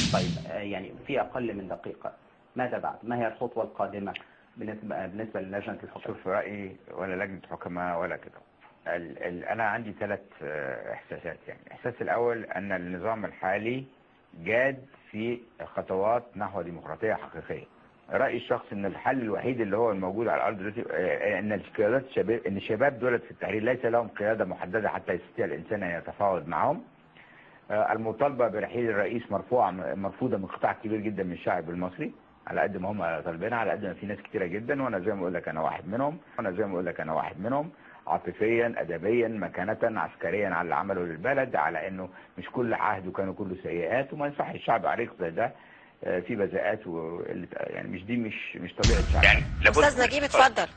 طيب آه، يعني في أقل من دقيقة ماذا بعد؟ ما هي الخطوة القادمة بالنسبة بالنسبة للجنة الحكام؟ شوف رأيي ولا لجنة حكماء ولا كده ال ال أنا عندي ثلاث آه، إحساسات يعني الإحساس الأول أن النظام الحالي جاد في خطوات نحو ديمقراطية حقيقية رأيي الشخصي أن الحل الوحيد اللي هو الموجود على الأرض دلوقتي آه، أن القيادات الشباب أن الشباب دولت في التحرير ليس لهم قيادة محددة حتى يستطيع الإنسان أن يتفاوض معهم آه، المطالبة برحيل الرئيس مرفوعة مرفوضة من قطاع كبير جدا من الشعب المصري على قد ما هم طالبينها على قد ما في ناس كتيرة جدا وانا زي ما اقول لك انا واحد منهم وانا زي ما اقول لك انا واحد منهم عاطفيا ادبيا مكانة عسكريا على اللي عمله للبلد على انه مش كل عهد كانوا كله سيئات وما ينفعش الشعب عريق زي ده آه، في بذاءات وقلة يعني مش دي مش مش طبيعة الشعب يعني لابد استاذ نجيب اتفضل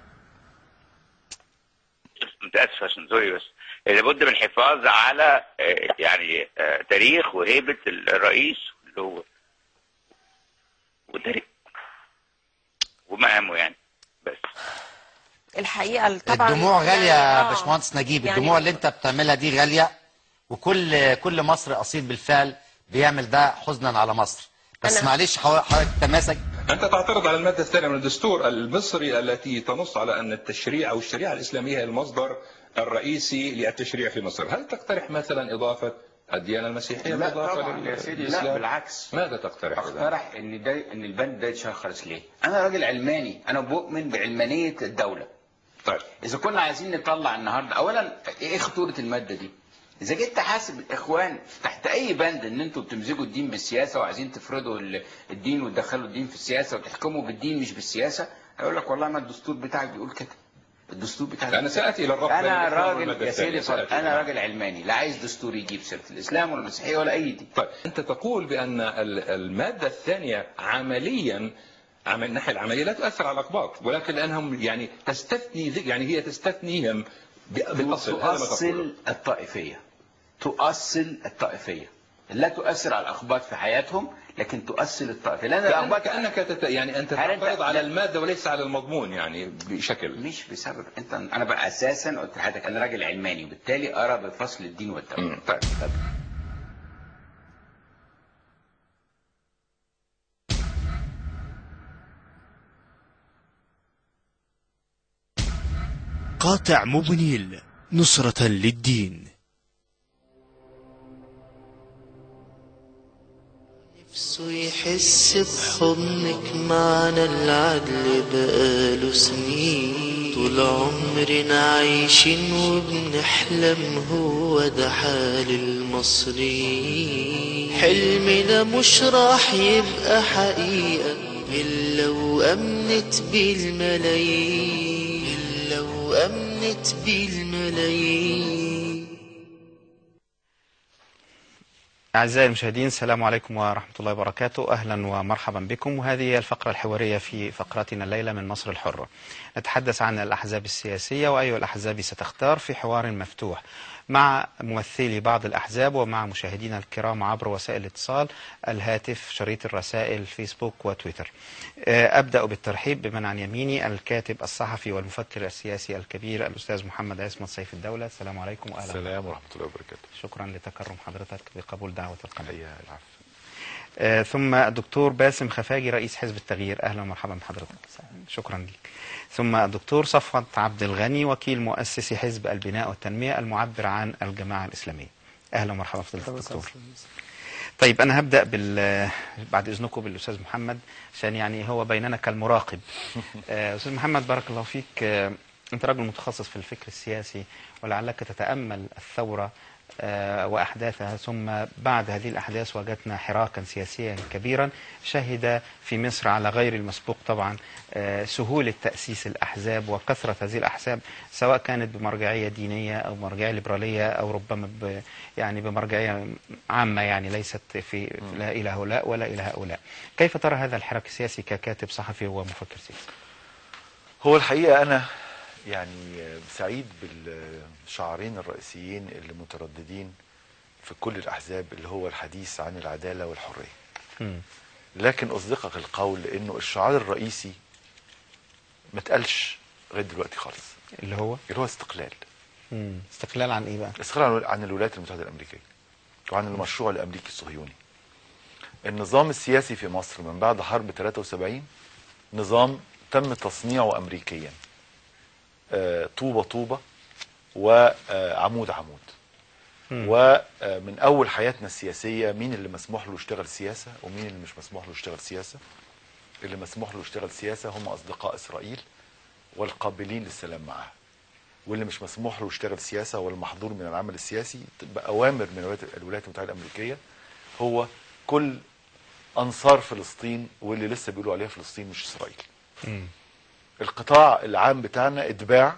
متاسف عشان زوري بس لابد من الحفاظ على آه، يعني آه، تاريخ وهيبه الرئيس اللي هو وتاريخ ومهامه يعني بس الحقيقه طبعا الدموع غالية يا آه. باشمهندس نجيب يعني الدموع اللي انت بتعملها دي غالية وكل كل مصري أصيل بالفعل بيعمل ده حزنا على مصر بس أنا- معلش حضرتك تماسك أنت تعترض على المادة الثانية من الدستور المصري التي تنص على أن التشريع أو الشريعة الإسلامية هي المصدر الرئيسي للتشريع في مصر هل تقترح مثلا إضافة الديانة المسيحية لا بالإضافة طبعا يا سيدي لا للإسلام؟ بالعكس ماذا تقترح إذن؟ اقترح ان ده ان البند ده يتشخص ليه؟ انا راجل علماني انا بؤمن بعلمانيه الدوله. طيب اذا كنا عايزين نطلع النهارده اولا ايه خطوره الماده دي؟ اذا جيت تحاسب الاخوان تحت اي بند ان انتوا بتمزجوا الدين بالسياسه وعايزين تفرضوا ال- الدين وتدخلوا الدين في السياسه وتحكموا بالدين مش بالسياسه هيقول لك والله ما الدستور بتاعك بيقول كده. الدستور بتاعك أنا سأتي إلى الربط بين انا الإسلام راجل والمادة يا سيدي الثانية. اتفضل سأتي. انا راجل علماني لا عايز دستور يجيب سيره الاسلام ولا المسيحيه ولا اي دين. طيب أنت تقول بأن ال- المادة الثانية عمليا عمل الناحية العملية لا تؤثر على الأقباط ولكن لأنهم يعني تستثني ذ- يعني هي تستثنيهم ب- بالأصل هذا ما تقوله تؤصل الطائفية تؤصل الطائفية لا تؤثر على الأخباط في حياتهم لكن تؤصل الطائفية لأن كأنك, الأخباط كأنك تت... يعني أنت هل أنت- تعترض على المادة وليس على المضمون يعني بشكل مش بسبب انت انا بقى اساسا قلت لحضرتك انا راجل علماني وبالتالي ارى بفصل الدين والدوله مم. طيب طيب. قاطع مبنيل نصرة للدين نفسه يحس بحضنك معنا العدل بقاله سنين طول عمرنا عايشين وبنحلم هو ده حال المصريين حلمنا مش راح يبقى حقيقة إلا وأمنت بالملايين إلا وأمنت بالملايين أعزائي المشاهدين السلام عليكم ورحمة الله وبركاته أهلا ومرحبا بكم وهذه هي الفقرة الحوارية في فقرتنا الليلة من مصر الحرة نتحدث عن الأحزاب السياسية وأي الأحزاب ستختار في حوار مفتوح مع ممثلي بعض الأحزاب ومع مشاهدينا الكرام عبر وسائل الاتصال الهاتف شريط الرسائل فيسبوك وتويتر آه، أبدأ بالترحيب بمن عن يميني الكاتب الصحفي والمفكر السياسي الكبير الأستاذ محمد عصمت سيف الدولة السلام عليكم وأهلا السلام ورحمة الله وبركاته شكرا لتكرم حضرتك بقبول دعوة القناة حيا العفو آه، ثم الدكتور باسم خفاجي رئيس حزب التغيير اهلا ومرحبا بحضرتك شكرا لك ثم الدكتور صفوت عبد الغني وكيل مؤسسي حزب البناء والتنميه المعبر عن الجماعه الاسلاميه اهلا ومرحبا فضيله الدكتور طيب انا هبدا بال بعد اذنكم بالاستاذ محمد عشان يعني هو بيننا كالمراقب آه، استاذ محمد بارك الله فيك آه، انت رجل متخصص في الفكر السياسي ولعلك تتامل الثوره آه، واحداثها ثم بعد هذه الاحداث وجدنا حراكا سياسيا كبيرا شهد في مصر على غير المسبوق طبعا آه، سهوله تاسيس الاحزاب وكثره هذه الاحزاب سواء كانت بمرجعيه دينيه او مرجعيه ليبراليه او ربما ب يعني بمرجعيه عامه يعني ليست في لا الى هؤلاء ولا الى هؤلاء. كيف ترى هذا الحراك السياسي ككاتب صحفي ومفكر سياسي؟ هو الحقيقة أنا يعني سعيد بالشعارين الرئيسيين اللي مترددين في كل الأحزاب اللي هو الحديث عن العدالة والحرية مم. لكن أصدقك القول إنه الشعار الرئيسي ما اتقالش لغاية دلوقتي خالص اللي هو اللي هو استقلال مم. استقلال عن ايه بقى؟ استقلال عن- عن الولايات المتحدة الأمريكية وعن المشروع الأمريكي الصهيوني النظام السياسي في مصر من بعد حرب 73 نظام تم تصنيعه امريكيا آه، طوبه طوبه وعمود عمود ومن اول حياتنا السياسيه مين اللي مسموح له يشتغل سياسه ومين اللي مش مسموح له يشتغل سياسه اللي مسموح له يشتغل سياسه هم اصدقاء اسرائيل والقابلين للسلام معها واللي مش مسموح له يشتغل سياسه والمحظور من العمل السياسي باوامر من الولايات- الولايات المتحده الامريكيه هو كل انصار فلسطين واللي لسه بيقولوا عليها فلسطين مش اسرائيل القطاع العام بتاعنا اتباع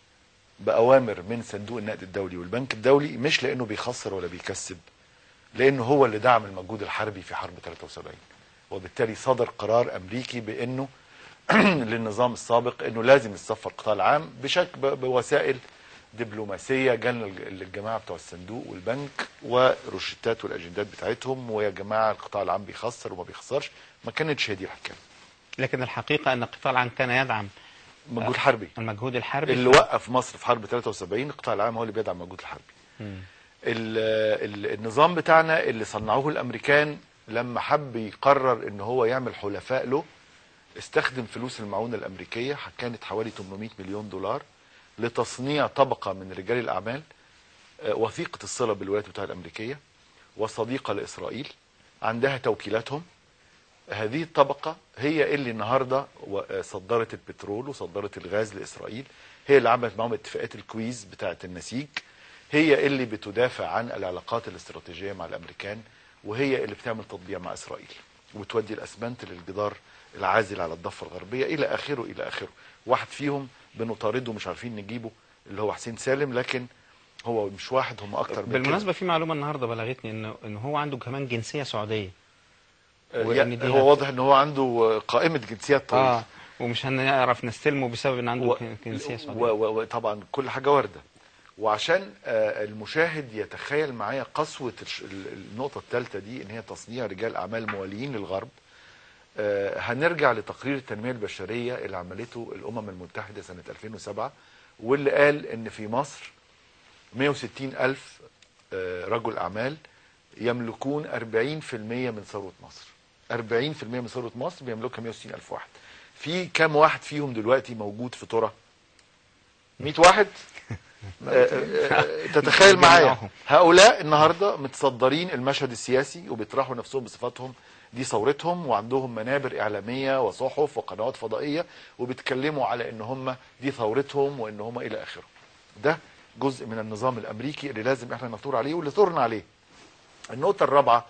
باوامر من صندوق النقد الدولي والبنك الدولي مش لانه بيخسر ولا بيكسب لانه هو اللي دعم المجهود الحربي في حرب 73 وبالتالي صدر قرار امريكي بانه للنظام السابق انه لازم يتصفى القطاع العام بشكل ب- بوسائل دبلوماسيه جالنا الج- الجماعه بتوع الصندوق والبنك والروشتات والاجندات بتاعتهم ويا جماعه القطاع العام بيخسر وما بيخسرش ما كانتش هي دي الحكايه لكن الحقيقة أن القطاع العام كان يدعم مجهود حربي المجهود الحربي اللي وقف مصر في حرب 73 القطاع العام هو اللي بيدعم المجهود الحربي مم. ال- ال- النظام بتاعنا اللي صنعوه الامريكان لما حب يقرر ان هو يعمل حلفاء له استخدم فلوس المعونة الامريكية كانت حوالي 800 مليون دولار لتصنيع طبقة من رجال الاعمال آه، وثيقة الصلة بالولايات المتحدة الامريكية وصديقة لاسرائيل عندها توكيلاتهم هذه الطبقة هي اللي النهاردة و- آه، صدرت البترول وصدرت الغاز لإسرائيل هي اللي عملت معهم اتفاقات الكويز بتاعة النسيج هي اللي بتدافع عن العلاقات الاستراتيجية مع الأمريكان وهي اللي بتعمل تطبيع مع إسرائيل وبتودي الأسمنت للجدار العازل على الضفة الغربية إلى آخره إلى آخره واحد فيهم بنطارده مش عارفين نجيبه اللي هو حسين سالم لكن هو مش واحد هم أكتر من كده. بالمناسبة في معلومة النهاردة بلغتني إنه إن هو عنده كمان جنسية سعودية آه، وإن دي هو واضح ان هو عنده قائمة جنسيات طويلة آه ومش هنعرف نستلمه بسبب إن عنده و- جنسية سعودية و- و- وطبعا كل حاجه وارده وعشان آه، المشاهد يتخيل معايا قسوه الش- ال- النقطه الثالثه دي ان هي تصنيع رجال اعمال مواليين للغرب آه، هنرجع لتقرير التنميه البشريه اللي عملته الامم المتحده سنه 2007 واللي قال ان في مصر 160 الف آه، رجل اعمال يملكون 40% من ثروه مصر 40% من ثروه مصر بيملكها 160 الف واحد في كام واحد فيهم دلوقتي موجود في ترى 100 واحد آه، آه، آه، تتخيل معايا جمعهم. هؤلاء النهارده متصدرين المشهد السياسي وبيطرحوا نفسهم بصفاتهم دي ثورتهم وعندهم منابر اعلاميه وصحف وقنوات فضائيه وبيتكلموا على ان هم دي ثورتهم وان هم الى اخره. ده جزء من النظام الامريكي اللي لازم احنا نثور عليه واللي ثورنا عليه. النقطه الرابعه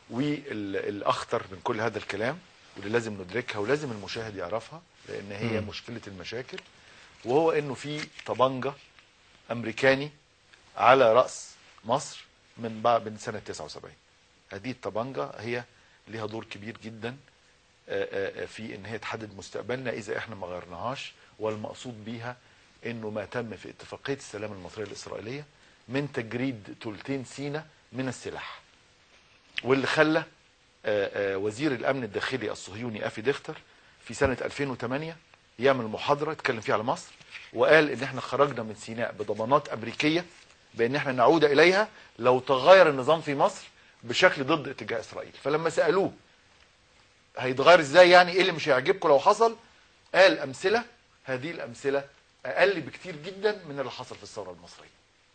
والاخطر من كل هذا الكلام واللي لازم ندركها ولازم المشاهد يعرفها لان هي مم. مشكله المشاكل وهو انه في طبنجه امريكاني على راس مصر من بعد من سنه 79 هذه الطبنجه هي ليها دور كبير جدا آه، آه، آه، في ان هي تحدد مستقبلنا اذا احنا ما غيرناهاش والمقصود بيها انه ما تم في اتفاقيه السلام المصريه الاسرائيليه من تجريد ثلثين سينا من السلاح واللي خلى آه، آه، وزير الامن الداخلي الصهيوني افي ديختر في سنه 2008 يعمل محاضره يتكلم فيها على مصر وقال ان احنا خرجنا من سيناء بضمانات امريكيه بان احنا نعود اليها لو تغير النظام في مصر بشكل ضد اتجاه اسرائيل فلما سالوه هيتغير ازاي يعني ايه اللي مش هيعجبكم لو حصل قال امثله هذه الامثله اقل بكتير جدا من اللي حصل في الثوره المصريه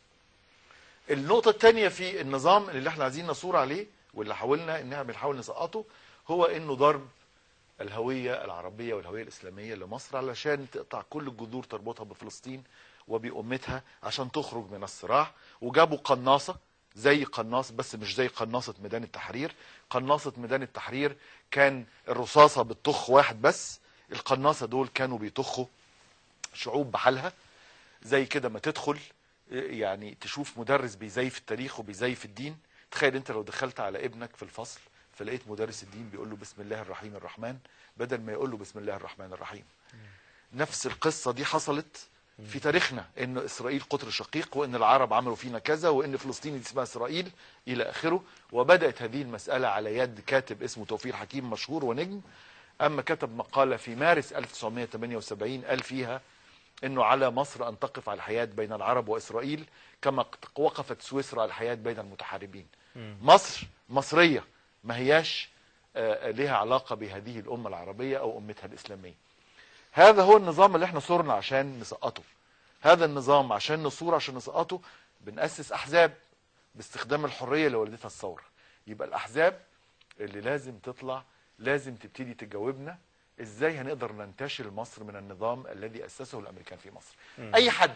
النقطة الثانية في النظام اللي احنا عايزين نصور عليه واللي حاولنا ان احنا بنحاول نسقطه هو انه ضرب الهوية العربية والهوية الإسلامية لمصر علشان تقطع كل الجذور تربطها بفلسطين وبأمتها عشان تخرج من الصراع وجابوا قناصة زي قناص بس مش زي قناصة ميدان التحرير قناصة ميدان التحرير كان الرصاصة بتطخ واحد بس القناصة دول كانوا بيطخوا شعوب بحالها زي كده ما تدخل يعني تشوف مدرس بيزيف التاريخ وبيزيف الدين تخيل انت لو دخلت على ابنك في الفصل فلقيت مدرس الدين بيقول له بسم الله الرحيم الرحمن بدل ما يقول له بسم الله الرحمن الرحيم نفس القصة دي حصلت في تاريخنا ان اسرائيل قطر شقيق وان العرب عملوا فينا كذا وان فلسطين دي اسمها اسرائيل الى اخره وبدات هذه المساله على يد كاتب اسمه توفيق حكيم مشهور ونجم اما كتب مقاله في مارس 1978 قال فيها انه على مصر ان تقف على الحياه بين العرب واسرائيل كما وقفت سويسرا على الحياه بين المتحاربين مصر مصريه ما هياش آه، لها علاقة بهذه الأمة العربية أو أمتها الإسلامية هذا هو النظام اللي احنا صورنا عشان نسقطه هذا النظام عشان نصور عشان نسقطه بنأسس أحزاب باستخدام الحرية اللي ولدتها الثورة يبقى الأحزاب اللي لازم تطلع لازم تبتدي تجاوبنا ازاي هنقدر ننتشل مصر من النظام الذي أسسه الأمريكان في مصر مم. أي حد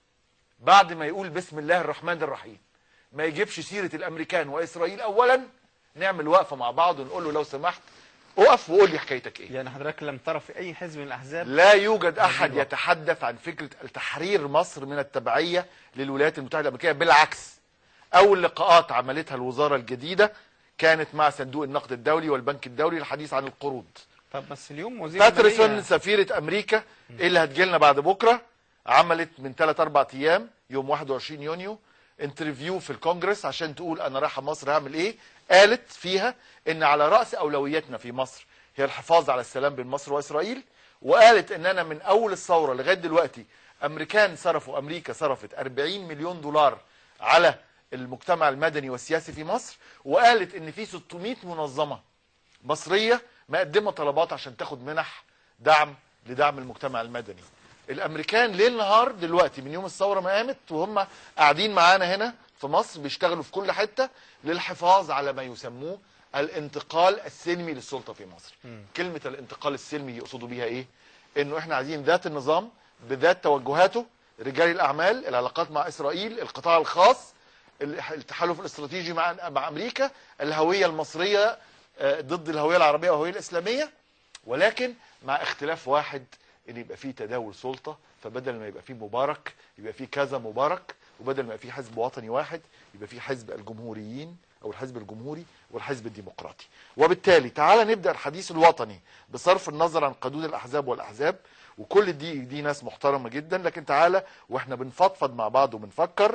بعد ما يقول بسم الله الرحمن الرحيم ما يجيبش سيرة الأمريكان وإسرائيل أولا نعمل وقفة مع بعض ونقول له لو سمحت اقف وقول لي حكايتك ايه يعني حضرتك لم ترى في اي حزب من الاحزاب لا يوجد هذه احد الوقفة. يتحدث عن فكره تحرير مصر من التبعيه للولايات المتحده الامريكيه بالعكس اول لقاءات عملتها الوزاره الجديده كانت مع صندوق النقد الدولي والبنك الدولي للحديث عن القروض طب بس اليوم وزير باترسون المالية- سفيره امريكا اللي هتجيلنا بعد بكره عملت من 3 4 ايام يوم 21 يونيو انترفيو في الكونجرس عشان تقول انا رايحه مصر هعمل ايه قالت فيها ان على راس اولوياتنا في مصر هي الحفاظ على السلام بين مصر واسرائيل وقالت ان انا من اول الثوره لغايه دلوقتي امريكان صرفوا امريكا صرفت 40 مليون دولار على المجتمع المدني والسياسي في مصر وقالت ان في 600 منظمه مصريه مقدمه طلبات عشان تاخد منح دعم لدعم المجتمع المدني الامريكان ليل نهار دلوقتي من يوم الثوره ما قامت وهم قاعدين معانا هنا في مصر بيشتغلوا في كل حته للحفاظ على ما يسموه الانتقال السلمي للسلطه في مصر كلمه الانتقال السلمي يقصدوا بيها ايه انه احنا عايزين ذات النظام بذات توجهاته رجال الاعمال العلاقات مع اسرائيل القطاع الخاص التحالف الاستراتيجي مع مع امريكا الهويه المصريه آه، ضد الهويه العربيه والهويه الاسلاميه ولكن مع اختلاف واحد ان يبقى فيه تداول سلطه فبدل ما يبقى فيه مبارك يبقى فيه كذا مبارك وبدل ما يبقى فيه حزب وطني واحد يبقى فيه حزب الجمهوريين او الحزب الجمهوري والحزب الديمقراطي وبالتالي تعالى نبدا الحديث الوطني بصرف النظر عن قانون الاحزاب والاحزاب وكل دي دي ناس محترمه جدا لكن تعالى واحنا بنفضفض مع بعض وبنفكر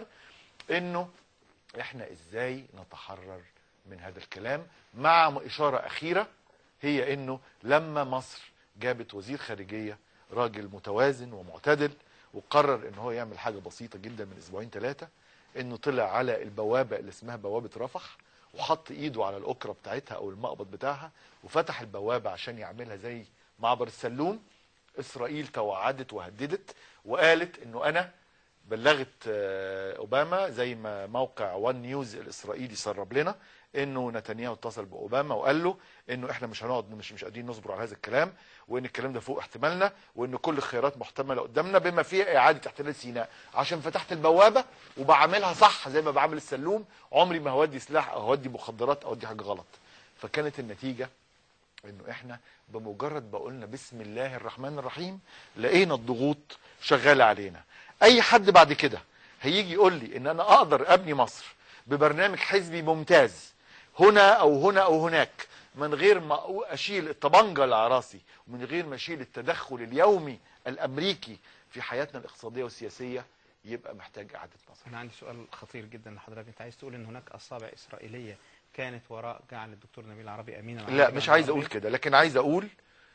انه احنا ازاي نتحرر من هذا الكلام مع اشاره اخيره هي انه لما مصر جابت وزير خارجيه راجل متوازن ومعتدل وقرر ان هو يعمل حاجه بسيطه جدا من اسبوعين ثلاثه انه طلع على البوابه اللي اسمها بوابه رفح وحط ايده على الاكره بتاعتها او المقبض بتاعها وفتح البوابه عشان يعملها زي معبر السلوم اسرائيل توعدت وهددت وقالت انه انا بلغت آه، اوباما زي ما موقع وان نيوز الاسرائيلي سرب لنا انه نتنياهو اتصل باوباما وقال له انه احنا مش هنقعد مش مش قادرين نصبر على هذا الكلام وان الكلام ده فوق احتمالنا وان كل الخيارات محتمله قدامنا بما فيها اعاده احتلال سيناء عشان فتحت البوابه وبعملها صح زي ما بعمل السلوم عمري ما هودي سلاح او هودي مخدرات او هودي حاجه غلط فكانت النتيجه انه احنا بمجرد بقولنا بسم الله الرحمن الرحيم لقينا الضغوط شغاله علينا اي حد بعد كده هيجي يقول لي ان انا اقدر ابني مصر ببرنامج حزبي ممتاز هنا او هنا او هناك من غير ما اشيل الطبنجه اللي على راسي ومن غير ما اشيل التدخل اليومي الامريكي في حياتنا الاقتصاديه والسياسيه يبقى محتاج اعاده نظر انا عندي سؤال خطير جدا لحضرتك انت عايز تقول ان هناك اصابع اسرائيليه كانت وراء جعل الدكتور نبيل عربي امينا على لا الجامعة مش عايز اقول العربية؟ كده لكن عايز اقول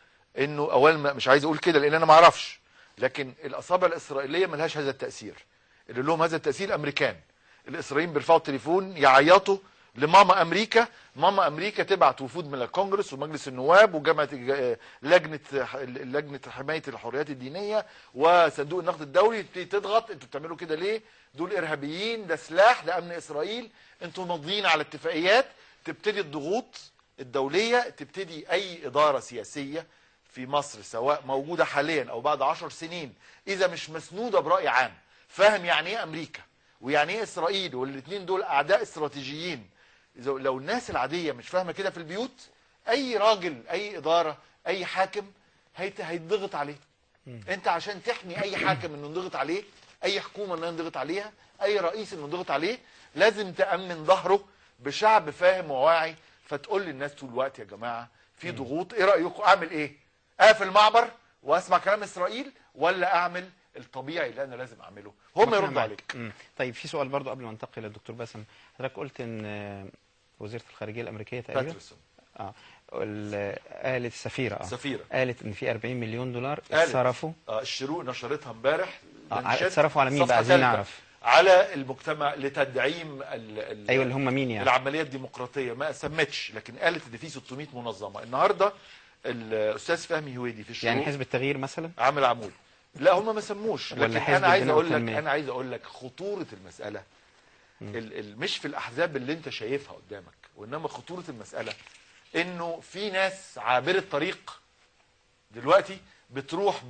انه اولا ما- مش عايز اقول كده لان انا ما اعرفش لكن الاصابع الاسرائيليه ملهاش هذا التاثير اللي لهم هذا التاثير الامريكان الاسرائيليين بيرفعوا التليفون يعيطوا لماما امريكا ماما امريكا تبعت وفود من الكونجرس ومجلس النواب وجامعه الج- لجنه لجنه حمايه الحريات الدينيه وصندوق النقد الدولي تبتدي تضغط انتوا بتعملوا كده ليه دول ارهابيين ده سلاح ده امن اسرائيل انتوا ماضيين على اتفاقيات تبتدي الضغوط الدوليه تبتدي اي اداره سياسيه في مصر سواء موجوده حاليا او بعد عشر سنين اذا مش مسنوده براي عام فاهم يعني ايه امريكا ويعني ايه اسرائيل والاثنين دول اعداء استراتيجيين إذا لو الناس العاديه مش فاهمه كده في البيوت اي راجل اي اداره اي حاكم هيت- هيتضغط عليه انت عشان تحمي اي حاكم انه ينضغط عليه اي حكومه انه ينضغط عليها اي رئيس انه ينضغط عليه لازم تامن ظهره بشعب فاهم وواعي فتقول للناس طول الوقت يا جماعه في ضغوط ايه رايكم اعمل ايه اقفل معبر واسمع كلام اسرائيل ولا اعمل الطبيعي اللي انا لازم اعمله هم ربنا يردوا معاك. عليك مم. طيب في سؤال برضو قبل ما انتقل للدكتور باسم حضرتك قلت ان آه، وزيره الخارجيه الامريكيه تقريبا باترسون اه ال- قالت السفيره اه سفيرة. قالت ان في 40 مليون دولار قالت. اتصرفوا آه الشروق نشرتها امبارح آه، منشط اتصرفوا على مين صفحة بقى عايزين ثالثة. نعرف على المجتمع لتدعيم ال ال ايوه اللي هم مين يعني العمليه الديمقراطيه ما سمتش لكن قالت ان في 600 منظمه النهارده الاستاذ فهمي هويدي في الشروق يعني حزب التغيير مثلا عامل عمود لا هم ما سموش ولا لكن حزب انا عايز البناء اقول لك والتنمية. انا عايز اقول لك خطوره المساله ال ال مش في الاحزاب اللي انت شايفها قدامك وانما خطوره المساله انه في ناس عابره طريق دلوقتي بتروح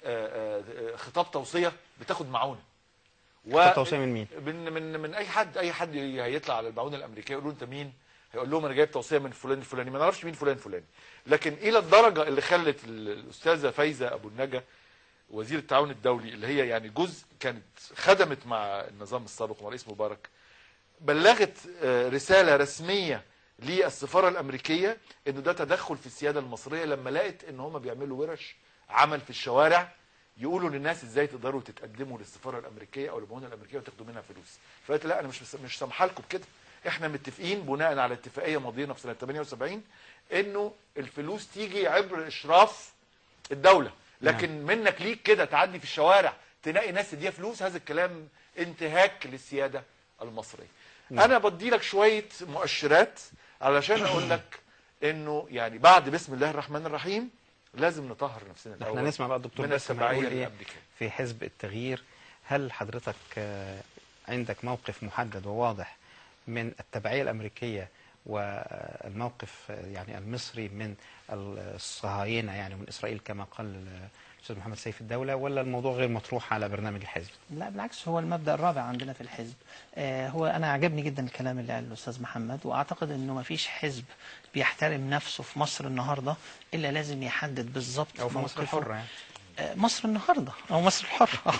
بخطاب توصيه بتاخد معونه خطاب توصية من مين؟ من من من اي حد اي حد هيطلع على المعونه الامريكيه يقول له انت مين هيقول لهم انا جايب توصيه من فلان الفلاني ما نعرفش مين فلان الفلاني لكن الى الدرجه اللي خلت ال- الاستاذه فايزه ابو النجا وزير التعاون الدولي اللي هي يعني جزء كانت خدمت مع النظام السابق مع رئيس مبارك بلغت آه، رساله رسميه للسفاره الامريكيه انه ده تدخل في السياده المصريه لما لقت ان هم بيعملوا ورش عمل في الشوارع يقولوا للناس ازاي تقدروا تتقدموا للسفاره الامريكيه او المعونه الامريكيه وتاخدوا منها فلوس فقالت لا انا مش مش سامحه لكم بكده احنا متفقين بناء على اتفاقيه ماضينا في سنه 78 انه الفلوس تيجي عبر اشراف الدوله لكن منك ليك كده تعدي في الشوارع تلاقي ناس تديها فلوس هذا الكلام انتهاك للسياده المصريه نعم. انا بدي لك شويه مؤشرات علشان اقول لك انه يعني بعد بسم الله الرحمن الرحيم لازم نطهر نفسنا الاول احنا نسمع بقى الدكتور من باسم التبعيه هيقول ايه الامريكيه في حزب التغيير هل حضرتك آه، عندك موقف محدد وواضح من التبعية الأمريكية والموقف آه، يعني المصري من الصهاينة يعني من إسرائيل كما قال آه، الأستاذ محمد سيف الدولة ولا الموضوع غير مطروح على برنامج الحزب لا بالعكس هو المبدأ الرابع عندنا في الحزب آه هو أنا عجبني جدا الكلام اللي قاله الأستاذ محمد وأعتقد أنه ما فيش حزب بيحترم نفسه في مصر النهاردة إلا لازم يحدد بالظبط أو في مصر موقفه. الحرة يعني آه، مصر النهارده او مصر الحره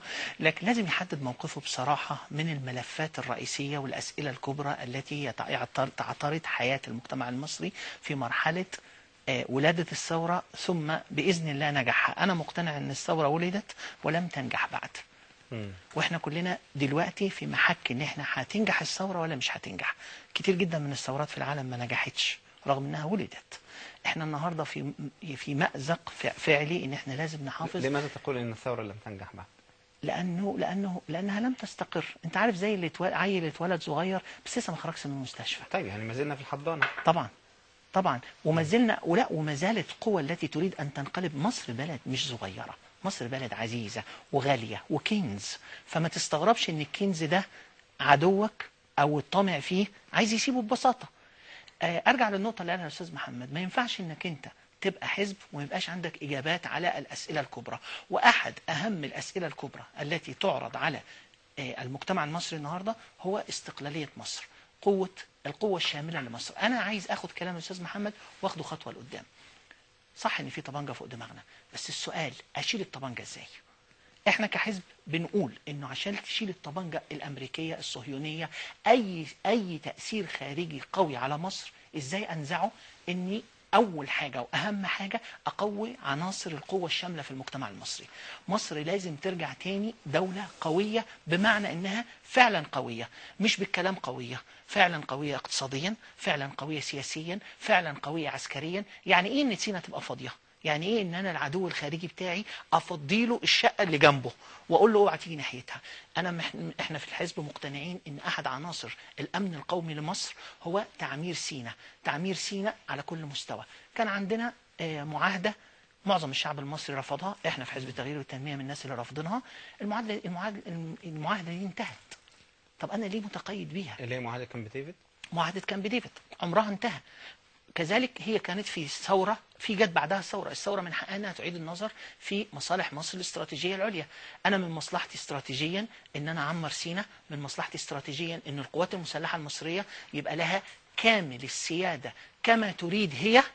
لكن لازم يحدد موقفه بصراحه من الملفات الرئيسيه والاسئله الكبرى التي يتع- يعتر- تعترض حياه المجتمع المصري في مرحله آه، ولاده الثوره ثم باذن الله نجاحها انا مقتنع ان الثوره ولدت ولم تنجح بعد واحنا كلنا دلوقتي في محك ان احنا هتنجح الثوره ولا مش هتنجح كتير جدا من الثورات في العالم ما نجحتش رغم انها ولدت احنا النهارده في في مأزق فع- فعلي ان احنا لازم نحافظ لماذا تقول أن الثورة لم تنجح بعد لانه لانه لانها لم تستقر انت عارف زي اللي اتولد عيل اتولد صغير بس لسه ما خرجش من المستشفى طيب يعني ما زلنا في الحضانة طبعا طبعا وما زلنا ولا وما زالت قوة التي تريد ان تنقلب مصر بلد مش صغيرة مصر بلد عزيزة وغالية وكنز فما تستغربش ان الكنز ده عدوك او الطامع فيه عايز يسيبه ببساطة آه، ارجع للنقطة اللي قالها الاستاذ محمد ما ينفعش انك انت تبقى حزب وما يبقاش عندك اجابات على الاسئله الكبرى واحد اهم الاسئله الكبرى التي تعرض على آه، المجتمع المصري النهارده هو استقلاليه مصر قوه القوه الشامله لمصر انا عايز اخد كلام الاستاذ محمد واخده خطوه لقدام صح ان في طبنجه فوق دماغنا بس السؤال اشيل الطبنجه ازاي احنا كحزب بنقول انه عشان تشيل الطبنجه الامريكيه الصهيونيه اي اي تاثير خارجي قوي على مصر ازاي انزعه اني اول حاجه واهم حاجه اقوي عناصر القوه الشامله في المجتمع المصري مصر لازم ترجع تاني دوله قويه بمعنى انها فعلا قويه مش بالكلام قويه فعلا قويه اقتصاديا فعلا قويه سياسيا فعلا قويه عسكريا يعني ايه ان سينا تبقى فاضيه يعني ايه ان انا العدو الخارجي بتاعي افضيله الشقه اللي جنبه واقول له اوعى تيجي ناحيتها انا مح... احنا في الحزب مقتنعين ان احد عناصر الامن القومي لمصر هو تعمير سينا تعمير سينا على كل مستوى كان عندنا آه، معاهده معظم الشعب المصري رفضها احنا في حزب التغيير والتنميه من الناس اللي رافضينها المعادله المعادله المعاهده دي انتهت طب انا ليه متقيد بيها اللي هي معاهدة كامب ديفيد معاهدة كامب ديفيد عمرها انتهى كذلك هي كانت في ثورة في جت بعدها ثورة الثورة من حقها انها تعيد النظر في مصالح مصر الاستراتيجية العليا أنا من مصلحتي استراتيجيا إن أنا أعمر سينا من مصلحتي استراتيجيا إن القوات المسلحة المصرية يبقى لها كامل السيادة كما تريد هي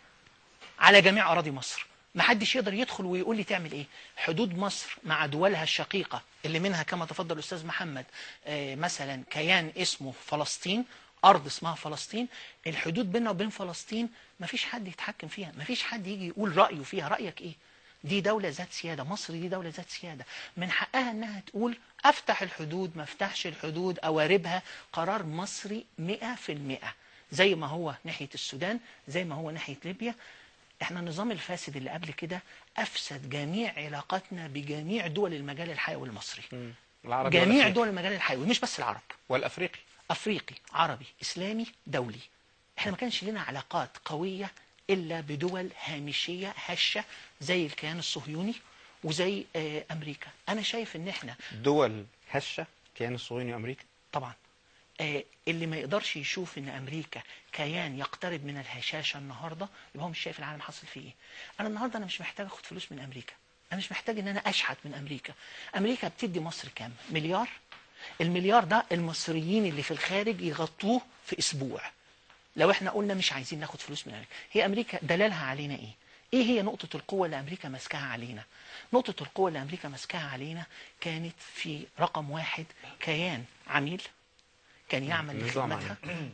على جميع أراضي مصر ما حدش يقدر يدخل ويقول لي تعمل ايه حدود مصر مع دولها الشقيقة اللي منها كما تفضل الأستاذ محمد آه، مثلا كيان اسمه فلسطين أرض اسمها فلسطين الحدود بيننا وبين فلسطين ما فيش حد يتحكم فيها ما فيش حد يجي يقول رأيه فيها رأيك ايه دي دولة ذات سيادة مصر دي دولة ذات سيادة من حقها انها تقول افتح الحدود ما افتحش الحدود اواربها قرار مصري مئة في المئة زي ما هو ناحية السودان زي ما هو ناحية ليبيا احنا النظام الفاسد اللي قبل كده افسد جميع علاقاتنا بجميع دول المجال الحيوي المصري العربي جميع والأفريقي. دول المجال الحيوي مش بس العرب والافريقي افريقي عربي اسلامي دولي احنا ما كانش لنا علاقات قويه الا بدول هامشيه هشه زي الكيان الصهيوني وزي آه، امريكا انا شايف ان احنا دول هشه كيان الصهيوني وامريكا طبعا آه، اللي ما يقدرش يشوف ان امريكا كيان يقترب من الهشاشه النهارده يبقى هو مش شايف العالم حاصل فيه ايه انا النهارده انا مش محتاج اخد فلوس من امريكا انا مش محتاج ان انا اشحت من امريكا امريكا بتدي مصر كام مليار المليار ده المصريين اللي في الخارج يغطوه في اسبوع لو احنا قلنا مش عايزين ناخد فلوس من امريكا هي امريكا دلالها علينا ايه ايه هي نقطة القوة اللي امريكا ماسكاها علينا نقطة القوة اللي امريكا ماسكاها علينا كانت في رقم واحد كيان عميل كان يعمل نظام لخدمتها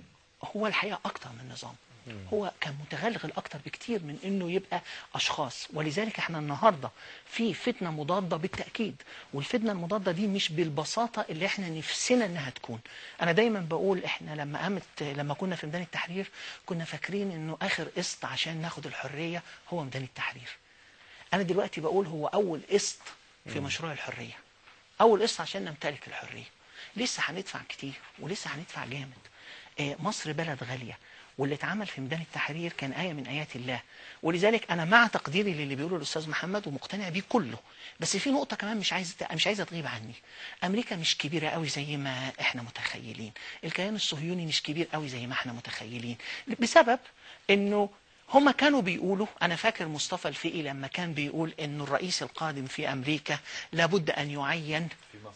هو الحقيقة أكتر من نظام هو كان متغلغل أكتر بكتير من إنه يبقى أشخاص ولذلك إحنا النهاردة في فتنة مضادة بالتأكيد والفتنة المضادة دي مش بالبساطة اللي إحنا نفسنا إنها تكون أنا دايما بقول إحنا لما قامت لما كنا في ميدان التحرير كنا فاكرين إنه آخر قسط عشان ناخد الحرية هو ميدان التحرير أنا دلوقتي بقول هو أول قسط في مم. مشروع الحرية أول قسط عشان نمتلك الحرية لسه هندفع كتير ولسه هندفع جامد آه، مصر بلد غالية واللي اتعمل في ميدان التحرير كان آية من آيات الله ولذلك أنا مع تقديري للي بيقوله الأستاذ محمد ومقتنع بيه كله بس في نقطة كمان مش عايز مش عايزة تغيب عني أمريكا مش كبيرة قوي زي ما إحنا متخيلين الكيان الصهيوني مش كبير قوي زي ما إحنا متخيلين بسبب إنه هما كانوا بيقولوا أنا فاكر مصطفى الفقي لما كان بيقول إنه الرئيس القادم في أمريكا لابد أن يعين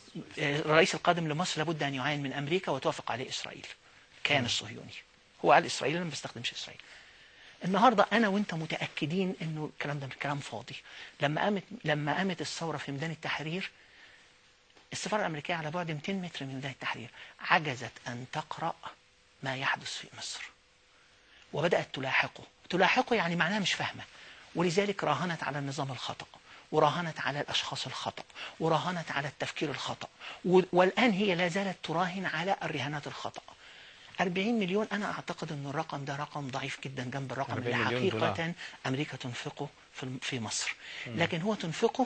آه، الرئيس القادم لمصر لابد أن يعين من أمريكا وتوافق عليه إسرائيل كان الصهيوني هو قال إسرائيل أنا ما بستخدمش إسرائيل النهارده انا وانت متاكدين انه الكلام ده مش كلام فاضي لما قامت لما قامت الثوره في ميدان التحرير السفاره الامريكيه على بعد 200 متر من ميدان التحرير عجزت ان تقرا ما يحدث في مصر وبدات تلاحقه تلاحقه يعني معناها مش فاهمه ولذلك راهنت على النظام الخطأ وراهنت على الأشخاص الخطأ وراهنت على التفكير الخطأ و- والآن هي لا زالت تراهن على الرهانات الخطأ 40 مليون أنا أعتقد أن الرقم ده رقم ضعيف جدا جنب الرقم 40 اللي مليون دولار. حقيقة أمريكا تنفقه في الم- في مصر مم. لكن هو تنفقه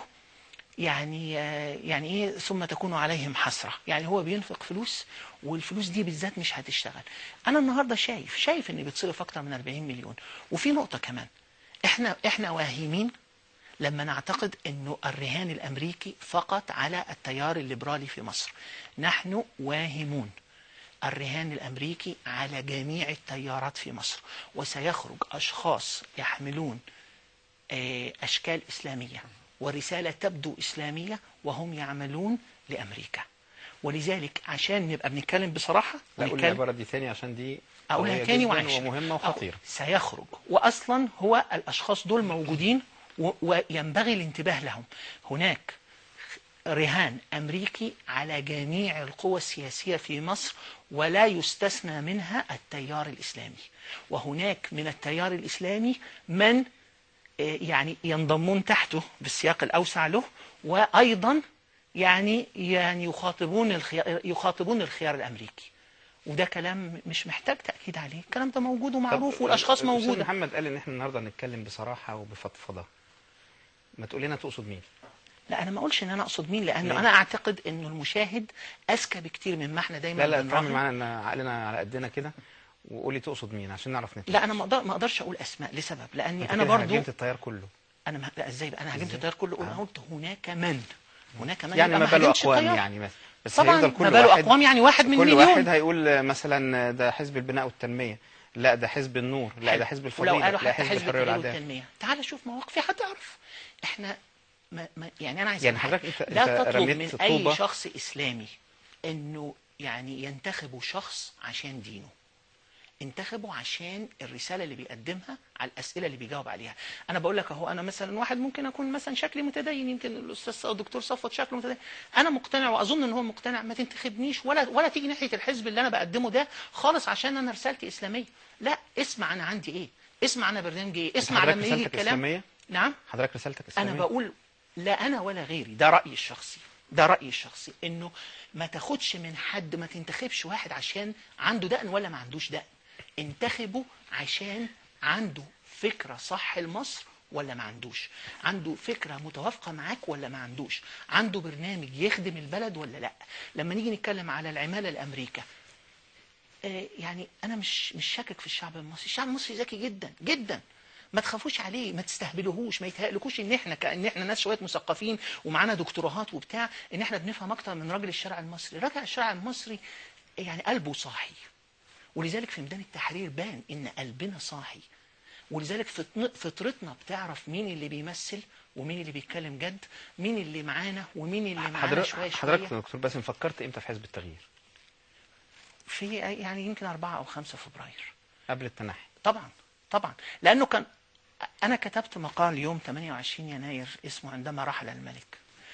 يعني آه، يعني ايه ثم تكون عليهم حسره يعني هو بينفق فلوس والفلوس دي بالذات مش هتشتغل انا النهارده شايف شايف ان بيتصرف اكتر من 40 مليون وفي نقطه كمان احنا احنا واهمين لما نعتقد انه الرهان الامريكي فقط على التيار الليبرالي في مصر نحن واهمون الرهان الامريكي على جميع التيارات في مصر وسيخرج اشخاص يحملون آه، اشكال اسلاميه ورساله تبدو اسلاميه وهم يعملون لامريكا ولذلك عشان نبقى بنتكلم بصراحه لا قول ونتكلم- العبارة دي تاني عشان دي اقولها قوية تاني جداً وعشرة ومهمة وخطيرة سيخرج واصلا هو الاشخاص دول موجودين و- وينبغي الانتباه لهم هناك رهان امريكي على جميع القوى السياسيه في مصر ولا يستثنى منها التيار الاسلامي وهناك من التيار الاسلامي من آه، يعني ينضمون تحته بالسياق الاوسع له وايضا يعني يعني يخاطبون الخيار يخاطبون الخيار الامريكي وده كلام مش محتاج تاكيد عليه الكلام ده موجود ومعروف طب، والاشخاص الأستاذ موجوده محمد قال ان احنا النهارده نتكلم بصراحة وبفضفضة ما تقول لنا تقصد مين لا انا ما اقولش ان انا اقصد مين لانه ليه؟ انا اعتقد انه المشاهد اذكى بكتير مما احنا دايما لا لا بنراهن. اتعامل معانا ان عقلنا على قدنا كده وقولي تقصد مين عشان نعرف نتكلم لا انا ما أقدر- ما اقدرش اقول اسماء لسبب لاني أنت انا كده برضو هاجمت التيار كله انا ما لا ازاي بقى انا هاجمت إزاي؟ التيار كله انا قلت هناك من هناك من يعني يبقى ما باله هاجمتش اقوام التيار. يعني بس بس طبعاً هيفضل كل ما باله واحد أقوام يعني واحد من كل مليون. واحد هيقول مثلا ده حزب البناء والتنمية لا ده حزب النور لا ده حزب الفضيلة ولو قالوا لا حتى حزب حزب الحرية التغيير والعدالة والتنميه تعال شوف مواقف في حد يعرف احنا ما ما يعني انا عايز يعني أقول حضرتك حاجة. أنت- لا أنت تطلب رميت من طوبة. اي شخص اسلامي انه يعني ينتخبوا شخص عشان دينه انتخبوا عشان الرساله اللي بيقدمها على الاسئله اللي بيجاوب عليها انا بقول لك اهو انا مثلا واحد ممكن اكون مثلا شكلي متدين يمكن الاستاذ او الدكتور صفوت شكله متدين انا مقتنع واظن ان هو مقتنع ما تنتخبنيش ولا ولا تيجي ناحيه الحزب اللي انا بقدمه ده خالص عشان انا رسالتي اسلاميه لا اسمع انا عندي ايه اسمع انا برنامجي ايه اسمع حضرتك لما يجي رسالتك الكلام إسلامية؟ نعم حضرتك رسالتك اسلامية انا بقول لا انا ولا غيري ده رايي الشخصي ده رايي الشخصي انه ما تاخدش من حد ما تنتخبش واحد عشان عنده دقن ولا ما عندوش دقن انتخبه عشان عنده فكره صح لمصر ولا ما عندوش عنده فكرة متوافقة معاك ولا ما عندوش عنده برنامج يخدم البلد ولا لا لما نيجي نتكلم على العمالة الأمريكا آه، يعني انا مش مش شاكك في الشعب المصري الشعب المصري ذكي جدا جدا ما تخافوش عليه ما تستهبلوهوش ما يتهيألكوش ان احنا كان احنا ناس شويه مثقفين ومعانا دكتوراهات وبتاع ان احنا بنفهم اكتر من راجل الشارع المصري راجل الشارع المصري يعني قلبه صاحي ولذلك في ميدان التحرير بان ان قلبنا صاحي ولذلك فطن- فطرتنا بتعرف مين اللي بيمثل ومين اللي بيتكلم جد مين اللي معانا ومين اللي معانا حضرتك شويه حضرتك شويه دكتور باسم فكرت امتى في حزب التغيير في يعني يمكن أربعة أو خمسة فبراير قبل التنحي طبعا طبعا لأنه كان أنا كتبت مقال يوم 28 يناير اسمه عندما رحل الملك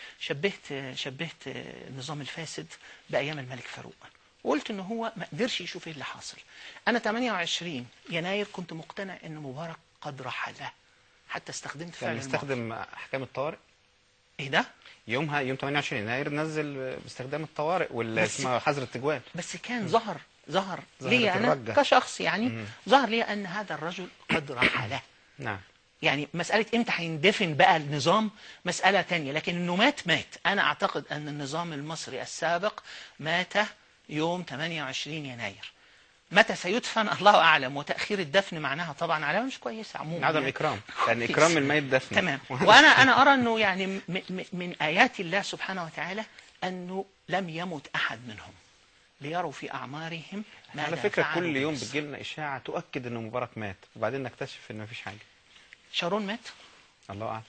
شبهت شبهت النظام الفاسد بأيام الملك فاروق وقلت إن هو ما قدرش يشوف إيه اللي حاصل أنا 28 يناير كنت مقتنع إن مبارك قد رحل حتى استخدمت فعل يعني الماضي. استخدم احكام الطوارئ إيه ده؟ يومها يوم 28 يناير نزل باستخدام الطوارئ واللي بس- اسمها حظر التجوال بس كان ظهر ظهر ظهرت لي أنا الرجة. كشخص يعني مم. ظهر لي أن هذا الرجل قد رحل نعم يعني مسألة امتى هيندفن بقى النظام مسألة تانية لكن انه مات مات انا اعتقد ان النظام المصري السابق مات يوم 28 يناير متى سيدفن الله اعلم وتأخير الدفن معناها طبعا علامة مش كويسة عموما عدم يعني. اكرام لان كويس. اكرام الميت دفن تمام وانا انا ارى انه يعني م- م- من ايات الله سبحانه وتعالى انه لم يمت احد منهم ليروا في اعمارهم ماذا على فكره فعلوا كل يوم بمصر. بتجي لنا اشاعه تؤكد ان مبارك مات وبعدين نكتشف ان مفيش حاجه شارون مات الله اعلم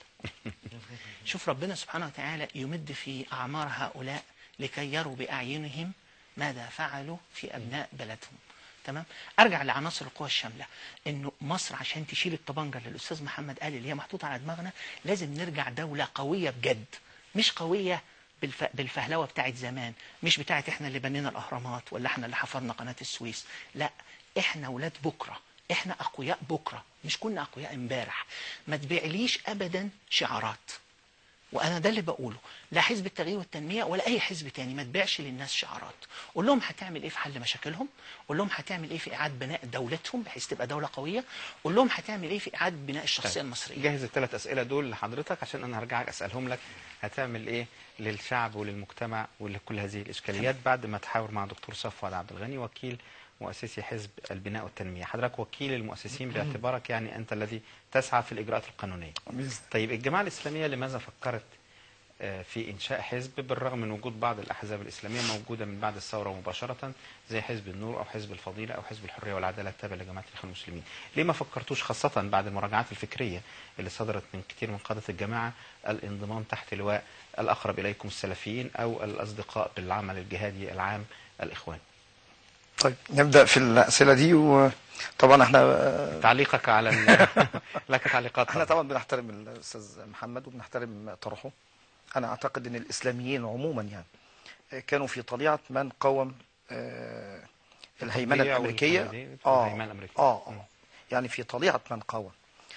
شوف ربنا سبحانه وتعالى يمد في أعمار هؤلاء لكي يروا بأعينهم ماذا فعلوا في أبناء بلدهم تمام أرجع لعناصر القوى الشاملة إنه مصر عشان تشيل الطبنجة اللي الأستاذ محمد قال اللي هي محطوطة على دماغنا لازم نرجع دولة قوية بجد مش قوية بالف... بالفهلوه بتاعت زمان مش بتاعت احنا اللي بنينا الاهرامات ولا احنا اللي حفرنا قناه السويس لا احنا ولاد بكره احنا اقوياء بكره مش كنا اقوياء امبارح ما تبيعليش ابدا شعارات وانا ده اللي بقوله لا حزب التغيير والتنميه ولا اي حزب تاني ما تبيعش للناس شعارات قول لهم هتعمل ايه في حل مشاكلهم قول لهم هتعمل ايه في اعاده بناء دولتهم بحيث تبقى دوله قويه قول لهم هتعمل ايه في اعاده بناء الشخصيه طيب. المصريه جهز الثلاث اسئله دول لحضرتك عشان انا هرجع اسالهم لك هتعمل ايه للشعب وللمجتمع ولكل هذه الاشكاليات بعد ما تحاور مع دكتور صفوت عبد الغني وكيل مؤسسي حزب البناء والتنميه حضرتك وكيل المؤسسين باعتبارك يعني انت الذي تسعى في الاجراءات القانونيه طيب الجماعه الاسلاميه لماذا فكرت آه، في انشاء حزب بالرغم من وجود بعض الاحزاب الاسلاميه موجوده من بعد الثوره مباشره زي حزب النور او حزب الفضيله او حزب الحريه والعداله التابع لجماعه الاخوان المسلمين ليه ما فكرتوش خاصه بعد المراجعات الفكريه اللي صدرت من كتير من قاده الجماعه الانضمام تحت لواء الاقرب اليكم السلفيين او الاصدقاء بالعمل الجهادي العام الاخوان طيب نبدأ في الأسئلة دي وطبعا احنا تعليقك على ال... لك تعليقات احنا طبعا بنحترم الأستاذ محمد وبنحترم طرحه أنا أعتقد أن الإسلاميين عموما يعني كانوا في طليعة من قوم آه، الهيمنة التطبيع الأمريكية والحاجات دي، آه الهيمنة الأمريكية. آه آه. يعني في طليعة من قوم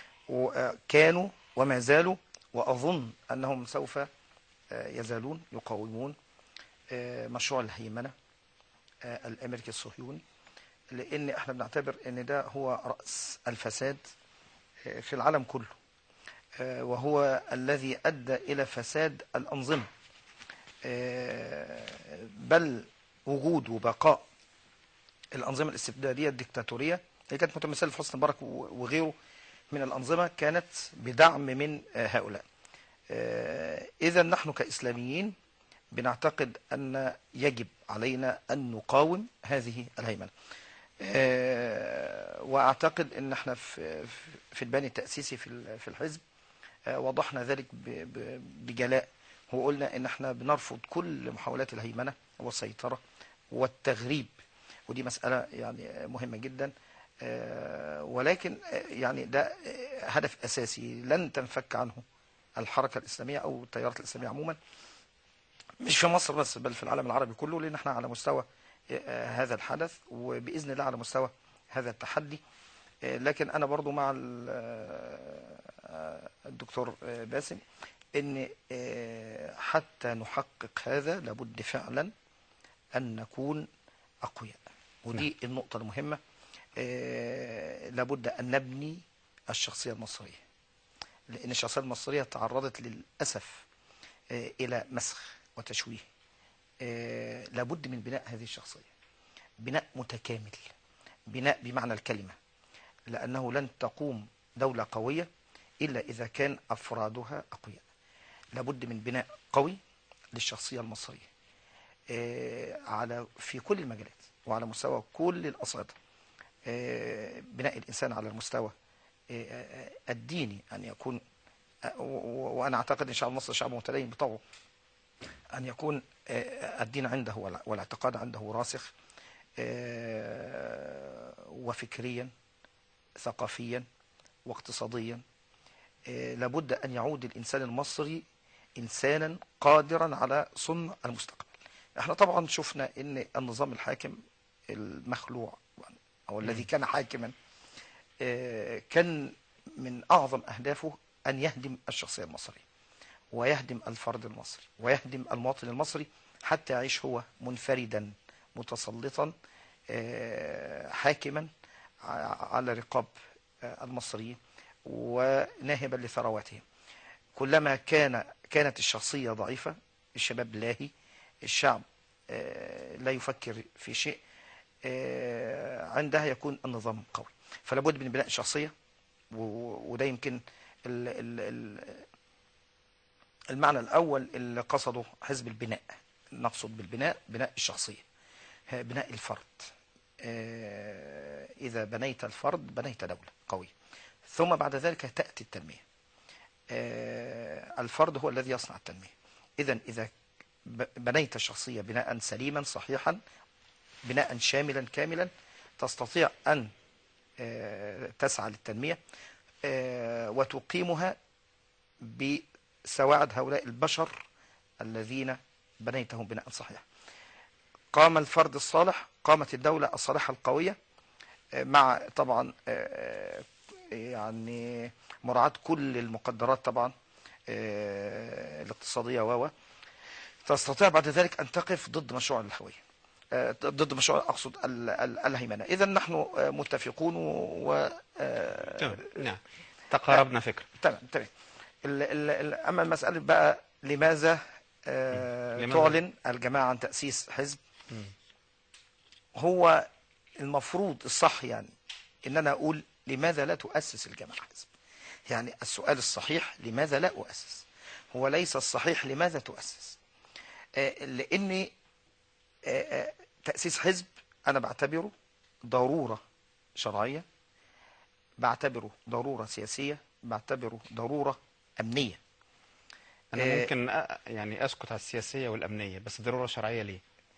وكانوا وما زالوا وأظن أنهم سوف آه، يزالون يقاومون آه، مشروع الهيمنة آه، الامريكي الصهيوني لان احنا بنعتبر ان ده هو راس الفساد آه، في العالم كله آه، وهو الذي ادى الى فساد الانظمه آه، بل وجود وبقاء الانظمه الاستبداديه الدكتاتوريه اللي كانت متمثله في حسني مبارك و- وغيره من الانظمه كانت بدعم من آه، هؤلاء اذا نحن كاسلاميين بنعتقد أن يجب علينا أن نقاوم هذه الهيمنة آه، وأعتقد أن احنا في في الباني التأسيسي في ال- في الحزب آه، وضحنا ذلك ب- ب- بجلاء وقلنا أن احنا بنرفض كل محاولات الهيمنة والسيطرة والتغريب ودي مسألة يعني مهمة جدا آه، ولكن آه، يعني ده آه، هدف أساسي لن تنفك عنه الحركة الإسلامية أو التيارات الإسلامية عموما مش في مصر بس بل في العالم العربي كله لان احنا على مستوى آه، هذا الحدث وباذن الله على مستوى هذا التحدي آه، لكن انا برضو مع ال- آه، الدكتور آه، باسم ان آه، حتى نحقق هذا لابد فعلا ان نكون اقوياء ودي النقطه المهمه آه، لابد ان نبني الشخصيه المصريه لأن الشخصية المصرية تعرضت للأسف آه، إلى مسخ وتشويه آه، لابد من بناء هذه الشخصية بناء متكامل بناء بمعنى الكلمة لأنه لن تقوم دولة قوية إلا إذا كان أفرادها أقوياء لابد من بناء قوي للشخصية المصرية آه، على في كل المجالات وعلى مستوى كل الأصعدة آه، بناء الإنسان على المستوى آه، آه، الديني أن يكون آه، و- و- وأنا أعتقد إن شعب مصر شعب متدين بطبعه أن يكون آه، الدين عنده والع- والاعتقاد عنده راسخ آه، وفكريا ثقافيا واقتصاديا آه، لابد أن يعود الإنسان المصري إنسانا قادرا على صنع المستقبل احنا طبعا شفنا ان النظام الحاكم المخلوع او الذي كان حاكما آه، كان من اعظم اهدافه ان يهدم الشخصيه المصريه ويهدم الفرد المصري ويهدم المواطن المصري حتى يعيش هو منفردا متسلطا آه، حاكما ع- على رقاب آه، المصريين وناهبا لثرواتهم كلما كان كانت الشخصية ضعيفة الشباب لاهي الشعب آه، لا يفكر في شيء آه، عندها يكون النظام قوي فلا بد من بناء الشخصية و- وده يمكن ال- ال- ال- المعنى الأول اللي قصده حزب البناء نقصد بالبناء بناء الشخصية آه، بناء الفرد آه، إذا بنيت الفرد بنيت دولة قوية ثم بعد ذلك تأتي التنمية آه، الفرد هو الذي يصنع التنمية إذا إذا ب- بنيت الشخصية بناء سليما صحيحا بناء شاملا كاملا تستطيع أن آه، تسعى للتنمية آه، وتقيمها بسواعد هؤلاء البشر الذين بنيتهم بناء صحيح قام الفرد الصالح قامت الدولة الصالحة القوية آه، مع طبعا آه، يعني مراعاة كل المقدرات طبعا آه، الاقتصادية و تستطيع بعد ذلك أن تقف ضد مشروع الهوية آه، ضد مشروع أقصد ال- ال- الهيمنة إذا نحن آه، متفقون و آه، تمام نعم تقاربنا فكرة تمام تمام ال- ال- ال- أما المسألة بقى لماذا آه، لماذا؟ تعلن الجماعة عن تأسيس حزب مم. هو المفروض الصح يعني ان انا اقول لماذا لا تؤسس الجامعه حزب يعني السؤال الصحيح لماذا لا اؤسس هو ليس الصحيح لماذا تؤسس آه، لان آه، آه، تاسيس حزب انا بعتبره ضروره شرعيه بعتبره ضروره سياسيه بعتبره ضروره امنيه أنا آه، ممكن أ- يعني أسكت على السياسية والأمنية بس ضرورة شرعية ليه؟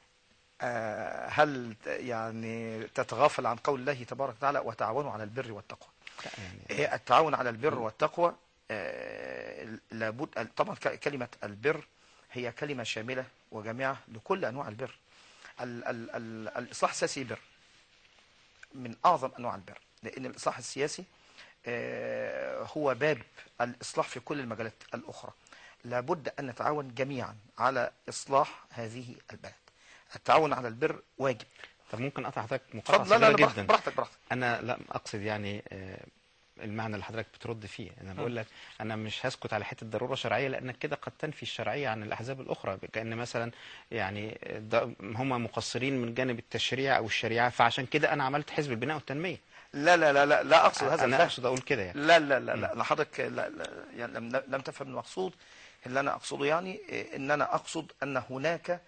آه، هل ت- يعني تتغافل عن قول الله تبارك وتعالى وتعاونوا على البر والتقوى إيه التعاون على البر والتقوى آه، لابد طبعا ك- كلمة البر هي كلمة شاملة وجامعة لكل أنواع البر ال ال ال الإصلاح السياسي بر من أعظم أنواع البر لأن الإصلاح السياسي آه، هو باب الإصلاح في كل المجالات الأخرى لابد أن نتعاون جميعا على إصلاح هذه البلد التعاون على البر واجب طب ممكن أقطع حضرتك مقاطعة اتفضل لا لا صغيرة براحتك جدا براحتك براحتك أنا لا أقصد يعني آه، المعنى اللي حضرتك بترد فيه أنا بقول لك أنا مش هسكت على حتة ضرورة شرعية لأنك كده قد تنفي الشرعية عن الأحزاب الأخرى كأن مثلا يعني ده- هم مقصرين من جانب التشريع أو الشريعة فعشان كده أنا عملت حزب البناء والتنمية لا لا لا لا لا أقصد هذا أنا الفهم. أقصد أقول كده يعني لا لا لا لا أنا حضرتك لا لا يعني لم, لم تفهم المقصود اللي أنا أقصده يعني إيه، إن أنا أقصد أن هناك آه،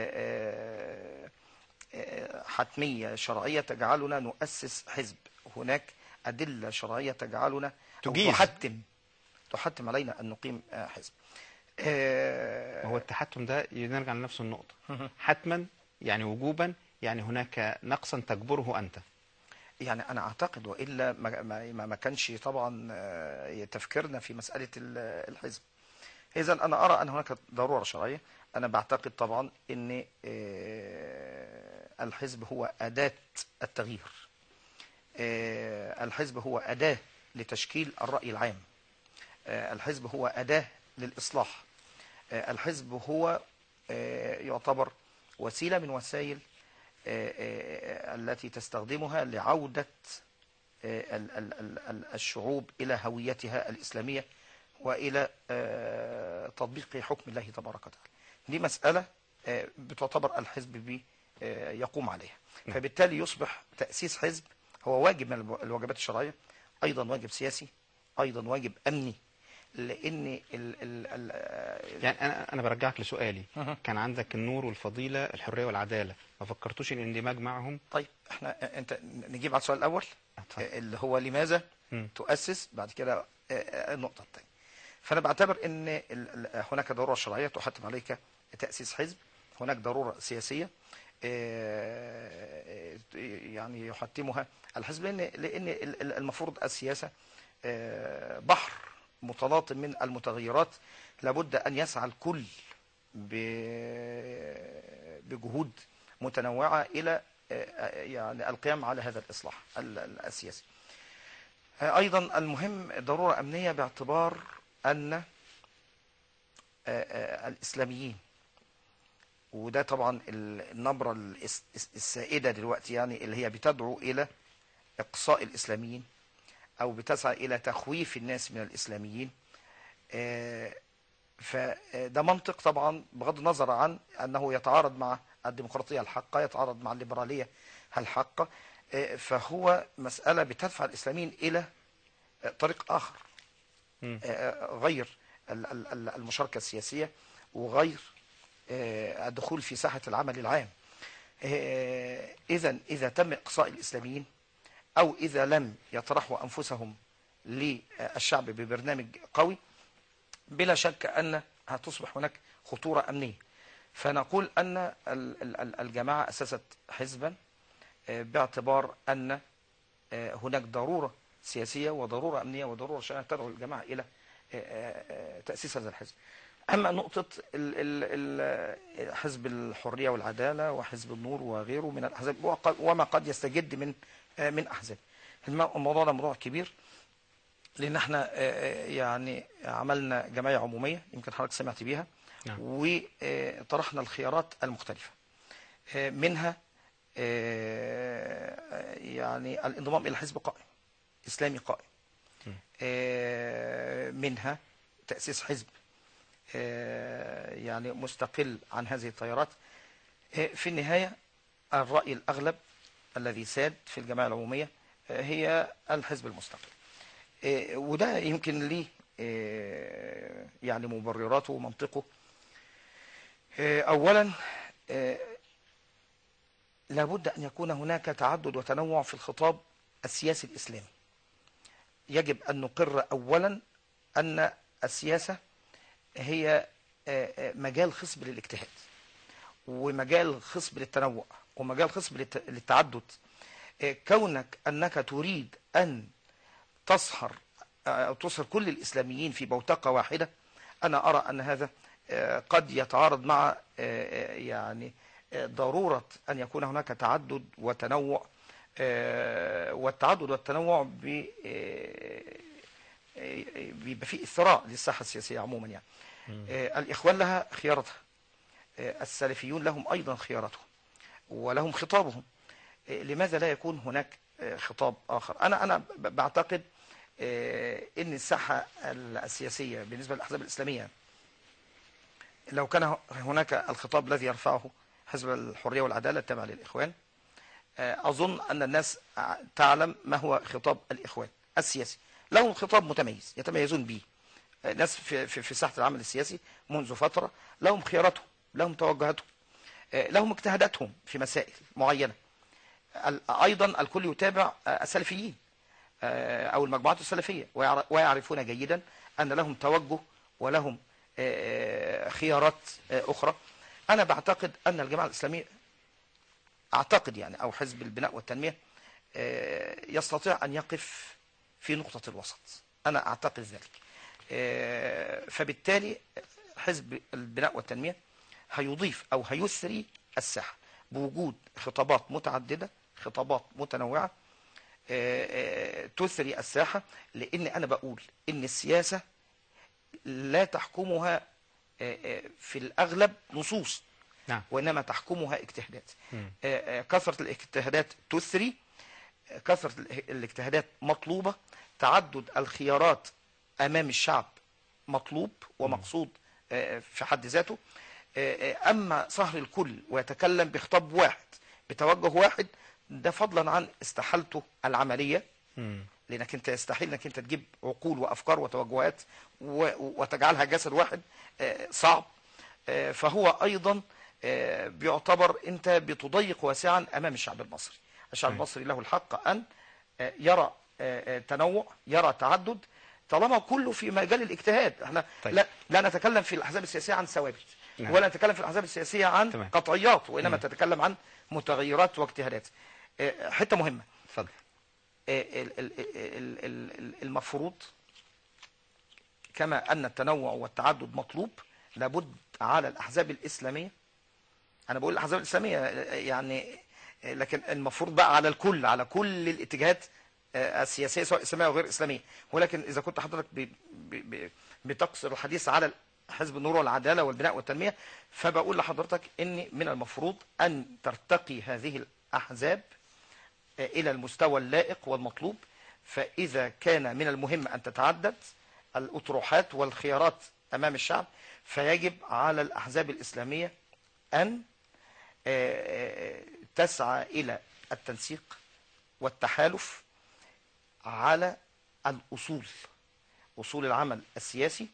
آه، آه، حتمية شرعية تجعلنا نؤسس حزب هناك أدلة شرعية تجعلنا أو تجيز. تحتم تحتم علينا أن نقيم آه، حزب آه، هو التحتم ده نرجع لنفس النقطة حتما يعني وجوبا يعني هناك نقصا تجبره أنت يعني انا اعتقد والا ما ما ما- ما كانش طبعا آه، تفكيرنا في مساله ال- الحزب اذا انا ارى ان هناك ضروره شرعيه انا بعتقد طبعا ان آه، الحزب هو اداه التغيير آه، الحزب هو اداه لتشكيل الراي العام آه، الحزب هو اداه للاصلاح آه، الحزب هو آه، يعتبر وسيله من وسائل آه، آه، التي تستخدمها لعودة آه، ال- ال- ال- ال- الشعوب إلى هويتها الإسلامية والى آه، تطبيق حكم الله تبارك وتعالى دي مساله آه، بتعتبر الحزب بي آه، يقوم عليها فبالتالي يصبح تاسيس حزب هو واجب من الو- الواجبات الشرعيه ايضا واجب سياسي ايضا واجب امني لان ال ال ال يعني انا انا برجعك لسؤالي كان عندك النور والفضيله الحريه والعداله ما فكرتوش ان الاندماج معهم طيب احنا انت نجيب على السؤال الاول اللي هو لماذا مم. تؤسس بعد كده آه، آه، النقطه الثانيه فانا بعتبر ان ال- ال- هناك ضروره شرعيه تحتم عليك تاسيس حزب هناك ضروره سياسيه آه، يعني يحتمها الحزب لان لان ال- ال- المفروض السياسه آه، بحر متلاطم من المتغيرات لابد ان يسعى الكل ب- بجهود متنوعه الى آه، يعني القيام على هذا الاصلاح ال- ال- السياسي. آه، ايضا المهم ضروره امنيه باعتبار ان آه، آه، الاسلاميين وده طبعا ال- النبره الاس- الس- السائده دلوقتي يعني اللي هي بتدعو الى اقصاء الاسلاميين او بتسعى الى تخويف الناس من الاسلاميين آه، فده منطق طبعا بغض النظر عن انه يتعارض مع الديمقراطيه الحقه يتعارض مع الليبراليه الحقه آه، فهو مساله بتدفع الاسلاميين الى آه، طريق اخر آه، غير ال- ال- ال- المشاركه السياسيه وغير آه، الدخول في ساحه العمل العام اذا اذا تم اقصاء الاسلاميين او اذا لم يطرحوا انفسهم للشعب ببرنامج قوي بلا شك ان هتصبح هناك خطوره امنيه فنقول ان ال- ال- ال- الجماعه اسست حزبا آه، باعتبار ان آه، هناك ضروره سياسيه وضروره امنيه وضروره شرعيه تدعو الجماعه الى آه، آه، آه، تاسيس هذا الحزب. اما نقطه ال- ال- ال- حزب الحريه والعداله وحزب النور وغيره من الاحزاب وق- وما قد يستجد من آه، من احزاب. الم- الموضوع ده موضوع كبير لان احنا آه، آه، يعني عملنا جمعيه عموميه يمكن حضرتك سمعت بيها نعم. وطرحنا الخيارات المختلفه آه، منها آه، يعني الانضمام الى حزب قائم اسلامي قائم آه، منها تاسيس حزب آه، يعني مستقل عن هذه التيارات آه، في النهايه الراي الاغلب الذي ساد في الجمعيه العموميه آه، هي الحزب المستقل آه، وده يمكن ليه آه، يعني مبرراته ومنطقه آه، اولا آه، لابد ان يكون هناك تعدد وتنوع في الخطاب السياسي الاسلامي يجب ان نقر اولا ان السياسه هي آه، آه، مجال خصب للاجتهاد ومجال خصب للتنوع ومجال خصب للت- للتعدد آه، كونك انك تريد ان تصهر أو تصهر كل الإسلاميين في بوتقة واحدة أنا أرى أن هذا آه، قد يتعارض مع آه، آه، يعني آه، ضرورة أن يكون هناك تعدد وتنوع آه، والتعدد والتنوع بي- آه، آه، بيبقى فيه إثراء للساحة السياسية عموما يعني آه، الإخوان لها خيارتها آه، السلفيون لهم أيضا خياراتهم ولهم خطابهم آه، لماذا لا يكون هناك آه، خطاب آخر أنا أنا ب- بعتقد آه، ان الساحه السياسيه بالنسبه للاحزاب الاسلاميه لو كان هناك الخطاب الذي يرفعه حزب الحريه والعداله التابع للاخوان آه، اظن ان الناس ع- تعلم ما هو خطاب الاخوان السياسي لهم خطاب متميز يتميزون به آه، ناس في في في ساحه العمل السياسي منذ فتره لهم خياراتهم لهم توجهاتهم آه، لهم اجتهاداتهم في مسائل معينه ال- ايضا الكل يتابع آه، السلفيين آه، او المجموعات السلفيه ويعر- ويعرفون جيدا ان لهم توجه ولهم آه، خيارات آه، اخرى انا بعتقد ان الجماعه الاسلاميه اعتقد يعني او حزب البناء والتنميه آه، يستطيع ان يقف في نقطه الوسط انا اعتقد ذلك آه، فبالتالي حزب البناء والتنميه هيضيف او هيثري الساحه بوجود خطابات متعدده خطابات متنوعه آه، آه، تثري الساحة لأن أنا بقول إن السياسة لا تحكمها آه، آه، في الأغلب نصوص نعم وإنما تحكمها اجتهادات مم. آه، آه، كثرة الاجتهادات تثري آه، كثرة ال- الاجتهادات مطلوبة تعدد الخيارات أمام الشعب مطلوب ومقصود آه، في حد ذاته آه، آه، أما صهر الكل ويتكلم بخطاب واحد بتوجه واحد ده فضلا عن استحالته العملية لانك انت يستحيل انك انت تجيب عقول وافكار وتوجهات و- وتجعلها جسد واحد آه، صعب آه، فهو ايضا آه، بيعتبر انت بتضيق واسعا امام الشعب المصري الشعب أيوة. المصري له الحق ان آه، يرى آه، آه، تنوع يرى تعدد طالما كله في مجال الاجتهاد احنا طيب. لا لا نتكلم في الاحزاب السياسيه عن ثوابت نعم. ولا نتكلم في الاحزاب السياسيه عن تمام. قطعيات وانما مم. تتكلم عن متغيرات واجتهادات آه، حته مهمه اتفضل ال- ال- ال- ال- ال- المفروض كما أن التنوع والتعدد مطلوب لابد على الأحزاب الإسلامية أنا بقول الأحزاب الإسلامية يعني لكن المفروض بقى على الكل على كل الاتجاهات آه، السياسية سواء إسلامية أو غير إسلامية ولكن إذا كنت حضرتك ب- ب- ب- بتقصر الحديث على حزب النور والعدالة والبناء والتنمية فبقول لحضرتك إن من المفروض أن ترتقي هذه الأحزاب إلى المستوى اللائق والمطلوب فإذا كان من المهم أن تتعدد الأطروحات والخيارات أمام الشعب فيجب على الأحزاب الإسلامية أن آه، آه، تسعى إلى التنسيق والتحالف على الأصول أصول العمل السياسي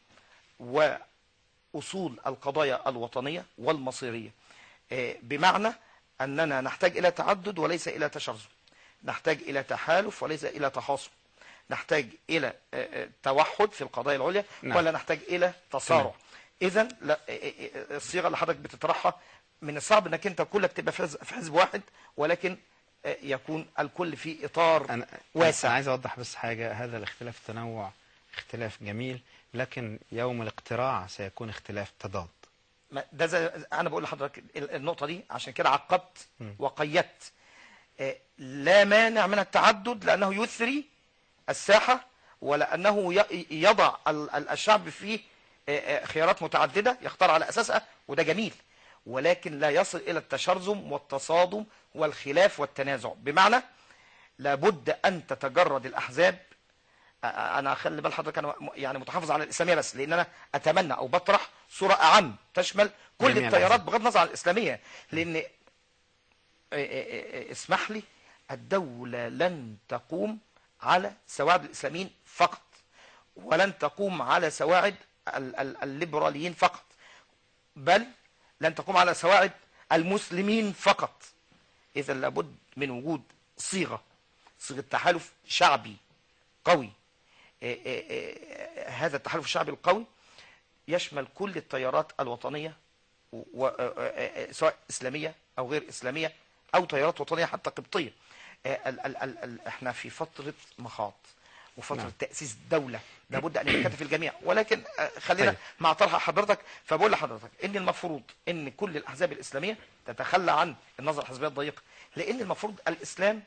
وأصول القضايا الوطنية والمصيرية آه، بمعنى أننا نحتاج إلى تعدد وليس إلى تشرذم نحتاج إلى تحالف وليس إلى تخاصم نحتاج إلى آه، آه، توحد في القضايا العليا نعم. ولا نحتاج إلى تصارع تمام. إذا لا- آه، آه، الصيغة اللي حضرتك بتطرحها من الصعب أنك أنت كلك تبقى في حزب- في حزب واحد ولكن آه، يكون الكل في إطار أنا واسع أنا عايز أوضح بس حاجة هذا الاختلاف التنوع اختلاف جميل لكن يوم الاقتراع سيكون اختلاف تضاد ما- ده زي انا بقول لحضرتك ال- النقطه دي عشان كده عقبت مم. وقيدت آه، لا مانع من التعدد لانه يثري الساحه ولانه ي- يضع ال- ال- الشعب في آه، آه، خيارات متعدده يختار على اساسها وده جميل ولكن لا يصل الى التشرذم والتصادم والخلاف والتنازع بمعنى لابد ان تتجرد الاحزاب أ- انا خلي بال حضرتك انا م- يعني متحافظ على الاسلاميه بس لان انا اتمنى او بطرح صوره اعم تشمل كل جميع التيارات الأحزاب. بغض النظر عن الاسلاميه لان إيه إيه إيه اسمح لي الدوله لن تقوم على سواعد الاسلاميين فقط ولن تقوم على سواعد ال- ال- الليبراليين فقط بل لن تقوم على سواعد المسلمين فقط اذا لابد من وجود صيغه صيغه تحالف شعبي قوي إيه إيه إيه هذا التحالف الشعبي القوي يشمل كل التيارات الوطنية و- و- آه، آه، آه، سواء إسلامية أو غير إسلامية أو تيارات وطنية حتى قبطية آه، ال- ال- ال- ال- احنا في فترة مخاض وفترة نعم. نعم. تأسيس دولة لابد أن يتكاتف الجميع ولكن آه، خلينا طيب. مع طرح حضرتك فبقول لحضرتك إن المفروض إن كل الأحزاب الإسلامية تتخلى عن النظرة الحزبية الضيقة لأن المفروض الإسلام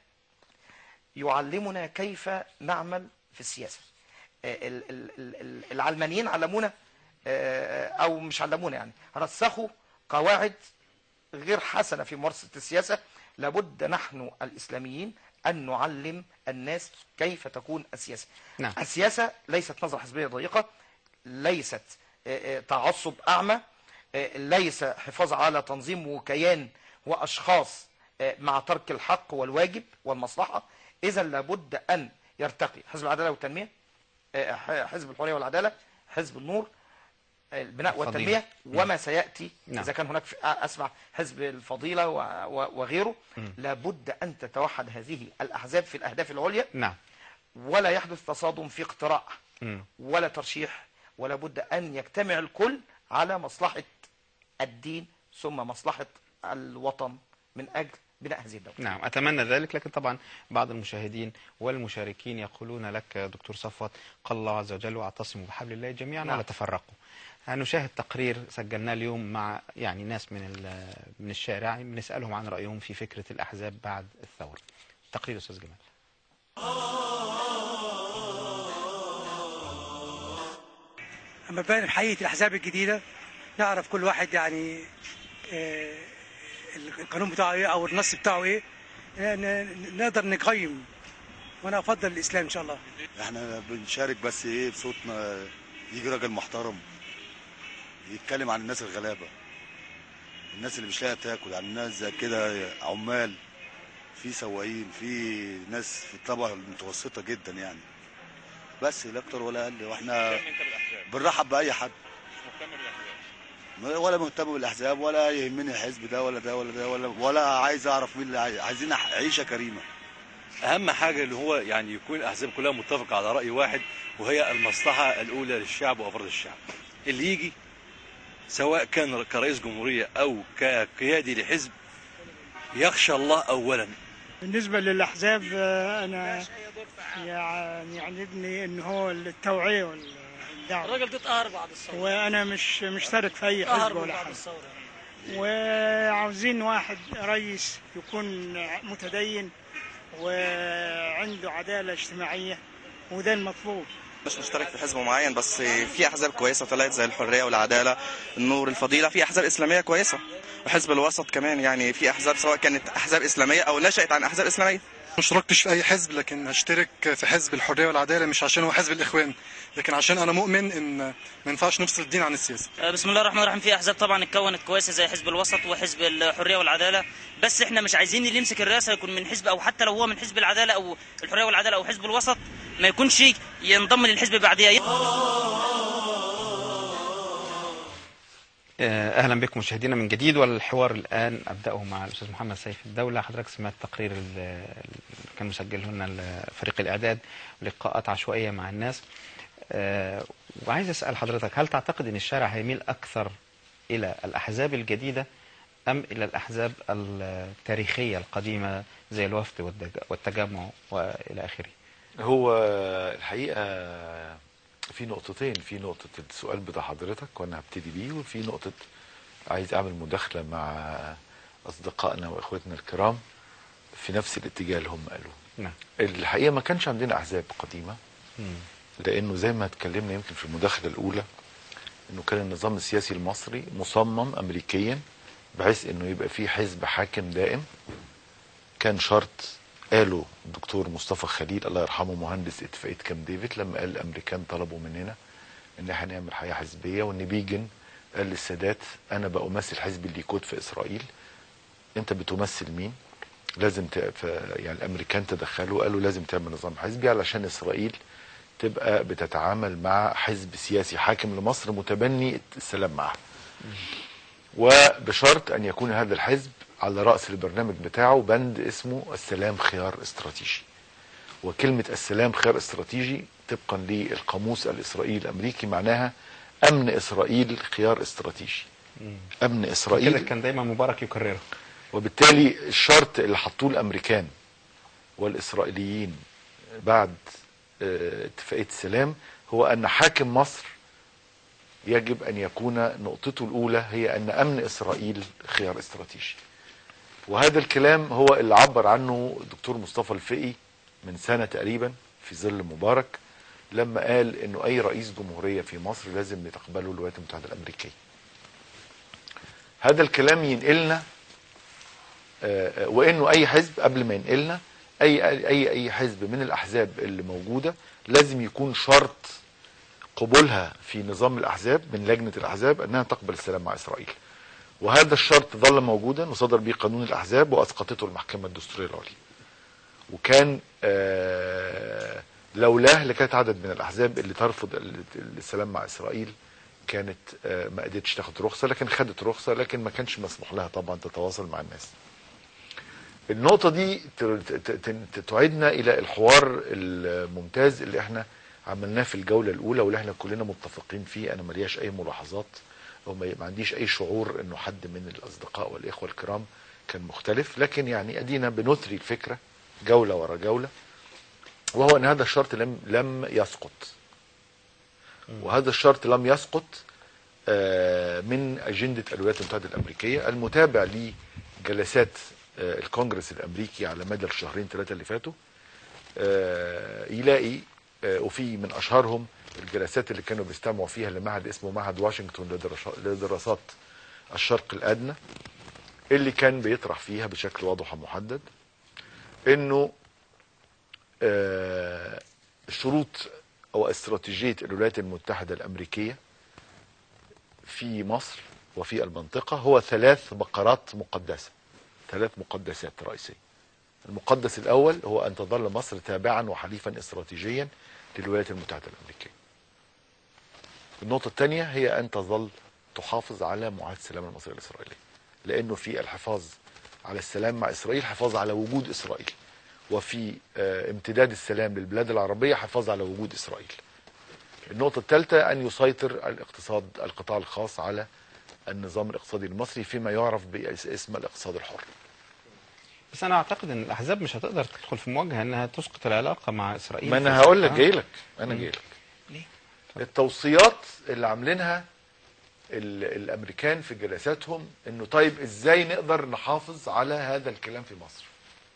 يعلمنا كيف نعمل في السياسة آه، ال- ال- ال- ال- العلمانيين علمونا آه، او مش علمونا يعني رسخوا قواعد غير حسنة في ممارسة السياسة لابد نحن الإسلاميين أن نعلم الناس كيف تكون السياسة نعم. السياسة ليست نظرة حزبية ضيقة ليست آه، آه، تعصب أعمى آه، ليس حفاظ على تنظيم وكيان وأشخاص آه، مع ترك الحق والواجب والمصلحة إذا لابد أن يرتقي حزب العدالة والتنمية آه، ح- حزب الحرية والعدالة حزب النور البناء الفضيلة. والتنمية مم. وما سيأتي نعم. إذا كان هناك في أسمع حزب الفضيلة و- و- وغيره مم. لابد أن تتوحد هذه الأحزاب في الأهداف العليا نعم ولا يحدث تصادم في اقتراع مم. ولا ترشيح ولا بد أن يجتمع الكل على مصلحة الدين ثم مصلحة الوطن من أجل بناء هذه الدولة نعم أتمنى ذلك لكن طبعا بعض المشاهدين والمشاركين يقولون لك يا دكتور صفوت قال الله عز وجل واعتصموا بحبل الله جميعا نعم. ولا تفرقوا هنشاهد تقرير سجلناه اليوم مع يعني ناس من ال- من الشارع بنسألهم عن رأيهم في فكرة الأحزاب بعد الثورة تقرير أستاذ جمال اما بقى حقيقه الاحزاب الجديده نعرف كل واحد يعني آه، القانون بتاعه ايه او النص بتاعه ايه ن- ن- نقدر نقيم وانا افضل الاسلام ان شاء الله احنا بنشارك بس ايه بصوتنا يجي راجل محترم يتكلم عن الناس الغلابه الناس اللي مش لاقيه تاكل عن الناس زي كده عمال في سواقين في ناس في الطبقه المتوسطه جدا يعني بس لا اكتر ولا اقل واحنا بنرحب باي حد ولا مهتم بالاحزاب ولا يهمني الحزب ده ولا ده ولا ده ولا ولا عايز اعرف مين اللي عايز عايزين عيشه كريمه اهم حاجه اللي هو يعني يكون الاحزاب كلها متفقه على راي واحد وهي المصلحه الاولى للشعب وافراد الشعب اللي يجي سواء كان كرئيس جمهوريه او كقيادي لحزب يخشى الله اولا بالنسبة للأحزاب آه، أنا يعني يعجبني إن هو التوعية والدعوة الراجل ده اتقهر بعد الثوره وأنا مش مشترك في أي اتقهر حزب من ولا بعد حاجة الثوره وعاوزين واحد رئيس يكون متدين وعنده عدالة اجتماعية وده المطلوب مش مشترك في حزب معين بس في احزاب كويسه طلعت زي الحريه والعداله النور الفضيله في احزاب اسلاميه كويسه وحزب الوسط كمان يعني في احزاب سواء كانت احزاب اسلاميه او نشات عن احزاب اسلاميه ما اشتركتش في اي حزب لكن هشترك في حزب الحريه والعداله مش عشان هو حزب الاخوان لكن عشان انا مؤمن ان ما ينفعش نفصل الدين عن السياسه آه، بسم الله الرحمن الرحيم في احزاب طبعا اتكونت كويسه زي حزب الوسط وحزب الحريه والعداله بس احنا مش عايزين اللي يمسك الرئاسه يكون من حزب او حتى لو هو من حزب العداله او الحريه والعداله او حزب الوسط ما يكونش ينضم للحزب بعديها آه، اهلا بكم مشاهدينا من جديد والحوار الان ابداه مع الاستاذ محمد سيف الدوله حضرتك سمعت تقرير ال- اللي كان مسجله لنا ال- فريق الاعداد لقاءات عشوائيه مع الناس آه، وعايز اسال حضرتك هل تعتقد ان الشارع هيميل اكثر الى الاحزاب الجديده ام الى الاحزاب التاريخيه القديمه زي الوفد والدج- والتجمع والى اخره هو الحقيقة في نقطتين في نقطة السؤال بتاع حضرتك وأنا هبتدي بيه وفي نقطة عايز أعمل مداخلة مع أصدقائنا وإخوتنا الكرام في نفس الاتجاه اللي هم قالوه نعم الحقيقة ما كانش عندنا أحزاب قديمة لأنه زي ما اتكلمنا يمكن في المداخلة الأولى إنه كان النظام السياسي المصري مصمم أمريكيا بحيث إنه يبقى فيه حزب حاكم دائم كان شرط قاله الدكتور مصطفى خليل الله يرحمه مهندس اتفاقيه كام ديفيد لما قال الامريكان طلبوا مننا ان احنا نعمل حياه حزبيه وان بيجن قال للسادات انا بأمثل حزب الليكود في اسرائيل انت بتمثل مين؟ لازم ت... ف... يعني الامريكان تدخلوا قالوا لازم تعمل نظام حزبي علشان اسرائيل تبقى بتتعامل مع حزب سياسي حاكم لمصر متبني السلام معها وبشرط ان يكون هذا الحزب على راس البرنامج بتاعه بند اسمه السلام خيار استراتيجي وكلمه السلام خيار استراتيجي طبقا للقاموس الاسرائيلي الامريكي معناها امن اسرائيل خيار استراتيجي امن كده اسرائيل كان دايما مبارك يكرره وبالتالي الشرط اللي حطوه الامريكان والاسرائيليين بعد آه، اتفاقيه السلام هو ان حاكم مصر يجب ان يكون نقطته الاولى هي ان امن اسرائيل خيار استراتيجي وهذا الكلام هو اللي عبر عنه الدكتور مصطفى الفقي من سنه تقريبا في ظل مبارك لما قال انه اي رئيس جمهوريه في مصر لازم يتقبله الولايات المتحده الامريكيه هذا الكلام ينقلنا آه، آه، وانه اي حزب قبل ما ينقلنا اي اي اي حزب من الاحزاب اللي موجوده لازم يكون شرط قبولها في نظام الاحزاب من لجنه الاحزاب انها تقبل السلام مع اسرائيل. وهذا الشرط ظل موجودا وصدر به قانون الاحزاب واسقطته المحكمه الدستوريه العليا. وكان آه، لولاه لكانت عدد من الاحزاب اللي ترفض ال- السلام مع اسرائيل كانت آه، ما قدرتش تاخد رخصه لكن خدت رخصه لكن ما كانش مسموح لها طبعا تتواصل مع الناس. النقطة دي ت- ت- ت- تعيدنا إلى الحوار الممتاز اللي احنا عملناه في الجولة الأولى واللي احنا كلنا متفقين فيه أنا ملياش أي ملاحظات أو ما ما عنديش أي شعور إنه حد من الأصدقاء والإخوة الكرام كان مختلف لكن يعني أدينا بنثري الفكرة جولة ورا جولة وهو أن هذا الشرط لم لم يسقط وهذا الشرط لم يسقط آه، من أجندة الولايات المتحدة الأمريكية المتابع لجلسات آه، الكونجرس الأمريكي على مدى الشهرين ثلاثة اللي فاتوا آه، يلاقي آه، وفي من أشهرهم الجلسات اللي كانوا بيستمعوا فيها لمعهد اسمه معهد واشنطن لدراسات- لدراسات الشرق الأدنى اللي كان بيطرح فيها بشكل واضح ومحدد انه آه، شروط أو استراتيجية الولايات المتحدة الأمريكية في مصر وفي المنطقة هو ثلاث بقرات مقدسة ثلاث مقدسات رئيسية المقدس الأول هو أن تظل مصر تابعا وحليفا استراتيجيا للولايات المتحدة الأمريكية النقطة الثانية هي أن تظل تحافظ على معاهدة السلام المصرية الإسرائيلية لأنه في الحفاظ على السلام مع إسرائيل حفاظ على وجود إسرائيل وفي آه، امتداد السلام للبلاد العربية حفاظ على وجود إسرائيل النقطة الثالثة أن يسيطر الاقتصاد القطاع الخاص على النظام الاقتصادي المصري فيما يعرف باسم الاقتصاد الحر بس انا اعتقد ان الاحزاب مش هتقدر تدخل في مواجهه انها تسقط العلاقه مع اسرائيل ما في انا هقول لك آه. جاي لك انا مم. جاي لك ليه؟ التوصيات اللي عاملينها ال- الامريكان في جلساتهم انه طيب ازاي نقدر نحافظ على هذا الكلام في مصر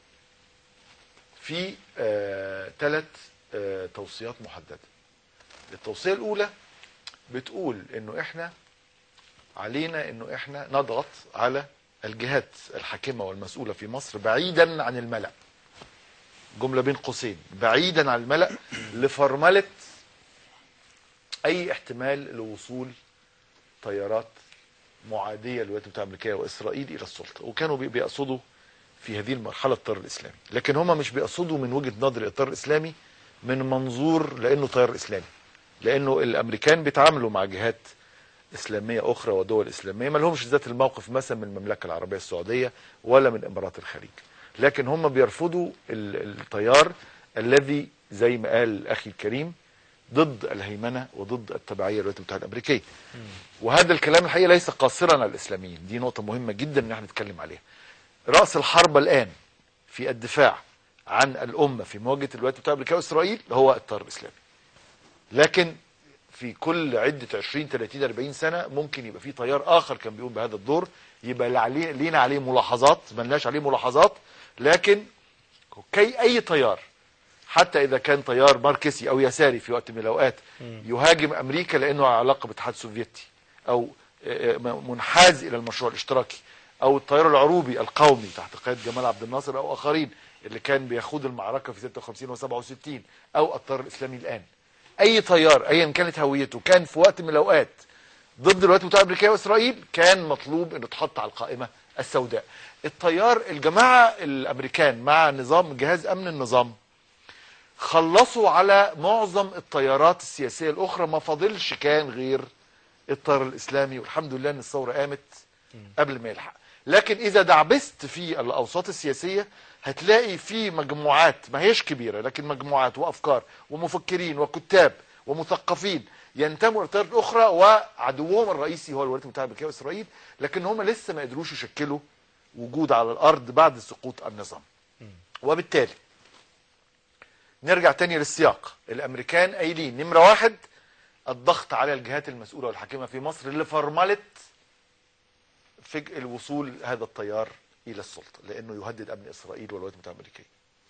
في ثلاث آه توصيات محدده التوصيه الاولى بتقول انه احنا علينا انه احنا نضغط على الجهات الحاكمه والمسؤوله في مصر بعيدا عن الملأ جمله بين قوسين بعيدا عن الملأ لفرمله اي احتمال لوصول طيارات معاديه للولايات المتحده الامريكيه واسرائيل الى السلطه وكانوا بي- بيقصدوا في هذه المرحله الطيار الاسلامي لكن هم مش بيقصدوا من وجهه نظر الطيار الاسلامي من منظور لانه طيار اسلامي لانه الامريكان بيتعاملوا مع جهات اسلاميه اخرى ودول اسلاميه ما لهمش ذات الموقف مثلا من المملكه العربيه السعوديه ولا من امارات الخليج لكن هم بيرفضوا ال- التيار الذي زي ما قال اخي الكريم ضد الهيمنه وضد التبعيه للولايات المتحده الامريكيه وهذا الكلام الحقيقه ليس قاصرا على الاسلاميين دي نقطه مهمه جدا ان احنا نتكلم عليها راس الحرب الان في الدفاع عن الامه في مواجهه الولايات المتحده الامريكيه واسرائيل هو التيار الاسلامي لكن في كل عده 20 30 40 سنه ممكن يبقى في تيار اخر كان بيقوم بهذا الدور يبقى اللي عليه لينا عليه ملاحظات ملناش عليه ملاحظات لكن كي اي تيار حتى اذا كان تيار ماركسي او يساري في وقت من الاوقات يهاجم امريكا لانه على علاقه بالاتحاد السوفيتي او آه، آه، منحاز الى المشروع الاشتراكي او التيار العروبي القومي تحت قياده جمال عبد الناصر او اخرين اللي كان بيخوض المعركه في 56 و67 او التيار الاسلامي الان اي تيار ايا كانت هويته كان في وقت من الاوقات ضد الولايات المتحده الامريكيه واسرائيل كان مطلوب انه تحط على القائمه السوداء التيار الجماعه الامريكان مع نظام جهاز امن النظام خلصوا على معظم التيارات السياسيه الاخرى ما فاضلش كان غير التيار الاسلامي والحمد لله ان الثوره قامت قبل ما يلحق لكن اذا دعبست في الاوساط السياسيه هتلاقي في مجموعات ما هيش كبيره لكن مجموعات وافكار ومفكرين وكتاب ومثقفين ينتموا للتيارات الاخرى وعدوهم الرئيسي هو الولايات المتحده الامريكيه واسرائيل لكن هم لسه ما قدروش يشكلوا وجود على الارض بعد سقوط النظام وبالتالي نرجع تاني للسياق الامريكان قايلين نمره واحد الضغط على الجهات المسؤوله والحاكمه في مصر لفرمله فج الوصول هذا التيار الى السلطه لانه يهدد امن اسرائيل والولايات المتحده الامريكيه.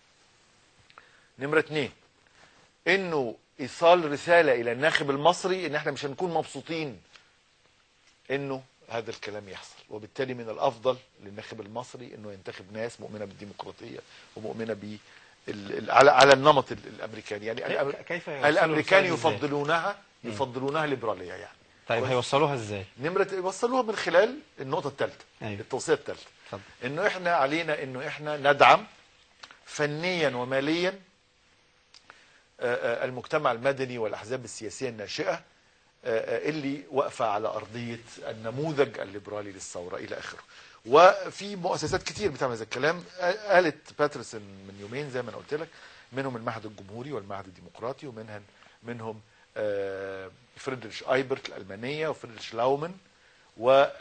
نمره اثنين انه ايصال رساله الى الناخب المصري ان احنا مش هنكون مبسوطين انه هذا الكلام يحصل وبالتالي من الافضل للناخب المصري انه ينتخب ناس مؤمنه بالديمقراطيه ومؤمنه ب ال- ال- على على النمط ال- الامريكاني يعني كيف- الأمر- كيف يوصلوا الامريكان الرسالة إزاي؟ يفضلونها مم. يفضلونها ليبراليه يعني طيب كويس؟ هيوصلوها ازاي نمرة يوصلوها من خلال النقطة الثالثة أيوة. التوصية الثالثة اتفضل. انه احنا علينا انه احنا ندعم فنيا وماليا آه، آه، المجتمع المدني والاحزاب السياسية الناشئة آه، آه، اللي واقفة على ارضية النموذج الليبرالي للثورة الى اخره وفي مؤسسات كتير بتعمل هذا الكلام آه، قالت باترسون من يومين زي ما انا قلت لك منهم المعهد الجمهوري والمعهد الديمقراطي ومنهم منهم آه، فريدريش ايبرت الالمانيه وفريدريش لاومن و آه،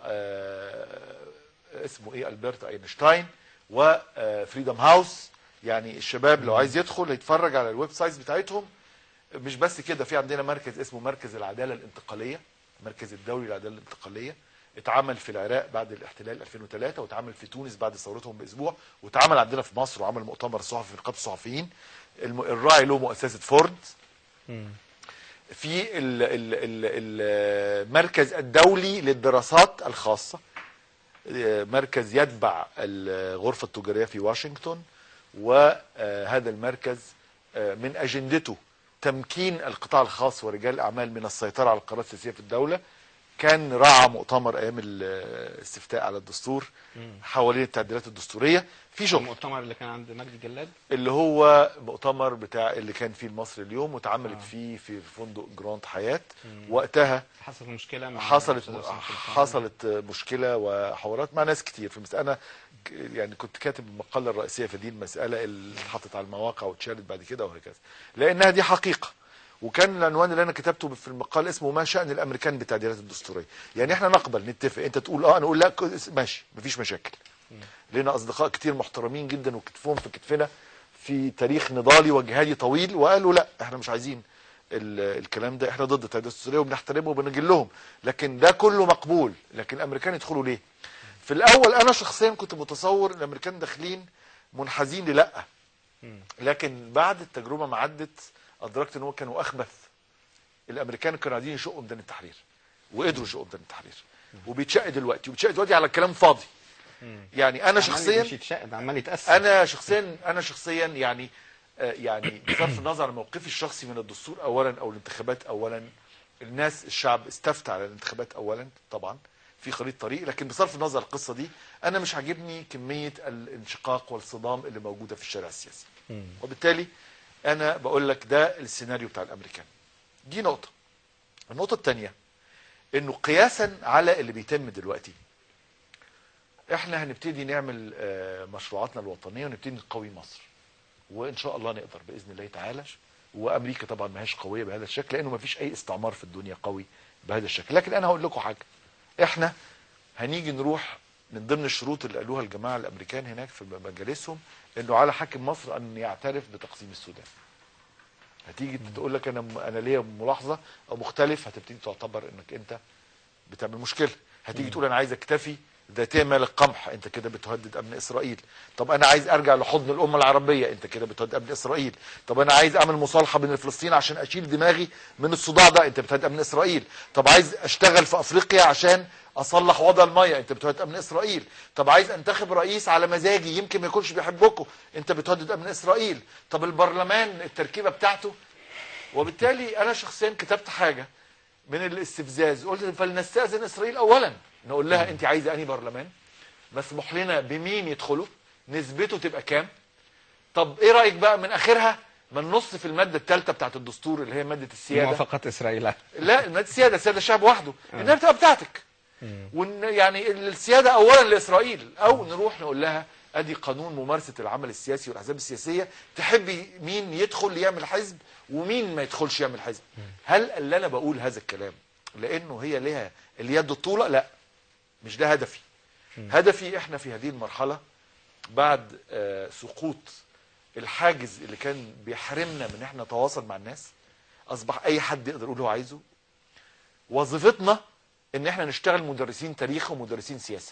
آه، اسمه ايه البرت اينشتاين وفريدم هاوس يعني الشباب لو عايز يدخل يتفرج على الويب سايتس بتاعتهم مش بس كده في عندنا مركز اسمه مركز العداله الانتقاليه المركز الدولي للعداله الانتقاليه اتعمل في العراق بعد الاحتلال 2003 واتعمل في تونس بعد ثورتهم باسبوع واتعمل عندنا في مصر وعمل مؤتمر صحفي في نقابه الصحفيين الم- الراعي له مؤسسه فورد في ال- ال- ال- المركز الدولي للدراسات الخاصة آه، مركز يتبع الغرفة التجارية في واشنطن وهذا المركز آه، من أجندته تمكين القطاع الخاص ورجال الاعمال من السيطره على القرارات السياسيه في الدوله كان راعى مؤتمر ايام الاستفتاء على الدستور حوالين التعديلات الدستوريه في شغل المؤتمر اللي كان عند مجدي جلاد اللي هو مؤتمر بتاع اللي كان فيه المصري اليوم واتعملت فيه في فندق جراند حياه وقتها حصلت مشكله مع حصلت الأستاذ حسن سلطان. حصلت مشكله وحوارات مع ناس كتير في المسألة انا ك- يعني كنت كاتب المقاله الرئيسيه في دي المساله اللي اتحطت على المواقع واتشالت بعد كده وهكذا لانها دي حقيقه وكان العنوان اللي انا كتبته في المقال اسمه ما شان الامريكان بالتعديلات الدستوريه يعني احنا نقبل نتفق انت تقول اه انا اقول لا ك- ماشي مفيش مشاكل لنا اصدقاء كتير محترمين جدا وكتفهم في كتفنا في تاريخ نضالي وجهادي طويل وقالوا لا احنا مش عايزين ال- الكلام ده احنا ضد التعديلات الدستوريه وبنحترمه وبنجلهم لكن ده كله مقبول لكن الامريكان يدخلوا ليه في الاول انا شخصيا كنت متصور ان الامريكان داخلين منحازين للا لكن بعد التجربه ما عدت ادركت ان هو كانوا اخبث الامريكان كانوا عايزين يشقوا ميدان التحرير وقدروا يشقوا ميدان التحرير وبيتشق دلوقتي وبيتشق دلوقتي على كلام فاضي يعني انا عمال شخصيا مش يتشقد عمال يتأثر انا شخصيا انا شخصيا يعني آه، يعني بصرف النظر عن موقفي الشخصي من الدستور اولا او الانتخابات اولا الناس الشعب استفتى على الانتخابات اولا طبعا في خريطه طريق لكن بصرف النظر عن القصه دي انا مش عاجبني كميه الانشقاق والصدام اللي موجوده في الشارع السياسي وبالتالي انا بقول لك ده السيناريو بتاع الامريكان دي نقطه النقطه الثانيه انه قياسا على اللي بيتم دلوقتي احنا هنبتدي نعمل آه، مشروعاتنا الوطنيه ونبتدي نقوي مصر وان شاء الله نقدر باذن الله تعالى وامريكا طبعا ما هيش قويه بهذا الشكل لانه ما فيش اي استعمار في الدنيا قوي بهذا الشكل لكن انا هقول لكم حاجه احنا هنيجي نروح من ضمن الشروط اللي قالوها الجماعه الامريكان هناك في مجالسهم انه على حاكم مصر ان يعترف بتقسيم السودان هتيجي تقول لك انا انا ليا ملاحظه او مختلف هتبتدي تعتبر انك انت بتعمل مشكله هتيجي تقول انا عايز اكتفي ذاتيا مال القمح انت كده بتهدد امن اسرائيل طب انا عايز ارجع لحضن الامه العربيه انت كده بتهدد امن اسرائيل طب انا عايز اعمل مصالحه بين الفلسطينيين عشان اشيل دماغي من الصداع ده انت بتهدد امن اسرائيل طب عايز اشتغل في افريقيا عشان اصلح وضع الميه انت بتهدد امن اسرائيل طب عايز انتخب رئيس على مزاجي يمكن ما يكونش بيحبكم انت بتهدد امن اسرائيل طب البرلمان التركيبه بتاعته وبالتالي انا شخصيا كتبت حاجه من الاستفزاز قلت فلنستاذن اسرائيل اولا نقول لها انت عايزه انهي برلمان مسموح لنا بمين يدخلوا نسبته تبقى كام طب ايه رايك بقى من اخرها ما ننص في الماده الثالثه بتاعت الدستور اللي هي ماده السياده موافقات اسرائيل لا ماده السياده السياده الشعب وحده انها بتبقى بتاعتك وان يعني السياده اولا لاسرائيل او نروح نقول لها ادي قانون ممارسه العمل السياسي والاحزاب السياسيه تحبي مين يدخل يعمل حزب ومين ما يدخلش يعمل حزب هل اللي انا بقول هذا الكلام لانه هي لها اليد الطولة لا مش ده هدفي هدفي احنا في هذه المرحله بعد آه، سقوط الحاجز اللي كان بيحرمنا من احنا نتواصل مع الناس اصبح اي حد يقدر يقول اللي هو عايزه وظيفتنا ان احنا نشتغل مدرسين تاريخ ومدرسين سياسه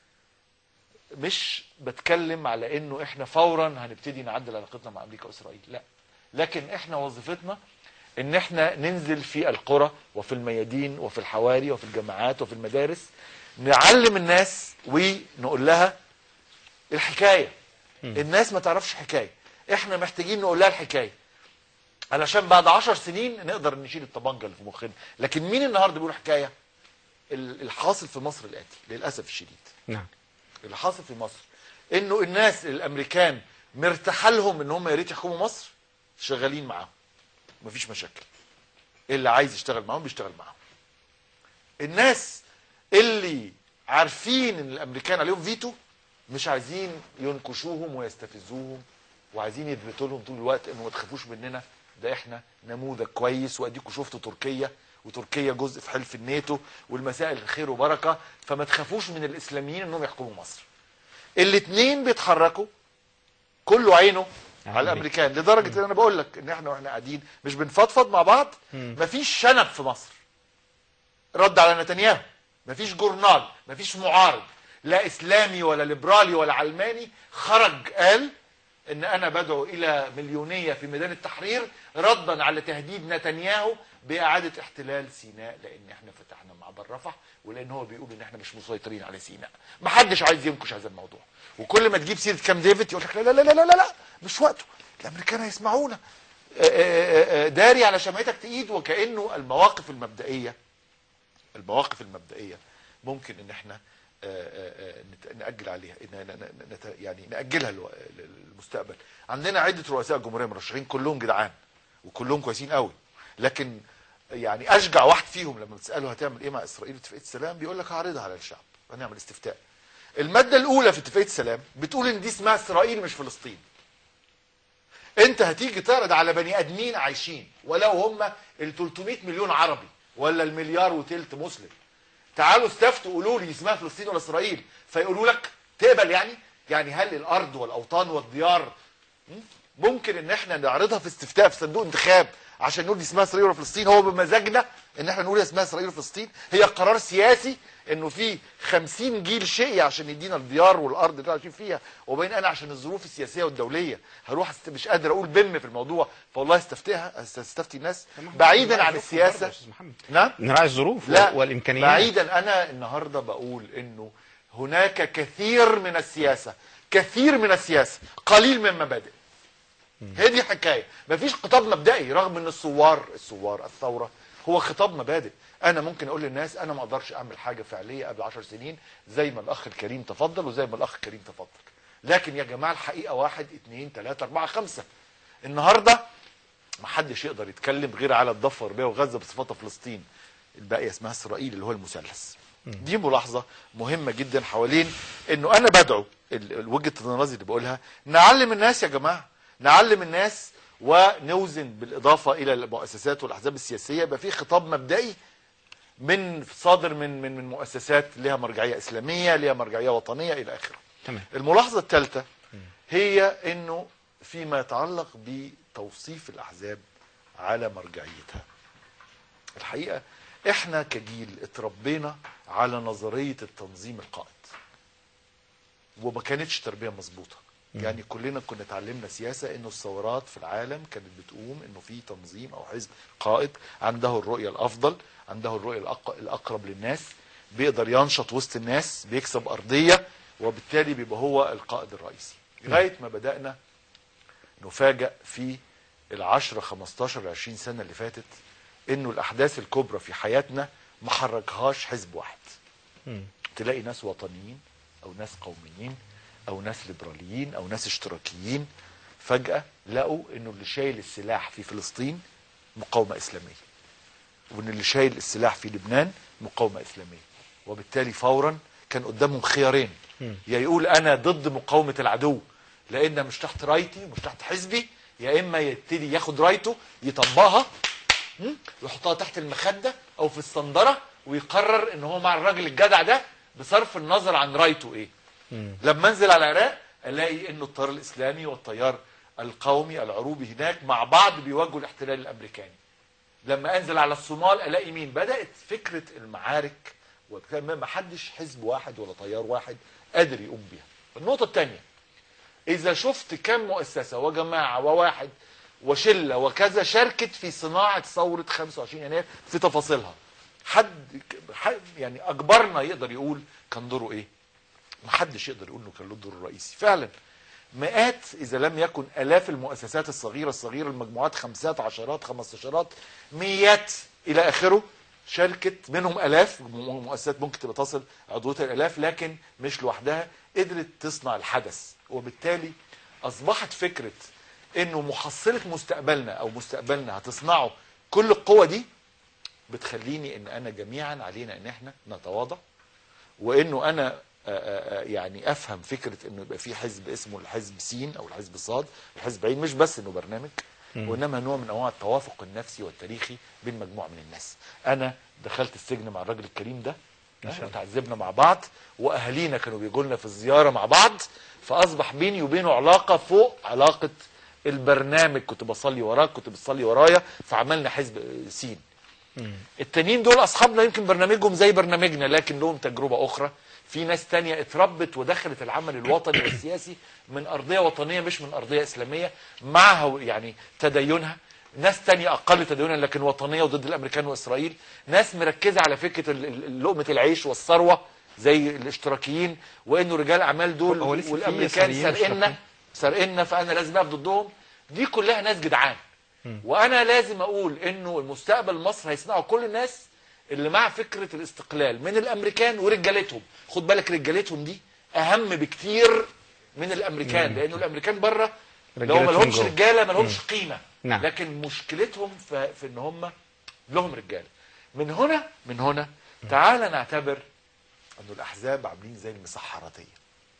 مش بتكلم على انه احنا فورا هنبتدي نعدل علاقتنا مع امريكا واسرائيل لا لكن احنا وظيفتنا ان احنا ننزل في القرى وفي الميادين وفي الحواري وفي الجامعات وفي المدارس نعلم الناس ونقول لها الحكايه الناس ما تعرفش حكايه احنا محتاجين نقول لها الحكايه علشان بعد عشر سنين نقدر نشيل الطبنجه اللي في مخنا لكن مين النهارده بيقول حكايه ال- الحاصل في مصر الاتي للاسف الشديد نعم اللي حاصل في مصر انه الناس الامريكان مرتاح لهم ان هم يا ريت يحكموا مصر شغالين معاهم مفيش مشاكل اللي عايز يشتغل معاهم بيشتغل معاهم الناس اللي عارفين ان الامريكان عليهم فيتو مش عايزين ينكشوهم ويستفزوهم وعايزين يثبتوا لهم طول الوقت انه ما تخافوش مننا ده احنا نموذج كويس واديكوا شفتوا تركيا وتركيا جزء في حلف الناتو والمسائل خير وبركه فما تخافوش من الاسلاميين انهم يحكموا مصر الاثنين بيتحركوا كله عينه على الامريكان لدرجه ان انا بقول لك ان احنا واحنا قاعدين مش بنفضفض مع بعض مفيش شنب في مصر رد على نتنياهو مفيش جورنال مفيش معارض لا اسلامي ولا ليبرالي ولا علماني خرج قال ان انا بدعو الى مليونيه في ميدان التحرير ردا على تهديد نتنياهو باعاده احتلال سيناء لان احنا فتحنا معبر رفح ولان هو بيقول ان احنا مش مسيطرين على سيناء محدش عايز ينكش هذا الموضوع وكل ما تجيب سيره كام ديفيد يقول لك لا لا لا لا لا لا مش وقته الامريكان هيسمعونا آه، آه، آه، داري على شمعتك تقيد وكانه المواقف المبدئيه المواقف المبدئيه ممكن ان احنا آه، آه، آه، نت- ناجل عليها إن- ن- ن- نت- يعني ناجلها للو- للمستقبل عندنا عده رؤساء جمهوريه مرشحين كلهم جدعان وكلهم كويسين قوي لكن يعني اشجع واحد فيهم لما بتساله هتعمل ايه مع اسرائيل في اتفاقيه السلام بيقول لك هعرضها على الشعب هنعمل استفتاء الماده الاولى في اتفاقيه السلام بتقول ان دي اسمها اسرائيل مش فلسطين انت هتيجي تعرض على بني ادمين عايشين ولو هم ال 300 مليون عربي ولا المليار وتلت مسلم تعالوا استفتوا قولوا لي اسمها فلسطين ولا اسرائيل فيقولوا لك تقبل يعني يعني هل الارض والاوطان والديار م? ممكن ان احنا نعرضها في استفتاء في صندوق انتخاب عشان نقول دي اسمها اسرائيل ولا فلسطين هو بمزاجنا ان احنا نقول اسمها اسرائيل وفلسطين هي قرار سياسي انه في 50 جيل شقي عشان يدينا الديار والارض اللي عايشين فيها وبين انا عشان الظروف السياسيه والدوليه هروح است... مش قادر اقول بم في الموضوع فوالله استفتيها استفتي الناس بعيدا عن السياسه نعم نراعي الظروف لا والامكانيات بعيدا انا النهارده بقول انه هناك كثير من السياسه كثير من السياسه قليل من المبادئ هي دي حكايه مفيش خطاب مبدئي رغم ان الثوار الثوار الثوره هو خطاب مبادئ انا ممكن اقول للناس انا ما اقدرش اعمل حاجه فعليه قبل 10 سنين زي ما الاخ الكريم تفضل وزي ما الاخ الكريم تفضل لكن يا جماعه الحقيقه واحد اتنين تلاته اربعه خمسه النهارده ما حدش يقدر يتكلم غير على الضفه الغربيه وغزه بصفتها فلسطين الباقيه اسمها اسرائيل اللي هو المثلث دي ملاحظه مهمه جدا حوالين انه انا بدعو ال- ال- وجهه النظر اللي بقولها نعلم الناس يا جماعه نعلم الناس ونوزن بالاضافه الى المؤسسات والاحزاب السياسيه يبقى في خطاب مبدئي من صادر من من من مؤسسات لها مرجعيه اسلاميه لها مرجعيه وطنيه الى اخره تمام الملاحظه الثالثه هي انه فيما يتعلق بتوصيف الاحزاب على مرجعيتها الحقيقه احنا كجيل اتربينا على نظريه التنظيم القائد وما كانتش تربيه مظبوطه يعني كلنا كنا اتعلمنا سياسه انه الثورات في العالم كانت بتقوم انه في تنظيم او حزب قائد عنده الرؤيه الافضل عنده الرؤيه الأق- الاقرب للناس بيقدر ينشط وسط الناس بيكسب ارضيه وبالتالي بيبقى هو القائد الرئيسي لغايه ما بدانا نفاجأ في العشرة 15 20 سنة اللي فاتت انه الاحداث الكبرى في حياتنا ما حركهاش حزب واحد تلاقي ناس وطنيين او ناس قوميين او ناس ليبراليين او ناس اشتراكيين فجأة لقوا انه اللي شايل السلاح في فلسطين مقاومة اسلامية وان اللي شايل السلاح في لبنان مقاومة اسلامية وبالتالي فورا كان قدامهم خيارين يا يقول انا ضد مقاومة العدو لان مش تحت رايتي ومش تحت حزبي يا اما يبتدي ياخد رايته يطبقها م? ويحطها تحت المخدة او في الصندرة ويقرر ان هو مع الراجل الجدع ده بصرف النظر عن رايته ايه لما انزل على العراق الاقي انه التيار الاسلامي والتيار القومي العروبي هناك مع بعض بيواجهوا الاحتلال الامريكاني لما انزل على الصومال الاقي مين بدات فكره المعارك وكان ما حدش حزب واحد ولا تيار واحد قادر يقوم بيها النقطه الثانيه اذا شفت كم مؤسسه وجماعه وواحد وشله وكذا شاركت في صناعه ثوره 25 يناير في تفاصيلها حد حد- يعني اجبرنا يقدر يقول كان دوره ايه محدش يقدر يقول انه كان له الدور الرئيسي فعلا مئات اذا لم يكن الاف المؤسسات الصغيره الصغيره المجموعات خمسات عشرات خمستاشرات مئات الى اخره شاركت منهم الاف م- مؤسسات ممكن تبقى تصل عضويتها الالاف لكن مش لوحدها قدرت تصنع الحدث وبالتالي اصبحت فكره انه محصله مستقبلنا او مستقبلنا هتصنعه كل القوه دي بتخليني ان انا جميعا علينا ان احنا نتواضع وانه انا آه، آه، آه، يعني افهم فكره انه يبقى في حزب اسمه الحزب سين او الحزب صاد الحزب عين مش بس انه برنامج مم. وانما نوع من انواع التوافق النفسي والتاريخي بين مجموعه من الناس انا دخلت السجن مع الراجل الكريم ده ما شاء الله. وتعذبنا مع بعض واهالينا كانوا بيجوا لنا في الزياره مع بعض فاصبح بيني وبينه علاقه فوق علاقه البرنامج كنت بصلي وراك كنت بتصلي ورايا فعملنا حزب سين التانيين دول اصحابنا يمكن برنامجهم زي برنامجنا لكن لهم تجربه اخرى في ناس تانية اتربت ودخلت العمل الوطني والسياسي من ارضيه وطنيه مش من ارضيه اسلاميه معها يعني تدينها ناس تانية اقل تدينا لكن وطنيه وضد الامريكان واسرائيل ناس مركزه على فكره ال- ال- لقمه العيش والثروه زي الاشتراكيين وانه رجال اعمال دول هو لسه في والامريكان يساريين سارقنا اشتراكيين. سارقنا فانا لازم اقف ضدهم دي كلها ناس جدعان وانا لازم اقول انه المستقبل مصر هيصنعه كل الناس اللي مع فكره الاستقلال من الامريكان ورجالتهم خد بالك رجالتهم دي اهم بكتير من الامريكان مم. لانه الامريكان بره لو رجالتهم ما لهمش جوه. رجاله ما لهمش مم. قيمه نعم. لكن مشكلتهم في, في ان هم لهم رجاله من هنا من هنا تعال نعتبر انه الاحزاب عاملين زي المسحراتيه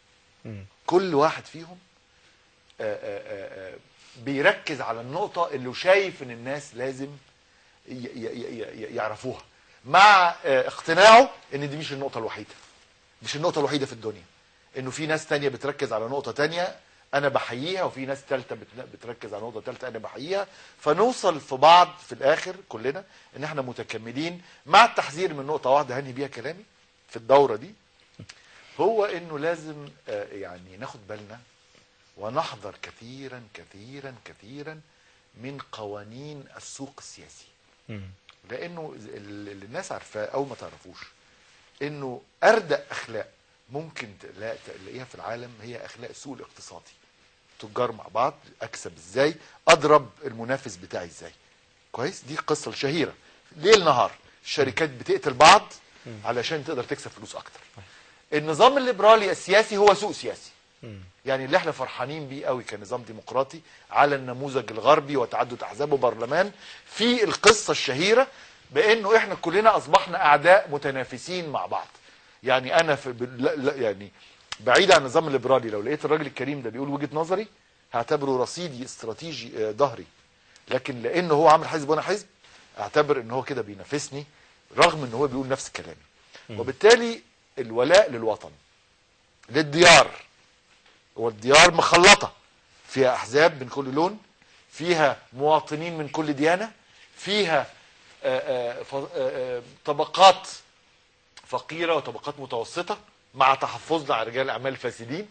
كل واحد فيهم آه، آه، آه، بيركز على النقطة اللي شايف ان الناس لازم ي- ي- ي- يعرفوها مع آه، اقتناعه ان دي مش النقطة الوحيدة مش النقطة الوحيدة في الدنيا انه في ناس تانية بتركز على نقطة تانية انا بحييها وفي ناس تالتة بت- بتركز على نقطة تالتة انا بحييها فنوصل في بعض في الاخر كلنا ان احنا متكاملين مع التحذير من نقطة واحدة هنهي بيها كلامي في الدورة دي هو انه لازم آه، يعني ناخد بالنا ونحذر كثيرا كثيرا كثيرا من قوانين السوق السياسي لانه ال- اللي الناس عارفاه او ما تعرفوش انه اردأ اخلاق ممكن تلا- تلاقيها في العالم هي اخلاق السوق الاقتصادي تجار مع بعض اكسب ازاي اضرب المنافس بتاعي ازاي كويس دي القصه الشهيره ليل نهار الشركات بتقتل بعض علشان تقدر تكسب فلوس اكتر النظام الليبرالي السياسي هو سوق سياسي يعني اللي احنا فرحانين بيه قوي كنظام ديمقراطي على النموذج الغربي وتعدد احزاب وبرلمان في القصه الشهيره بانه احنا كلنا اصبحنا اعداء متنافسين مع بعض يعني انا في ب- لا لا يعني بعيد عن النظام الليبرالي لو لقيت الراجل الكريم ده بيقول وجهه نظري هعتبره رصيدي استراتيجي آه، ظهري لكن لانه هو عامل حزب وانا حزب اعتبر ان هو كده بينافسني رغم ان هو بيقول نفس كلامي وبالتالي الولاء للوطن للديار والديار مخلطة فيها أحزاب من كل لون فيها مواطنين من كل ديانة فيها آه، آه، ف- آه، آه، طبقات فقيرة وطبقات متوسطة مع تحفظنا على رجال الأعمال الفاسدين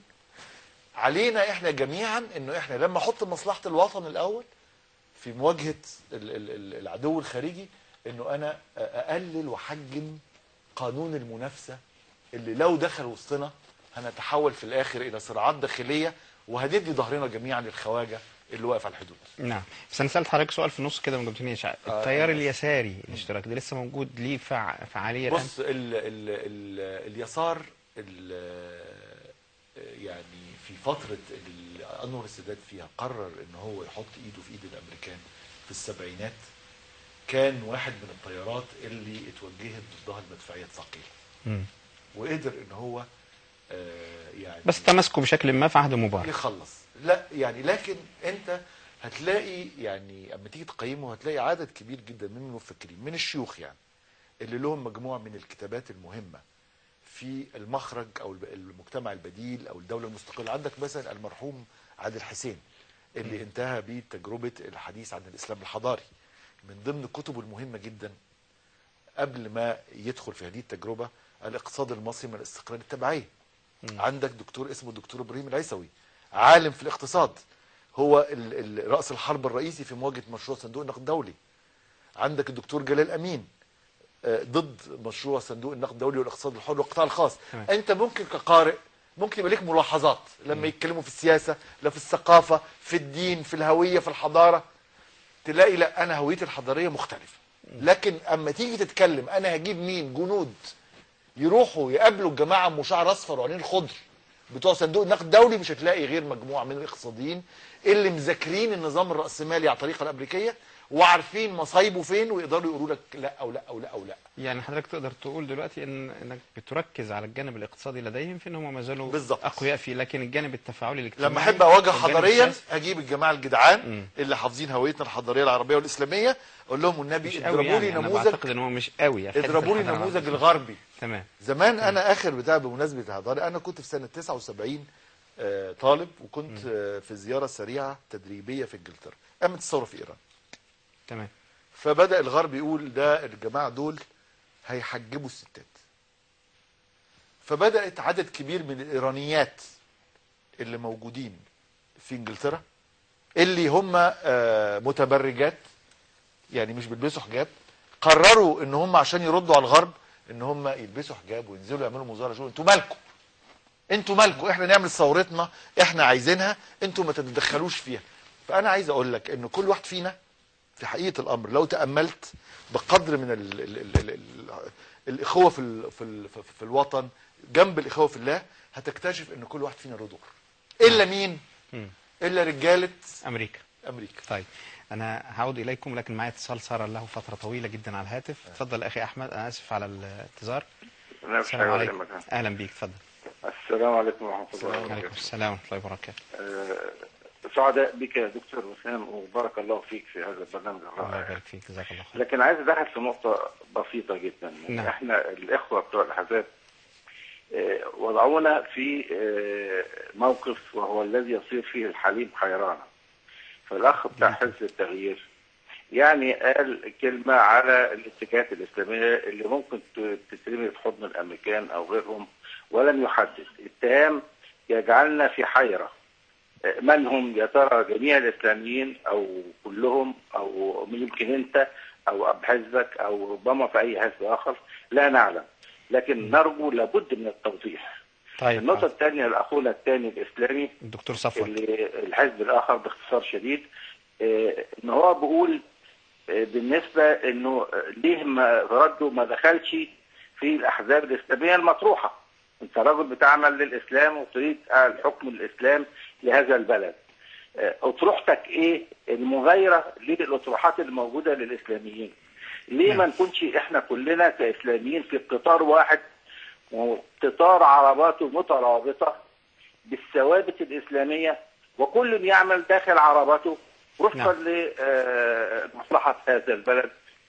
علينا احنا جميعا انه احنا لما احط مصلحة الوطن الأول في مواجهة ال- ال- ال- العدو الخارجي انه انا اقلل واحجم قانون المنافسة اللي لو دخل وسطنا هنتحول في الاخر الى صراعات داخلية وهندي ظهرنا جميعا للخواجة اللي واقف على الحدود نعم بس انا سالت حضرتك سؤال في النص كده ما جاوبتنيش التيار اليساري الاشتراكي ده لسه موجود ليه فع... فعاليه الان بص ال ال ال اليسار ال يعني في فترة ال- أنور السادات فيها قرر ان هو يحط ايده في ايد الامريكان في السبعينات كان واحد من التيارات اللي اتوجهت ضدها المدفعية الثقيلة مم. وقدر ان هو آه، يعني بس تمسكوا بشكل ما في عهد مبارك يخلص لا يعني لكن انت هتلاقي يعني اما تيجي تقيمه هتلاقي عدد كبير جدا من المفكرين من الشيوخ يعني اللي لهم مجموعه من الكتابات المهمه في المخرج او الب- المجتمع البديل او الدوله المستقله عندك مثلا المرحوم عادل حسين اللي انتهى بتجربه الحديث عن الاسلام الحضاري من ضمن كتبه المهمه جدا قبل ما يدخل في هذه التجربه الاقتصاد المصري من الاستقرار التبعيه عندك دكتور اسمه الدكتور ابراهيم العيسوي عالم في الاقتصاد هو ال- ال- راس الحرب الرئيسي في مواجهه مشروع صندوق النقد الدولي عندك الدكتور جلال امين آه، ضد مشروع صندوق النقد الدولي والاقتصاد الحر والقطاع الخاص تمام. انت ممكن كقارئ ممكن يبقى لك ملاحظات لما يتكلموا في السياسه لا في الثقافه في الدين في الهويه في الحضاره تلاقي لا انا هويتي الحضاريه مختلفه لكن اما تيجي تتكلم انا هجيب مين جنود يروحوا يقابلوا الجماعه ام شعر اصفر وعينين خضر بتوع صندوق النقد الدولي مش هتلاقي غير مجموعه من الاقتصاديين اللي مذاكرين النظام الراسمالي على الطريقه الامريكيه وعارفين مصايبه فين ويقدروا يقولوا لك لا او لا او لا او لا يعني حضرتك تقدر تقول دلوقتي ان انك بتركز على الجانب الاقتصادي لديهم في ان هم ما زالوا بالظبط. اقوياء فيه لكن الجانب التفاعلي الاجتماعي لما احب اواجه والجانب حضاريا السياسي اجيب الجماعه الجدعان اللي حافظين هويتنا الحضاريه العربيه والاسلاميه اقول لهم والنبي مش اضربوا قوي لي يعني انا نموذج بعتقد ان هو مش قوي في حتة اضربوا لي الحضارة نموذج العربية. الغربي تمام زمان انا اخر بتاع بمناسبه الحضاره انا كنت في سنه 79 آه، طالب وكنت آه، في زياره سريعه تدريبيه في انجلترا قامت الثوره في ايران تمام فبدا الغرب يقول ده الجماعه دول هيحجبوا الستات فبدات عدد كبير من الايرانيات اللي موجودين في انجلترا اللي هم آه، متبرجات يعني مش بيلبسوا حجاب قرروا ان هم عشان يردوا على الغرب ان هم يلبسوا حجاب وينزلوا يعملوا مظاهره شغل انتوا مالكم انتوا مالكم احنا نعمل ثورتنا احنا عايزينها انتوا ما تتدخلوش فيها فانا عايز اقول لك ان كل واحد فينا في حقيقه الامر لو تاملت بقدر من ال ال ال ال ال الاخوه في ال في ال في الوطن جنب الاخوه في الله هتكتشف ان كل واحد فينا له دور الا مين مم. الا رجاله امريكا امريكا طيب انا هعود اليكم لكن معايا اتصال صار له فتره طويله جدا على الهاتف اتفضل اخي احمد انا اسف على الانتظار لا مش السلام حاجة عليكم ولا مكان. اهلا بيك اتفضل السلام عليكم ورحمة الله وعليكم وبركاته السلام ورحمه الله وبركاته آه، سعداء بك يا دكتور وسام وبارك الله فيك في هذا البرنامج الله الرائع يبارك فيك جزاك الله خير لكن عايز ادخل في نقطة بسيطة جدا نعم. احنا الاخوة بتوع الاحزاب آه، وضعونا في آه، موقف وهو الذي يصير فيه الحليم حيرانا فالاخ بتاع حزب التغيير يعني قال كلمة على الاتجاهات الإسلامية اللي ممكن ت- تترمي في حضن الأمريكان أو غيرهم ولم يحدد اتهام يجعلنا في حيرة من هم يا ترى جميع الإسلاميين أو كلهم أو يمكن أنت أو بحزبك أو ربما في أي حزب آخر لا نعلم لكن نرجو لابد من التوضيح طيب النقطة الثانية لأخونا الثاني الإسلامي الدكتور صفوت اللي الحزب الآخر باختصار شديد آه، إن هو بيقول آه، بالنسبة إنه آه، ليه ما رده ما دخلش في الأحزاب الإسلامية المطروحة أنت راجل بتعمل للإسلام وتريد الحكم الإسلام لهذا البلد آه، أطروحتك إيه المغايرة للأطروحات الموجودة للإسلاميين ليه ما نكونش إحنا كلنا كإسلاميين في قطار واحد وقطار عرباته مترابطة بالثوابت الإسلامية وكل يعمل داخل عربته وفقا لمصلحة هذا البلد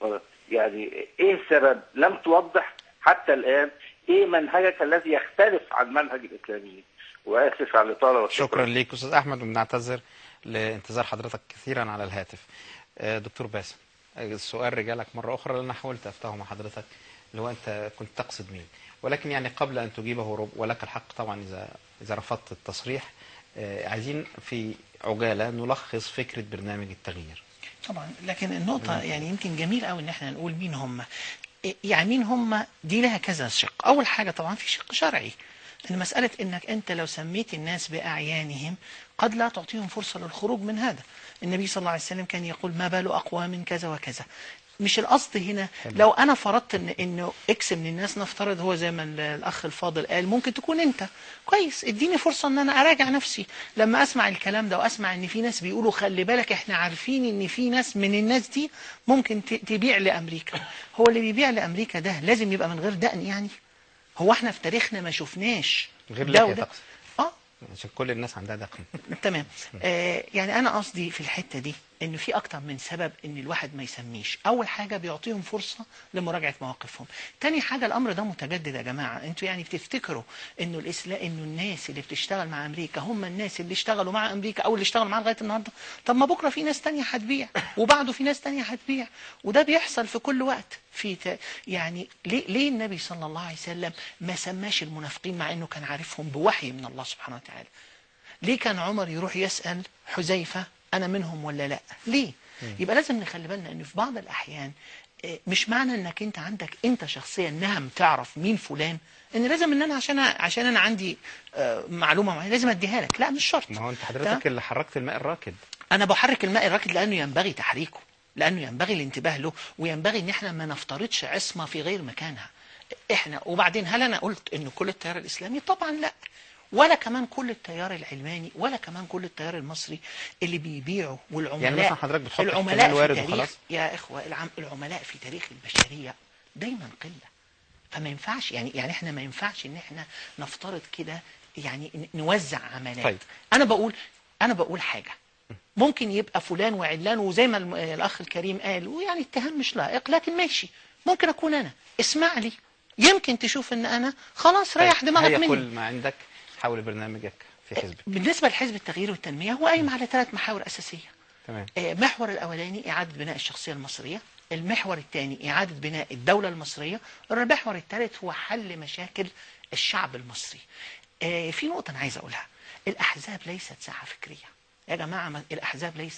يعني ايه السبب لم توضح حتى الآن ايه منهجك الذي يختلف عن منهج الإسلاميين وآسف على الإطالة والشكر شكرا ليك استاذ احمد وبنعتذر لانتظار حضرتك كثيرا على الهاتف آه، دكتور باسم آه، السؤال رجالك مره اخرى لان انا حاولت افتحه مع حضرتك اللي هو انت كنت تقصد مين ولكن يعني قبل ان تجيبه رب- ولك الحق طبعا اذا اذا رفضت التصريح آه، عايزين في عجاله نلخص فكره برنامج التغيير طبعا لكن النقطة يعني يمكن جميل قوي ان احنا نقول مين هم يعني مين هم دي لها كذا شق اول حاجة طبعا في شق شرعي ان مسألة انك انت لو سميت الناس باعيانهم قد لا تعطيهم فرصة للخروج من هذا النبي صلى الله عليه وسلم كان يقول ما بال اقوام كذا وكذا مش القصد هنا لو انا فرضت ان انه اكس من الناس نفترض هو زي ما ال- الاخ الفاضل قال ممكن تكون انت كويس اديني فرصه ان انا اراجع نفسي لما اسمع الكلام ده واسمع ان في ناس بيقولوا خلي بالك احنا عارفين ان في ناس من الناس دي ممكن ت- تبيع لامريكا هو اللي بيبيع لامريكا ده لازم يبقى من غير دقن يعني هو احنا في تاريخنا ما شفناش غير ده لحية وده. تقصد اه عشان كل الناس عندها دقن تمام آه يعني انا قصدي في الحته دي انه في اكتر من سبب ان الواحد ما يسميش اول حاجه بيعطيهم فرصه لمراجعه مواقفهم تاني حاجه الامر ده متجدد يا جماعه انتوا يعني بتفتكروا انه الاسلام انه الناس اللي بتشتغل مع امريكا هم الناس اللي اشتغلوا مع امريكا او اللي اشتغلوا معاها لغايه النهارده طب ما بكره في ناس تانية هتبيع وبعده في ناس تانية هتبيع وده بيحصل في كل وقت في ت... يعني ليه ليه النبي صلى الله عليه وسلم ما سماش المنافقين مع انه كان عارفهم بوحي من الله سبحانه وتعالى ليه كان عمر يروح يسأل حذيفة أنا منهم ولا لا ليه يبقى لازم نخلي بالنا أن في بعض الأحيان آه، مش معنى أنك أنت عندك أنت شخصيا نهم تعرف مين فلان ان لازم ان انا عشان عشان انا عندي آه، معلومه معينه لازم اديها لك لا مش شرط ما هو انت تمام؟ حضرتك اللي حركت الماء الراكد انا بحرك الماء الراكد لانه ينبغي تحريكه لانه ينبغي الانتباه له وينبغي ان احنا ما نفترضش عصمه في غير مكانها احنا وبعدين هل انا قلت ان كل التيار الاسلامي طبعا لا ولا كمان كل التيار العلماني ولا كمان كل التيار المصري اللي بيبيعوا والعملاء يعني مثلا حضرتك بتحط العملاء احتمال في وارد تاريخ وخلاص؟ يا اخوه العم العملاء في تاريخ البشريه دايما قله فما ينفعش يعني يعني احنا ما ينفعش ان احنا نفترض كده يعني ن- نوزع عملات طيب. انا بقول انا بقول حاجه ممكن يبقى فلان وعلان وزي ما الم- الاخ الكريم قال ويعني اتهام مش لائق لكن ماشي ممكن اكون انا اسمع لي يمكن تشوف ان انا خلاص ريح طيب، دماغك هيا مني كل ما عندك حول برنامجك في حزبك بالنسبه لحزب التغيير والتنميه هو قايم على ثلاث محاور اساسيه تمام آه، محور الأولاني إعادة بناء الشخصية المصرية المحور الثاني إعادة بناء الدولة المصرية المحور الثالث هو حل مشاكل الشعب المصري آه، في نقطة أنا عايز أقولها الأحزاب ليست ساحة فكرية يا جماعة ما- الأحزاب ليست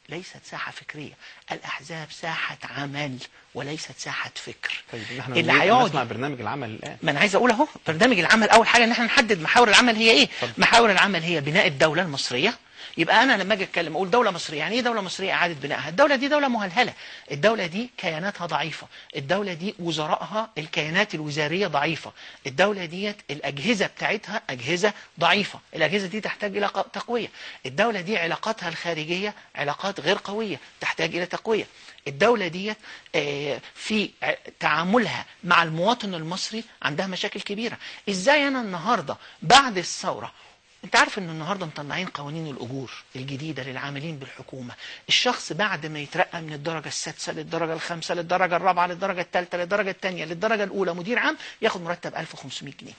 ليست ساحة فكرية الأحزاب ساحة عمل وليست ساحة فكر طيب احنا اللي نريد أن هيقعد نسمع برنامج العمل الان ما انا عايز اقول اهو برنامج العمل اول حاجه ان احنا نحدد محاور العمل هي ايه محاور العمل هي بناء الدوله المصريه يبقى انا لما اجي اتكلم اقول دوله مصريه يعني ايه دوله مصريه اعاده بنائها الدوله دي دوله مهلهله الدوله دي كياناتها ضعيفه الدوله دي وزرائها الكيانات الوزاريه ضعيفه الدوله ديت الاجهزه بتاعتها اجهزه ضعيفه الاجهزه دي تحتاج الى ق- تقويه الدوله دي علاقاتها الخارجيه علاقات غير قويه تحتاج الى تقويه الدولة ديت آه، في ع- تعاملها مع المواطن المصري عندها مشاكل كبيرة ازاي انا النهاردة بعد الثورة انت عارف ان النهاردة مطلعين قوانين الاجور الجديدة للعاملين بالحكومة الشخص بعد ما يترقى من الدرجة السادسة للدرجة الخامسة للدرجة الرابعة للدرجة الثالثة للدرجة الثانية للدرجة الاولى مدير عام ياخد مرتب 1500 جنيه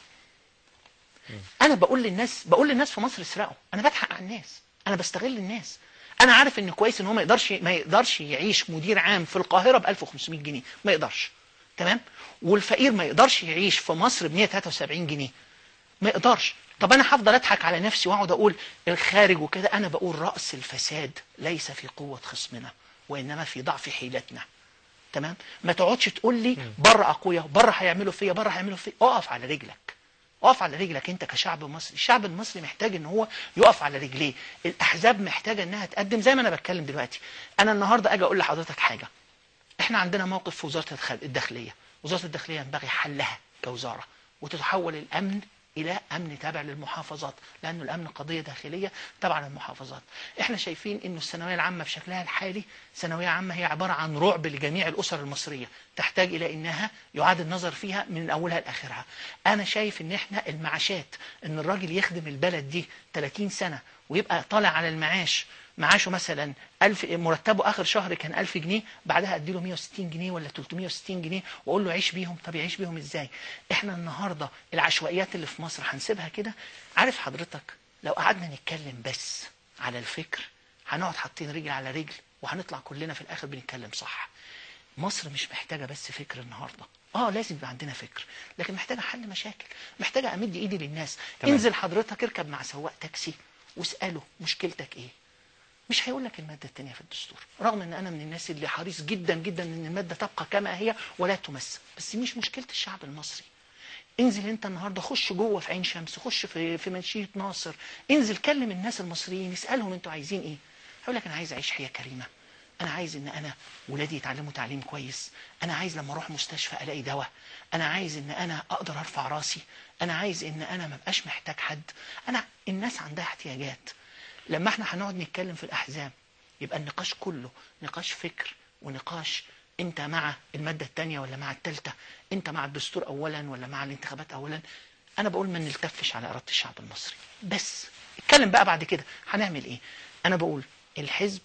انا بقول للناس بقول للناس في مصر اسرقوا انا بضحك على الناس انا بستغل الناس انا عارف ان كويس ان هو ما يقدرش ما يقدرش يعيش مدير عام في القاهره ب 1500 جنيه ما يقدرش تمام والفقير ما يقدرش يعيش في مصر ب 173 جنيه ما يقدرش طب انا هفضل اضحك على نفسي واقعد اقول الخارج وكده انا بقول راس الفساد ليس في قوه خصمنا وانما في ضعف حيلتنا تمام ما تقعدش تقول لي بره اقوياء بره هيعملوا فيا بره هيعملوا فيا اقف على رجلك اقف على رجلك انت كشعب مصري الشعب المصري محتاج ان هو يقف على رجليه الاحزاب محتاجه انها تقدم زي ما انا بتكلم دلوقتي انا النهارده اجي اقول لحضرتك حاجه احنا عندنا موقف في وزاره الخل- الداخليه وزاره الداخليه ينبغي حلها كوزاره وتتحول الامن الى امن تابع للمحافظات لانه الامن قضيه داخليه تبع للمحافظات احنا شايفين انه الثانويه العامه بشكلها الحالي ثانويه عامه هي عباره عن رعب لجميع الاسر المصريه تحتاج الى انها يعاد النظر فيها من اولها لاخرها انا شايف ان احنا المعاشات ان الراجل يخدم البلد دي 30 سنه ويبقى طالع على المعاش معاشه مثلا ألف مرتبه آخر شهر كان 1000 جنيه بعدها أديله 160 جنيه ولا 360 جنيه وأقول له عيش بيهم طب يعيش بيهم إزاي إحنا النهاردة العشوائيات اللي في مصر هنسيبها كده عارف حضرتك لو قعدنا نتكلم بس على الفكر هنقعد حاطين رجل على رجل وهنطلع كلنا في الآخر بنتكلم صح مصر مش محتاجة بس فكر النهاردة اه لازم يبقى عندنا فكر لكن محتاجة حل مشاكل محتاجة امد ايدي للناس تمام. انزل حضرتك اركب مع سواق تاكسي واسأله مشكلتك ايه مش هيقول لك المادة التانية في الدستور رغم ان انا من الناس اللي حريص جدا جدا ان المادة تبقى كما هي ولا تمس بس مش مشكلة الشعب المصري انزل انت النهارده خش جوه في عين شمس خش في في منشيه ناصر انزل كلم الناس المصريين اسالهم انتوا عايزين ايه هيقول لك انا عايز اعيش حياه كريمه انا عايز ان انا ولادي يتعلموا تعليم كويس انا عايز لما اروح مستشفى الاقي دواء انا عايز ان انا اقدر ارفع راسي انا عايز ان انا ما بقاش محتاج حد انا الناس عندها احتياجات لما احنا هنقعد نتكلم في الاحزاب يبقى النقاش كله نقاش فكر ونقاش انت مع المادة الثانية ولا مع الثالثة انت مع الدستور اولا ولا مع الانتخابات اولا انا بقول ما نلتفش على ارادة الشعب المصري بس اتكلم بقى بعد كده هنعمل ايه انا بقول الحزب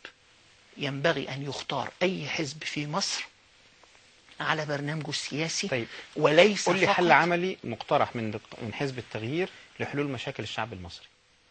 ينبغي ان يختار اي حزب في مصر على برنامجه السياسي طيب. وليس قول لي حل فقط- عملي مقترح من من حزب التغيير لحلول مشاكل الشعب المصري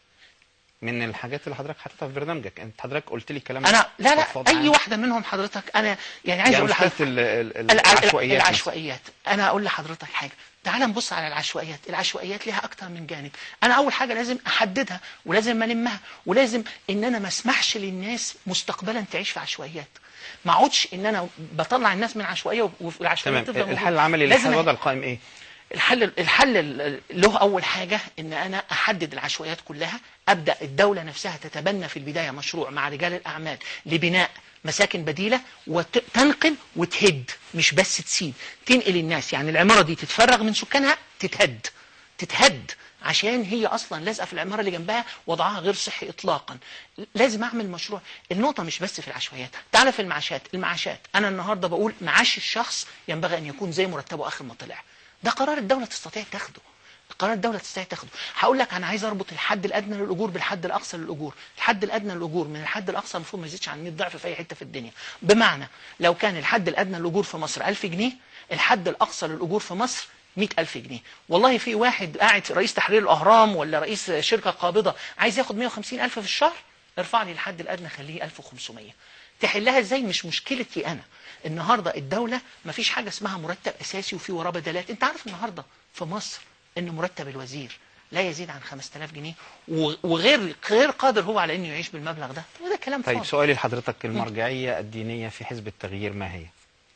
من الحاجات اللي حضرتك حاططها في برنامجك انت حضرتك قلت لي كلام انا لا لا فضفاض اي عام. واحده منهم حضرتك انا يعني عايز يعني اقول مشكلة لحضرتك ال- ال- ال- الع- العشوائيات مثلا. العشوائيات انا اقول لحضرتك حاجه تعال نبص على العشوائيات العشوائيات ليها اكتر من جانب انا اول حاجه لازم احددها ولازم المها ولازم ان انا ما اسمحش للناس مستقبلا تعيش في عشوائيات ما اقعدش ان انا بطلع الناس من عشوائيه والعشوائيه تمام تفضل الحل العملي لازم لحل الوضع القائم ايه الحل الحل ال- له اول حاجه ان انا احدد العشوائيات كلها ابدا الدوله نفسها تتبنى في البدايه مشروع مع رجال الاعمال لبناء مساكن بديله وتنقل وتهد مش بس تسيب تنقل الناس يعني العماره دي تتفرغ من سكانها تتهد تتهد عشان هي اصلا لازقه في العماره اللي جنبها وضعها غير صحي اطلاقا لازم اعمل مشروع النقطه مش بس في العشوائيات تعال في المعاشات المعاشات انا النهارده بقول معاش الشخص ينبغي ان يكون زي مرتبه اخر ما طلع ده قرار الدوله تستطيع تاخده قرار الدولة تستطيع تاخده هقول لك انا عايز اربط الحد الادنى للاجور بالحد الاقصى للاجور الحد الادنى للاجور من الحد الاقصى المفروض ما يزيدش عن 100 ضعف في اي حته في الدنيا بمعنى لو كان الحد الادنى للاجور في مصر 1000 جنيه الحد الاقصى للاجور في مصر 100000 جنيه والله في واحد قاعد في رئيس تحرير الاهرام ولا رئيس شركه قابضه عايز ياخد 150000 في الشهر ارفع لي الحد الادنى خليه 1500 تحلها ازاي مش مشكلتي انا النهارده الدوله ما فيش حاجه اسمها مرتب اساسي وفي وراه بدلات انت عارف النهارده في مصر ان مرتب الوزير لا يزيد عن 5000 جنيه و- وغير غير قادر هو على انه يعيش بالمبلغ ده وده كلام طيب فاضي سؤالي لحضرتك المرجعية الدينية في حزب التغيير ما هي؟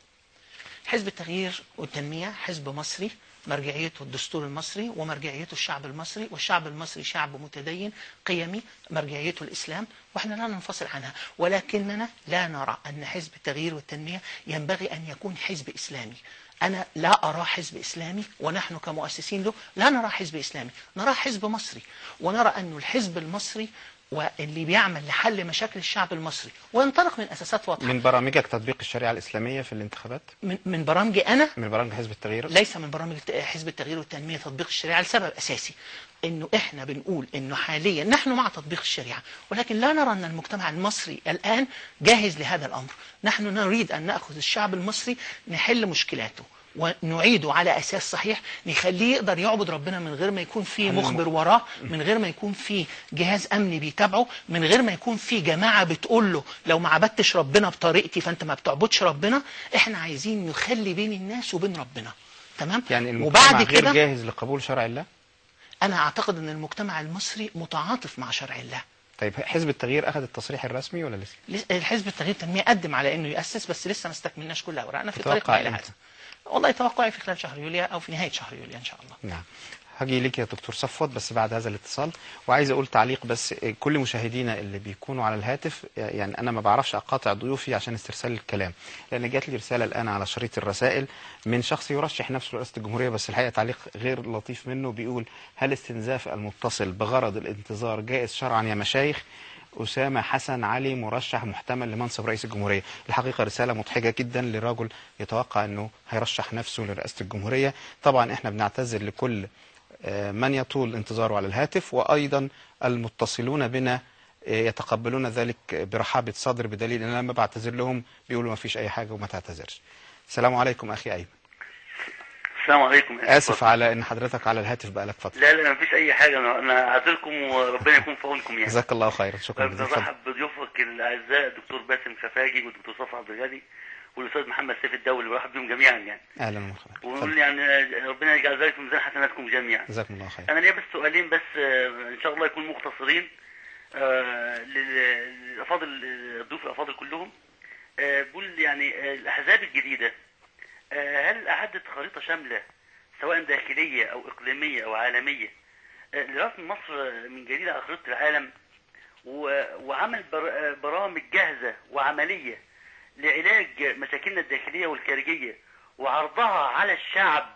حزب التغيير والتنمية حزب مصري مرجعيته الدستور المصري ومرجعيته الشعب المصري والشعب المصري شعب متدين قيمي مرجعيته الإسلام وإحنا لا ننفصل عنها ولكننا لا نرى أن حزب التغيير والتنمية ينبغي أن يكون حزب إسلامي أنا لا أرى حزب إسلامي ونحن كمؤسسين له لا نرى حزب إسلامي نرى حزب مصري ونرى أن الحزب المصري واللي بيعمل لحل مشاكل الشعب المصري وينطلق من أساسات واضحة من برامجك تطبيق الشريعة الإسلامية في الانتخابات؟ من, من برامجي أنا من برامج حزب التغيير؟ ليس من برامج الت- حزب التغيير والتنمية تطبيق الشريعة لسبب أساسي انه احنا بنقول انه حاليا نحن مع تطبيق الشريعة ولكن لا نرى ان المجتمع المصري الان جاهز لهذا الامر نحن نريد ان ناخذ الشعب المصري نحل مشكلاته ونعيده على اساس صحيح نخليه يقدر يعبد ربنا من غير ما يكون في هل مخبر وراه من غير ما يكون في جهاز امني بيتابعه من غير ما يكون في جماعه بتقول له لو ما عبدتش ربنا بطريقتي فانت ما بتعبدش ربنا احنا عايزين نخلي بين الناس وبين ربنا تمام يعني المجتمع وبعد غير كده جاهز لقبول شرع الله؟ انا اعتقد ان المجتمع المصري متعاطف مع شرع الله طيب حزب التغيير أخذ التصريح الرسمي ولا لسه؟ لس- الحزب التغيير التنميه قدم على انه ياسس بس لسه ما استكملناش كل اوراقنا في طريقنا تتوقع الى إمتى؟ هذا والله توقعي في خلال شهر يوليو او في نهايه شهر يوليو ان شاء الله نعم هاجي ليك يا دكتور صفوت بس بعد هذا الاتصال وعايز اقول تعليق بس كل مشاهدينا اللي بيكونوا على الهاتف يعني انا ما بعرفش اقاطع ضيوفي عشان استرسال الكلام لان جات لي رساله الان على شريط الرسائل من شخص يرشح نفسه لرئاسه الجمهوريه بس الحقيقه تعليق غير لطيف منه بيقول هل استنزاف المتصل بغرض الانتظار جائز شرعا يا مشايخ أسامة حسن علي مرشح محتمل لمنصب رئيس الجمهورية الحقيقة رسالة مضحكة جدا لرجل يتوقع أنه هيرشح نفسه لرئاسة الجمهورية طبعا احنا بنعتذر لكل آه، من يطول انتظاره على الهاتف وأيضا المتصلون بنا آه، يتقبلون ذلك برحابة صدر بدليل أن أنا لما بعتذر لهم بيقولوا ما فيش أي حاجة وما تعتذرش السلام عليكم أخي أيمن السلام عليكم آسف على أن حضرتك على الهاتف بقالك فترة لا لا مفيش اي حاجه انا انا اعذركم وربنا يكون في عونكم يعني جزاك الله خيرا شكرا جزيلا اتفضل. برحب بضيوفك الاعزاء الدكتور باسم خفاجي والدكتور صفا عبد الغني والاستاذ محمد سيف الدولي برحب بهم جميعا يعني أهلا ومرحبا ونقول يعني ربنا يجعل ذلك في ميزان حسناتكم جميعا جزاكم الله خير انا ليا بس سؤالين بس آه، ان شاء الله يكونوا مختصرين آه، لل- للافاضل الضيوف الافاضل كلهم آه، بقول يعني آه، الاحزاب الجديده آه، هل اعدت خريطه شامله سواء داخليه او اقليميه او عالميه آه، لرسم مصر من جديد على خريطه العالم و- وعمل بر- آه، برامج جاهزه وعمليه لعلاج مشاكلنا الداخليه والخارجيه وعرضها على الشعب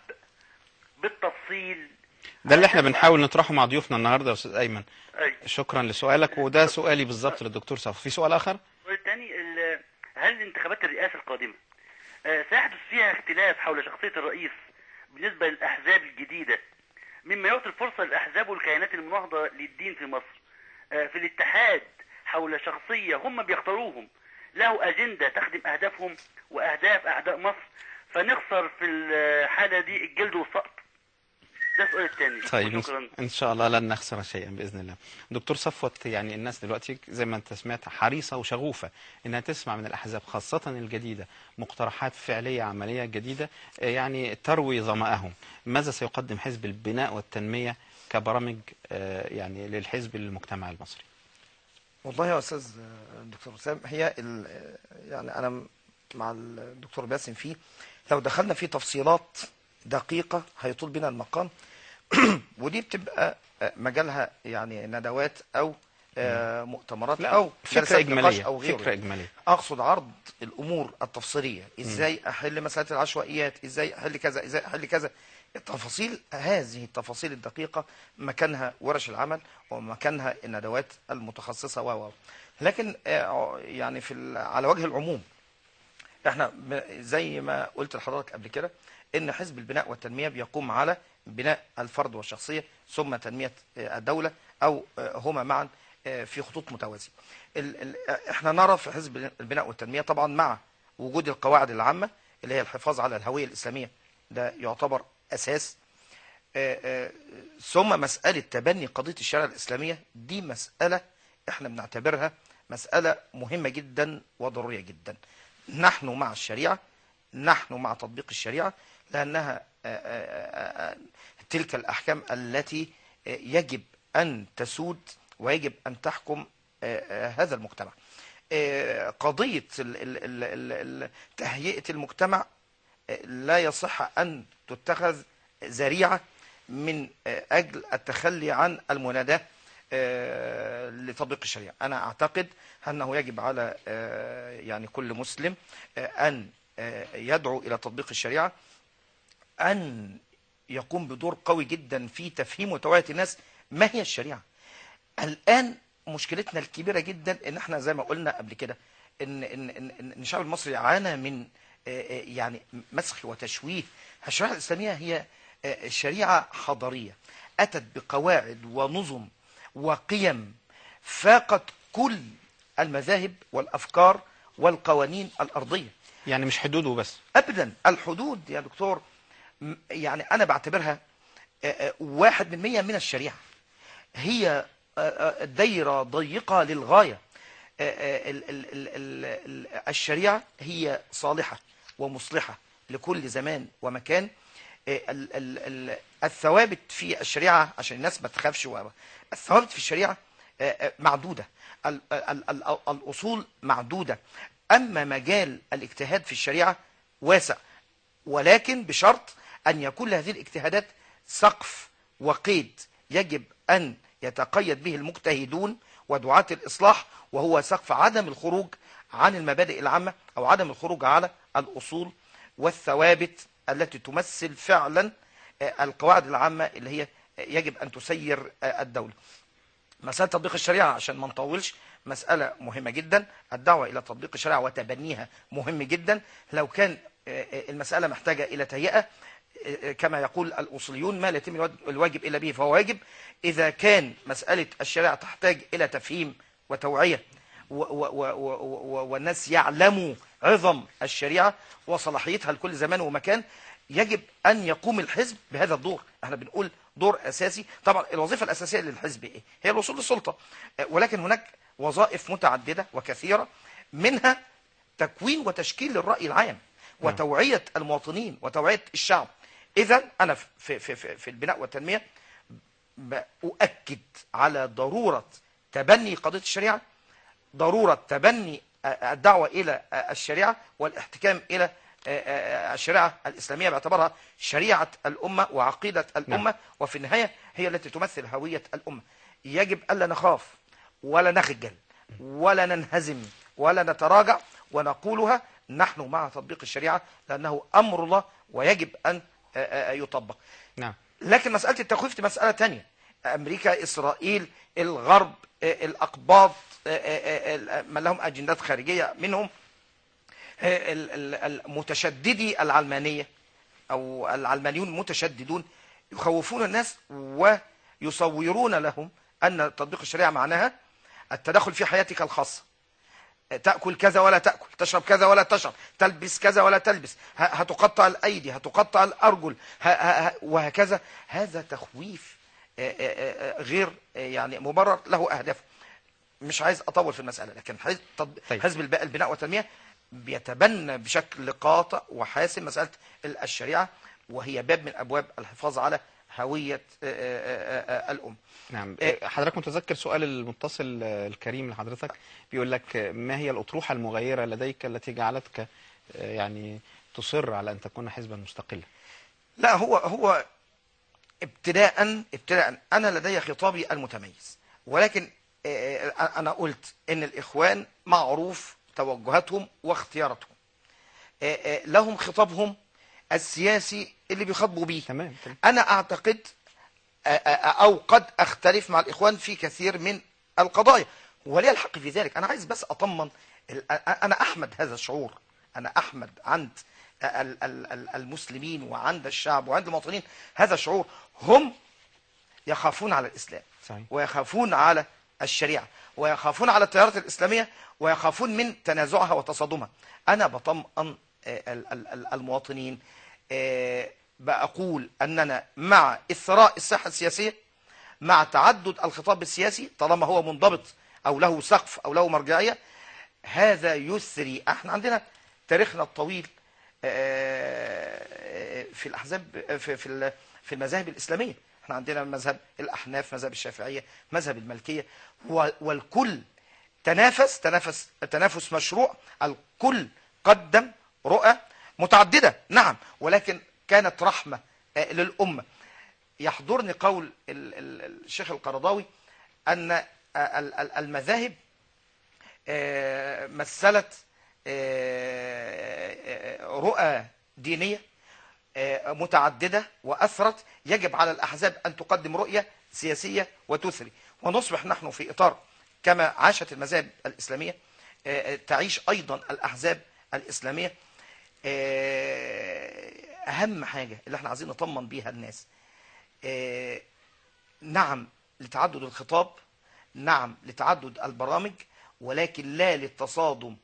بالتفصيل ده اللي احنا بنحاول نطرحه مع ضيوفنا النهارده يا استاذ ايمن أي. شكرا لسؤالك وده سؤالي بالظبط للدكتور صف في سؤال اخر السؤال الثاني ال- هل انتخابات الرئاسة القادمة آه، سيحدث فيها اختلاف حول شخصية الرئيس بالنسبة للأحزاب الجديدة مما يعطي الفرصة للأحزاب والكيانات المناهضة للدين في مصر آه، في الاتحاد حول شخصية هم بيختاروهم له أجندة تخدم أهدافهم وأهداف أعداء مصر فنخسر في الحالة دي الجلد والسقط ده السؤال الثاني طيب شكرا ان شاء الله لن نخسر شيئا باذن الله دكتور صفوت يعني الناس دلوقتي زي ما انت سمعت حريصه وشغوفه انها تسمع من الاحزاب خاصه الجديده مقترحات فعليه عمليه جديده آه، يعني تروي ظمأهم ماذا سيقدم حزب البناء والتنميه كبرامج آه، يعني للحزب للمجتمع المصري والله يا استاذ دكتور وسام هي ال- يعني انا مع الدكتور باسم فيه لو دخلنا في تفصيلات دقيقة هيطول بنا المقام ودي بتبقى مجالها يعني ندوات او آه، مؤتمرات لا، او فكرة جلسات إجمالية، نقاش او غيره فكرة إجمالية. اقصد عرض الامور التفصيليه ازاي احل مساله العشوائيات ازاي احل كذا ازاي احل كذا التفاصيل هذه التفاصيل الدقيقه مكانها ورش العمل ومكانها الندوات المتخصصه و و لكن آه، يعني في ال- على وجه العموم احنا ب- زي ما قلت لحضرتك قبل كده ان حزب البناء والتنميه بيقوم على بناء الفرد والشخصيه ثم تنميه آه، الدوله او آه، هما معا آه، في خطوط متوازيه. ال- ال- آه، احنا نرى في حزب البناء والتنميه طبعا مع وجود القواعد العامه اللي هي الحفاظ على الهويه الاسلاميه ده يعتبر اساس آه، آه، ثم مساله تبني قضيه الشريعه الاسلاميه دي مساله احنا بنعتبرها مساله مهمه جدا وضروريه جدا. نحن مع الشريعه نحن مع تطبيق الشريعه لانها آه، آه، آه، تلك الاحكام التي آه، يجب أن تسود ويجب أن تحكم آه، آه، هذا المجتمع آه، قضية ال- ال- ال- ال- ال- تهيئة المجتمع آه، لا يصح أن تتخذ ذريعة من آه، أجل التخلي عن المناداة آه، لتطبيق الشريعة أنا أعتقد أنه يجب على آه، يعني كل مسلم آه، أن آه، يدعو إلى تطبيق الشريعة أن يقوم بدور قوي جدا في تفهيم وتوعية الناس ما هي الشريعة الآن مشكلتنا الكبيرة جدا ان احنا زي ما قلنا قبل كده ان ان ان, إن الشعب المصري عانى من آه، آه، يعني مسخ وتشويه الشريعة الإسلامية هي آه، شريعة حضارية أتت بقواعد ونظم وقيم فاقت كل المذاهب والأفكار والقوانين الأرضية يعني مش حدود وبس ابدا الحدود يا دكتور م- يعني انا بعتبرها آه، آه، واحد من مية من الشريعة هي آه، آه، دايرة ضيقة للغاية آه، آه، ال- ال- ال- ال- ال- الشريعة هي صالحة ومصلحة لكل زمان ومكان آه، ال- ال- ال- الثوابت في الشريعة عشان الناس ما تخافش و- الثوابت في الشريعة آه، آه، معدودة ال- ال- ال- الأصول معدودة أما مجال الاجتهاد في الشريعة واسع ولكن بشرط أن يكون لهذه الاجتهادات سقف وقيد يجب أن يتقيد به المجتهدون ودعاة الإصلاح وهو سقف عدم الخروج عن المبادئ العامة أو عدم الخروج على الأصول والثوابت التي تمثل فعلا آه، القواعد العامة اللي هي يجب أن تسير آه، الدولة مسألة تطبيق الشريعة عشان ما نطولش مسألة مهمة جدا الدعوة إلى تطبيق الشريعة وتبنيها مهم جدا لو كان آه، آه، المسألة محتاجة إلى تهيئة آه، كما يقول الأصوليون ما لا يتم الواجب- الواجب إلا به فهو واجب إذا كان مسألة الشريعة تحتاج إلى تفهيم وتوعية و و و و و والناس يعلموا عظم الشريعة وصلاحيتها لكل زمان ومكان يجب أن يقوم الحزب بهذا الدور احنا بنقول دور أساسي طبعا الوظيفة الأساسية للحزب إيه؟ هي الوصول للسلطة آه، ولكن هناك وظائف متعددة وكثيرة منها تكوين وتشكيل للرأي العام وتوعية المواطنين وتوعية الشعب إذا أنا في, في, في, في البناء والتنمية بأؤكد على ضرورة تبني قضية الشريعة ضرورة تبني آه، الدعوة إلى آه، الشريعة والاحتكام إلى آه، آه، الشريعة الإسلامية باعتبارها شريعة الأمة وعقيدة الأمة وفي النهاية هي التي تمثل هوية الأمة يجب ألا نخاف ولا نخجل ولا ننهزم ولا نتراجع ونقولها نحن مع تطبيق الشريعة لأنه أمر الله ويجب أن آه، آه، يطبق نعم لكن مسألة التخويف دي مسألة تانية أمريكا إسرائيل الغرب آه، الأقباط آه، آه، آه، من لهم أجندات خارجية منهم آه، ال- ال- المتشددي العلمانية أو العلمانيون المتشددون يخوفون الناس ويصورون لهم أن تطبيق الشريعة معناها التدخل في حياتك الخاصة تأكل كذا ولا تأكل تشرب كذا ولا تشرب تلبس كذا ولا تلبس ه- هتقطع الأيدي هتقطع الأرجل ه- ه- ه- وهكذا هذا تخويف آه، آه، آه، غير آه، يعني مبرر له أهدافه مش عايز أطول في المسألة لكن حزب تطب- حزب الب- البناء والتنمية بيتبنى بشكل قاطع وحاسم مسألة ال- الشريعة وهي باب من أبواب الحفاظ على هوية آه، آه، آه، آه، الأم نعم حضرتك متذكر سؤال المتصل آه، الكريم لحضرتك بيقول لك آه، ما هي الأطروحة المغايرة لديك التي جعلتك آه، يعني تصر على أن تكون حزبا مستقلا لا هو هو ابتداء ابتداء انا لدي خطابي المتميز ولكن آه، آه، انا قلت ان الاخوان معروف توجهاتهم واختياراتهم آه، آه، لهم خطابهم السياسي اللي بيخاطبوا بيه تمام انا اعتقد آه، آه، او قد اختلف مع الاخوان في كثير من القضايا ولي الحق في ذلك انا عايز بس اطمن ال- انا احمد هذا الشعور انا احمد عند ال- ال- ال- المسلمين وعند الشعب وعند المواطنين هذا الشعور هم يخافون على الاسلام صحيح. ويخافون على الشريعه ويخافون على التيارات الاسلاميه ويخافون من تنازعها وتصادمها انا بطمئن آه، ال- ال- ال- المواطنين آه، بقول اننا مع اثراء الساحه السياسيه مع تعدد الخطاب السياسي طالما هو منضبط او له سقف او له مرجعيه هذا يثري احنا عندنا تاريخنا الطويل آه، في الاحزاب في في ال- في المذاهب الاسلاميه احنا عندنا مذهب الاحناف مذهب الشافعيه مذهب المالكيه و- والكل تنافس تنافس تنافس مشروع الكل قدم رؤى متعدده نعم ولكن كانت رحمه آه، للامه يحضرني قول ال- ال- الشيخ القرضاوي ان آه، ال- ال- المذاهب آه، مثلت آه، آه، رؤى دينيه آه، متعدده واثرت يجب على الاحزاب ان تقدم رؤيه سياسيه وتثري ونصبح نحن في اطار كما عاشت المذاهب الاسلاميه آه، آه، تعيش ايضا الاحزاب الاسلاميه آه، اهم حاجه اللي احنا عايزين نطمن بيها الناس آه، نعم لتعدد الخطاب نعم لتعدد البرامج ولكن لا للتصادم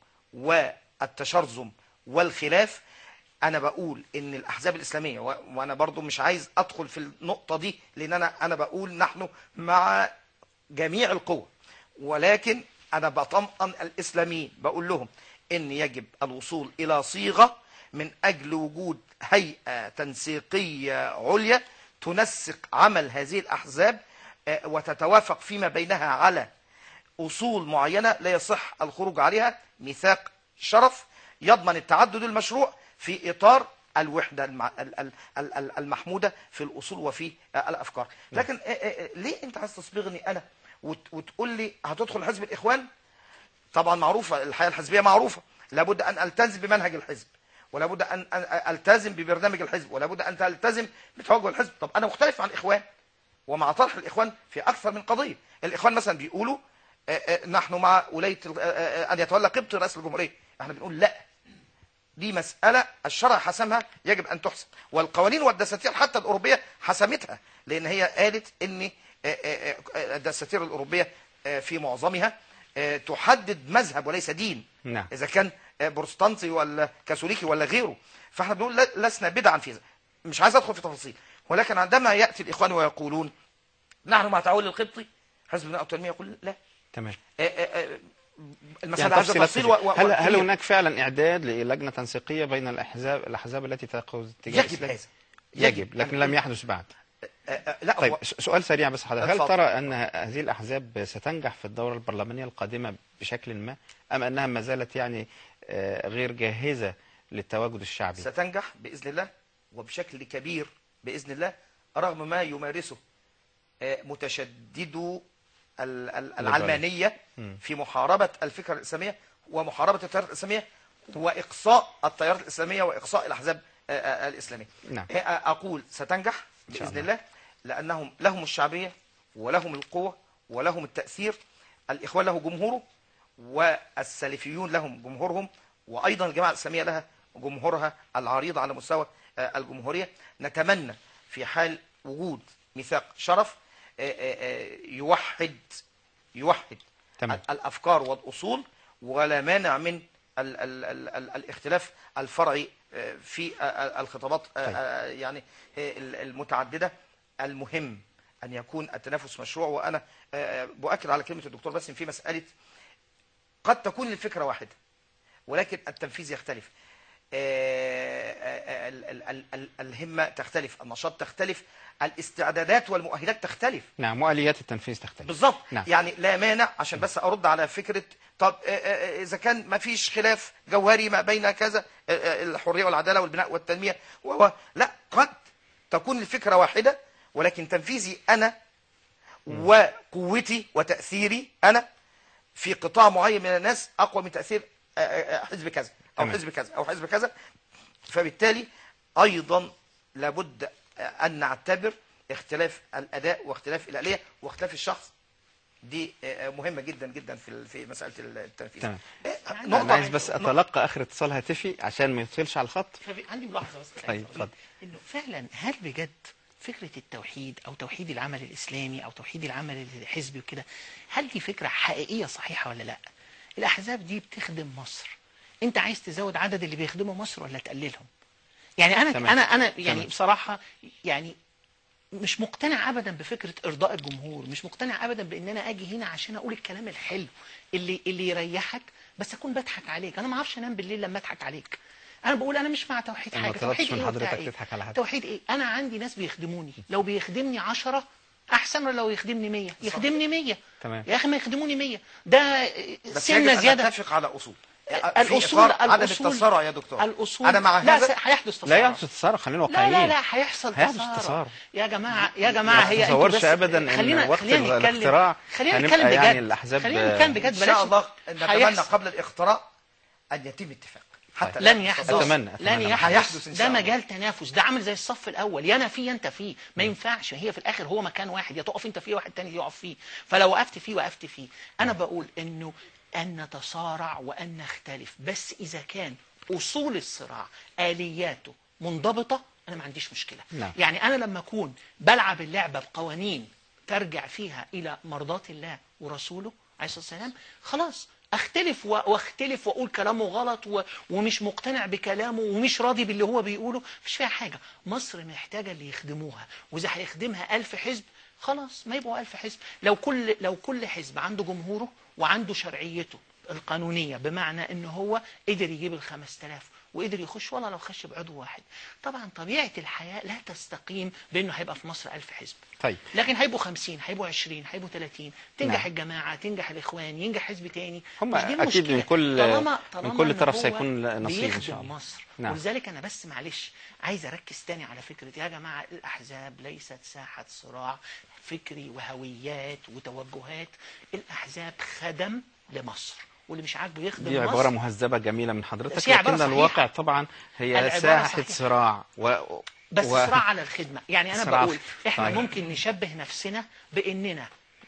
والتشرذم والخلاف انا بقول ان الاحزاب الاسلاميه و- وانا برضو مش عايز ادخل في النقطه دي لان انا انا بقول نحن مع جميع القوى ولكن انا بطمئن الاسلاميين بقول لهم ان يجب الوصول الى صيغه من اجل وجود هيئه تنسيقيه عليا تنسق عمل هذه الاحزاب آه، وتتوافق فيما بينها على اصول معينه لا يصح الخروج عليها ميثاق شرف يضمن التعدد المشروع في اطار الوحده المع... ال- ال- ال- ال- المحموده في الاصول وفي آه، الافكار لكن آه، آه، آه، ليه انت عايز تصبغني انا وت- وتقول لي هتدخل حزب الاخوان طبعا معروفه الحياه الحزبيه معروفه لابد ان التزم بمنهج الحزب ولابد ان أن التزم ببرنامج الحزب ولابد ان تلتزم بتوجه الحزب طب انا مختلف عن الاخوان ومع طرح الاخوان في اكثر من قضيه الاخوان مثلا بيقولوا آه، آه، نحن مع ولايه ال- آه، آه، ان يتولى قبط رئيس الجمهوريه احنا بنقول لا دي مسألة الشرع حسمها يجب أن تحسم والقوانين والدساتير حتى الأوروبية حسمتها لأن هي قالت أن آه، آه، آه، الدساتير الأوروبية آه، في معظمها آه، تحدد مذهب وليس دين نعم إذا كان آه، بروتستانتي ولا كاثوليكي ولا غيره فاحنا بنقول لا- لسنا بدعا في ذلك مش عايز أدخل في تفاصيل ولكن عندما يأتي الإخوان ويقولون نحن مع تعول القبطي حزب البناء والتنمية يقول لا تمام آه، آه، آه، المسألة يعني عايزة تفصيلات تفصيل كثيرة. و- و- هل هل وكبير. هناك فعلا اعداد للجنه تنسيقيه بين الاحزاب الاحزاب التي تاخذ اتجاه يجب إسلامي؟ هذا. يجب يجب. لكن لم يحدث بعد آه، آه، لا طيب هو- س- سؤال سريع بس حضرتك هل اتفضل. ترى ان هذه الاحزاب ستنجح في الدوره البرلمانيه القادمه بشكل ما ام انها ما زالت يعني آه، غير جاهزه للتواجد الشعبي ستنجح بإذن الله وبشكل كبير بإذن الله رغم ما يمارسه آه، متشددو ال- ال- العلمانية مم. في محاربة الفكرة الإسلامية ومحاربة التيارات الإسلامية وإقصاء التيارات الإسلامية وإقصاء الأحزاب آه، آه، الإسلامية نعم. آه، آه، أقول ستنجح إن شاء بإذن الله. الله لأنهم لهم الشعبية ولهم القوة ولهم التأثير الإخوان له جمهوره والسلفيون لهم جمهورهم وأيضا الجماعة الإسلامية لها جمهورها العريض على مستوى آه، الجمهورية نتمنى في حال وجود ميثاق شرف آه، آه، آه، يوحد يوحد تمام. ال- الأفكار والأصول ولا مانع من ال ال ال ال الاختلاف الفرعي آه، في آه، آه، الخطابات آه، طيب. آه، يعني آه، ال- المتعددة المهم أن يكون التنافس مشروع وأنا آه، آه، بؤكد على كلمة الدكتور باسم في مسألة قد تكون الفكرة واحدة ولكن التنفيذ يختلف آه، آه، ال- ال- ال- ال- الهمة تختلف النشاط تختلف الاستعدادات والمؤهلات تختلف نعم واليات التنفيذ تختلف بالظبط نعم. يعني لا مانع عشان بس ارد على فكره طب آه، آه، اذا كان ما فيش خلاف جوهري ما بين كذا آه، آه، الحريه والعداله والبناء والتنميه وهو لا قد تكون الفكره واحده ولكن تنفيذي انا وقوتي وتاثيري انا في قطاع معين من الناس اقوى من تاثير آه، آه، آه، حزب كذا او تمام. حزب كذا او حزب كذا فبالتالي ايضا لابد آه، ان نعتبر اختلاف الاداء واختلاف الاليه واختلاف الشخص دي آه، مهمه جدا جدا في ال- في مساله التنفيذ تمام آه، انا عايز بس نقطة- اتلقى اخر اتصال هاتفي عشان ما يطولش على الخط ففي- عندي ملاحظه بس طيب اتفضل انه فعلا هل بجد فكره التوحيد او توحيد العمل الاسلامي او توحيد العمل الحزبي وكده هل دي فكره حقيقيه صحيحه ولا لا؟ الاحزاب دي بتخدم مصر انت عايز تزود عدد اللي بيخدموا مصر ولا تقللهم؟ يعني انا تمام. انا انا يعني تمام. بصراحه يعني مش مقتنع ابدا بفكره ارضاء الجمهور مش مقتنع ابدا بان انا اجي هنا عشان اقول الكلام الحلو اللي اللي يريحك بس اكون بضحك عليك انا ما اعرفش انام بالليل لما اضحك عليك انا بقول انا مش مع توحيد أنا ما حاجه طلبتش توحيد من ايه وبتاع حضرتك إيه؟ تضحك على حد. توحيد ايه انا عندي ناس بيخدموني لو بيخدمني عشرة احسن من لو يخدمني مية يخدمني مية تمام يا اخي ما يخدموني مية ده بس سنه يجب أن زياده نتفق على اصول الاصول في إطار عدم الأصول- التسارع يا دكتور الاصول انا مع لا هذا س- هيحدث تسارع لا يحدث تسارع خلينا لا واقعيين لا لا هيحصل هيحدث تسارع تسارع يا جماعه يا جماعه هي ما انتوا تصورش بس- ابدا ان خلينا وقت خلينا نتكلم الاختراع خلينا هنبقى نتكلم بجد يعني الاحزاب خلينا نتكلم بجد ان بلاش شاء الله نتمنى هيحصل. قبل الاختراع ان يتم اتفاق حتى لن لا يحدث أتمنى- أتمنى. لن يحدث هيحدث إن ده شاء الله. مجال تنافس ده عامل زي الصف الاول يا انا فيه يا انت فيه ما ينفعش هي في الاخر هو مكان واحد يا تقف انت فيه واحد تاني يقف فيه فلو وقفت فيه وقفت فيه انا بقول انه ان نتصارع وان نختلف بس اذا كان اصول الصراع الياته منضبطه انا ما عنديش مشكله نعم. يعني انا لما اكون بلعب اللعبه بقوانين ترجع فيها الى مرضاه الله ورسوله عليه الصلاه والسلام خلاص اختلف و- واختلف واقول كلامه غلط و... ومش مقتنع بكلامه ومش راضي باللي هو بيقوله مش فيها حاجه مصر محتاجه اللي يخدموها واذا هيخدمها ألف حزب خلاص ما يبقوا ألف حزب لو كل لو كل حزب عنده جمهوره وعنده شرعيته القانونيه بمعنى ان هو قدر يجيب ال 5000 وقدر يخش ولا لو خش بعضو واحد طبعا طبيعه الحياه لا تستقيم بانه هيبقى في مصر ألف حزب طيب لكن هيبقوا 50 هيبقوا 20 هيبقوا 30 تنجح نعم. الجماعه تنجح الاخوان ينجح حزب تاني هم مش دي أكيد المشكلة. من كل- طالما من طالما كل إن طرف هو سيكون نصيب إن بيخدم شاء الله. مصر نعم. ولذلك انا بس معلش عايز اركز تاني على فكره يا جماعه الاحزاب ليست ساحه صراع فكري وهويات وتوجهات الاحزاب خدم لمصر واللي مش عاجبه يخدم دي مصر عبارة مهذبة جميلة من حضرتك بس هي عبارة لكن صحيحة. الواقع طبعا هي العبارة ساحة صحيحة. صراع و... بس و... صراع على الخدمة يعني أنا صراع. بقول إحنا طيب. ممكن نشبه نفسنا بإننا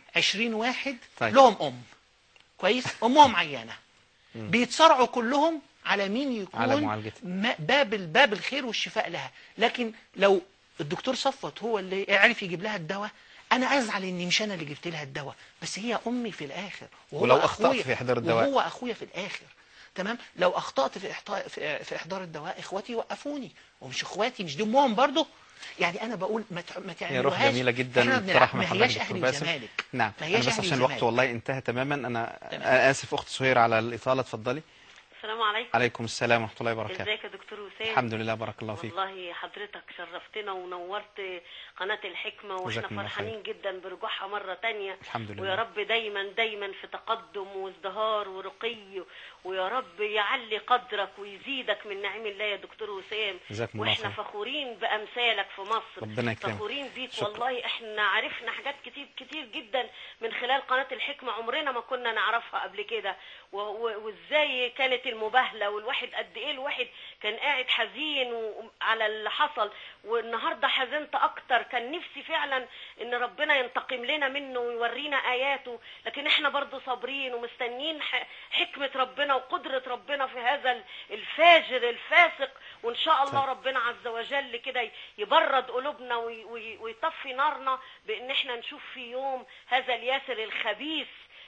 20 واحد طيب. لهم أم كويس أمهم عيانة بيتصارعوا كلهم على مين يكون على معالجتها. ما- باب باب الخير والشفاء لها لكن لو الدكتور صفت هو اللي عرف يجيب لها الدواء انا ازعل اني مش انا اللي جبت لها الدواء بس هي امي في الاخر وهو ولو أخطأت أخويا- في إحضار الدواء. وهو اخويا في الاخر تمام لو اخطات في إحطاء في في احضار الدواء اخواتي يوقفوني ومش اخواتي مش دي امهم برضه يعني انا بقول ما تع- ما هي روح تعملوهاش جميلة جدا إحنا بنلعب. طرح من ما حضرتك هياش دكتور اهلي باسم وزمالك نعم ما أنا هياش بس أهلي عشان الوقت وزمالك. والله انتهى تماما أنا أنا آسف أخت سهير على الإطالة اتفضلي السلام عليكم عليكم السلام ورحمة الله وبركاته ازيك يا دكتور وسام الحمد لله بارك الله فيك والله حضرتك شرفتنا ونورت قناة الحكمة واحنا جزاكم الله فرحانين جدا برجوعها مرة تانية الحمد لله. ويا رب دايما دايما في تقدم وازدهار ورقي ويا رب يعلي قدرك ويزيدك من نعيم الله يا دكتور وسام جزاكم الله واحنا خير. فخورين بامثالك في مصر ربنا يكرمك. فخورين بيك شكرا. والله احنا عرفنا حاجات كتير كتير جدا من خلال قناة الحكمة عمرنا ما كنا نعرفها قبل كده و- و- وازاي كانت المباهلة والواحد قد ايه الواحد كان قاعد حزين و- على اللي حصل والنهارده حزنت اكتر كان نفسي فعلا ان ربنا ينتقم لنا منه ويورينا اياته لكن احنا برضو صابرين ومستنيين ح- حكمة ربنا وقدرة ربنا في هذا ال- الفاجر الفاسق وان شاء الله طيب. ربنا عز وجل كده يبرد قلوبنا وي- وي- ويطفي نارنا بان احنا نشوف في يوم هذا الياسر الخبيث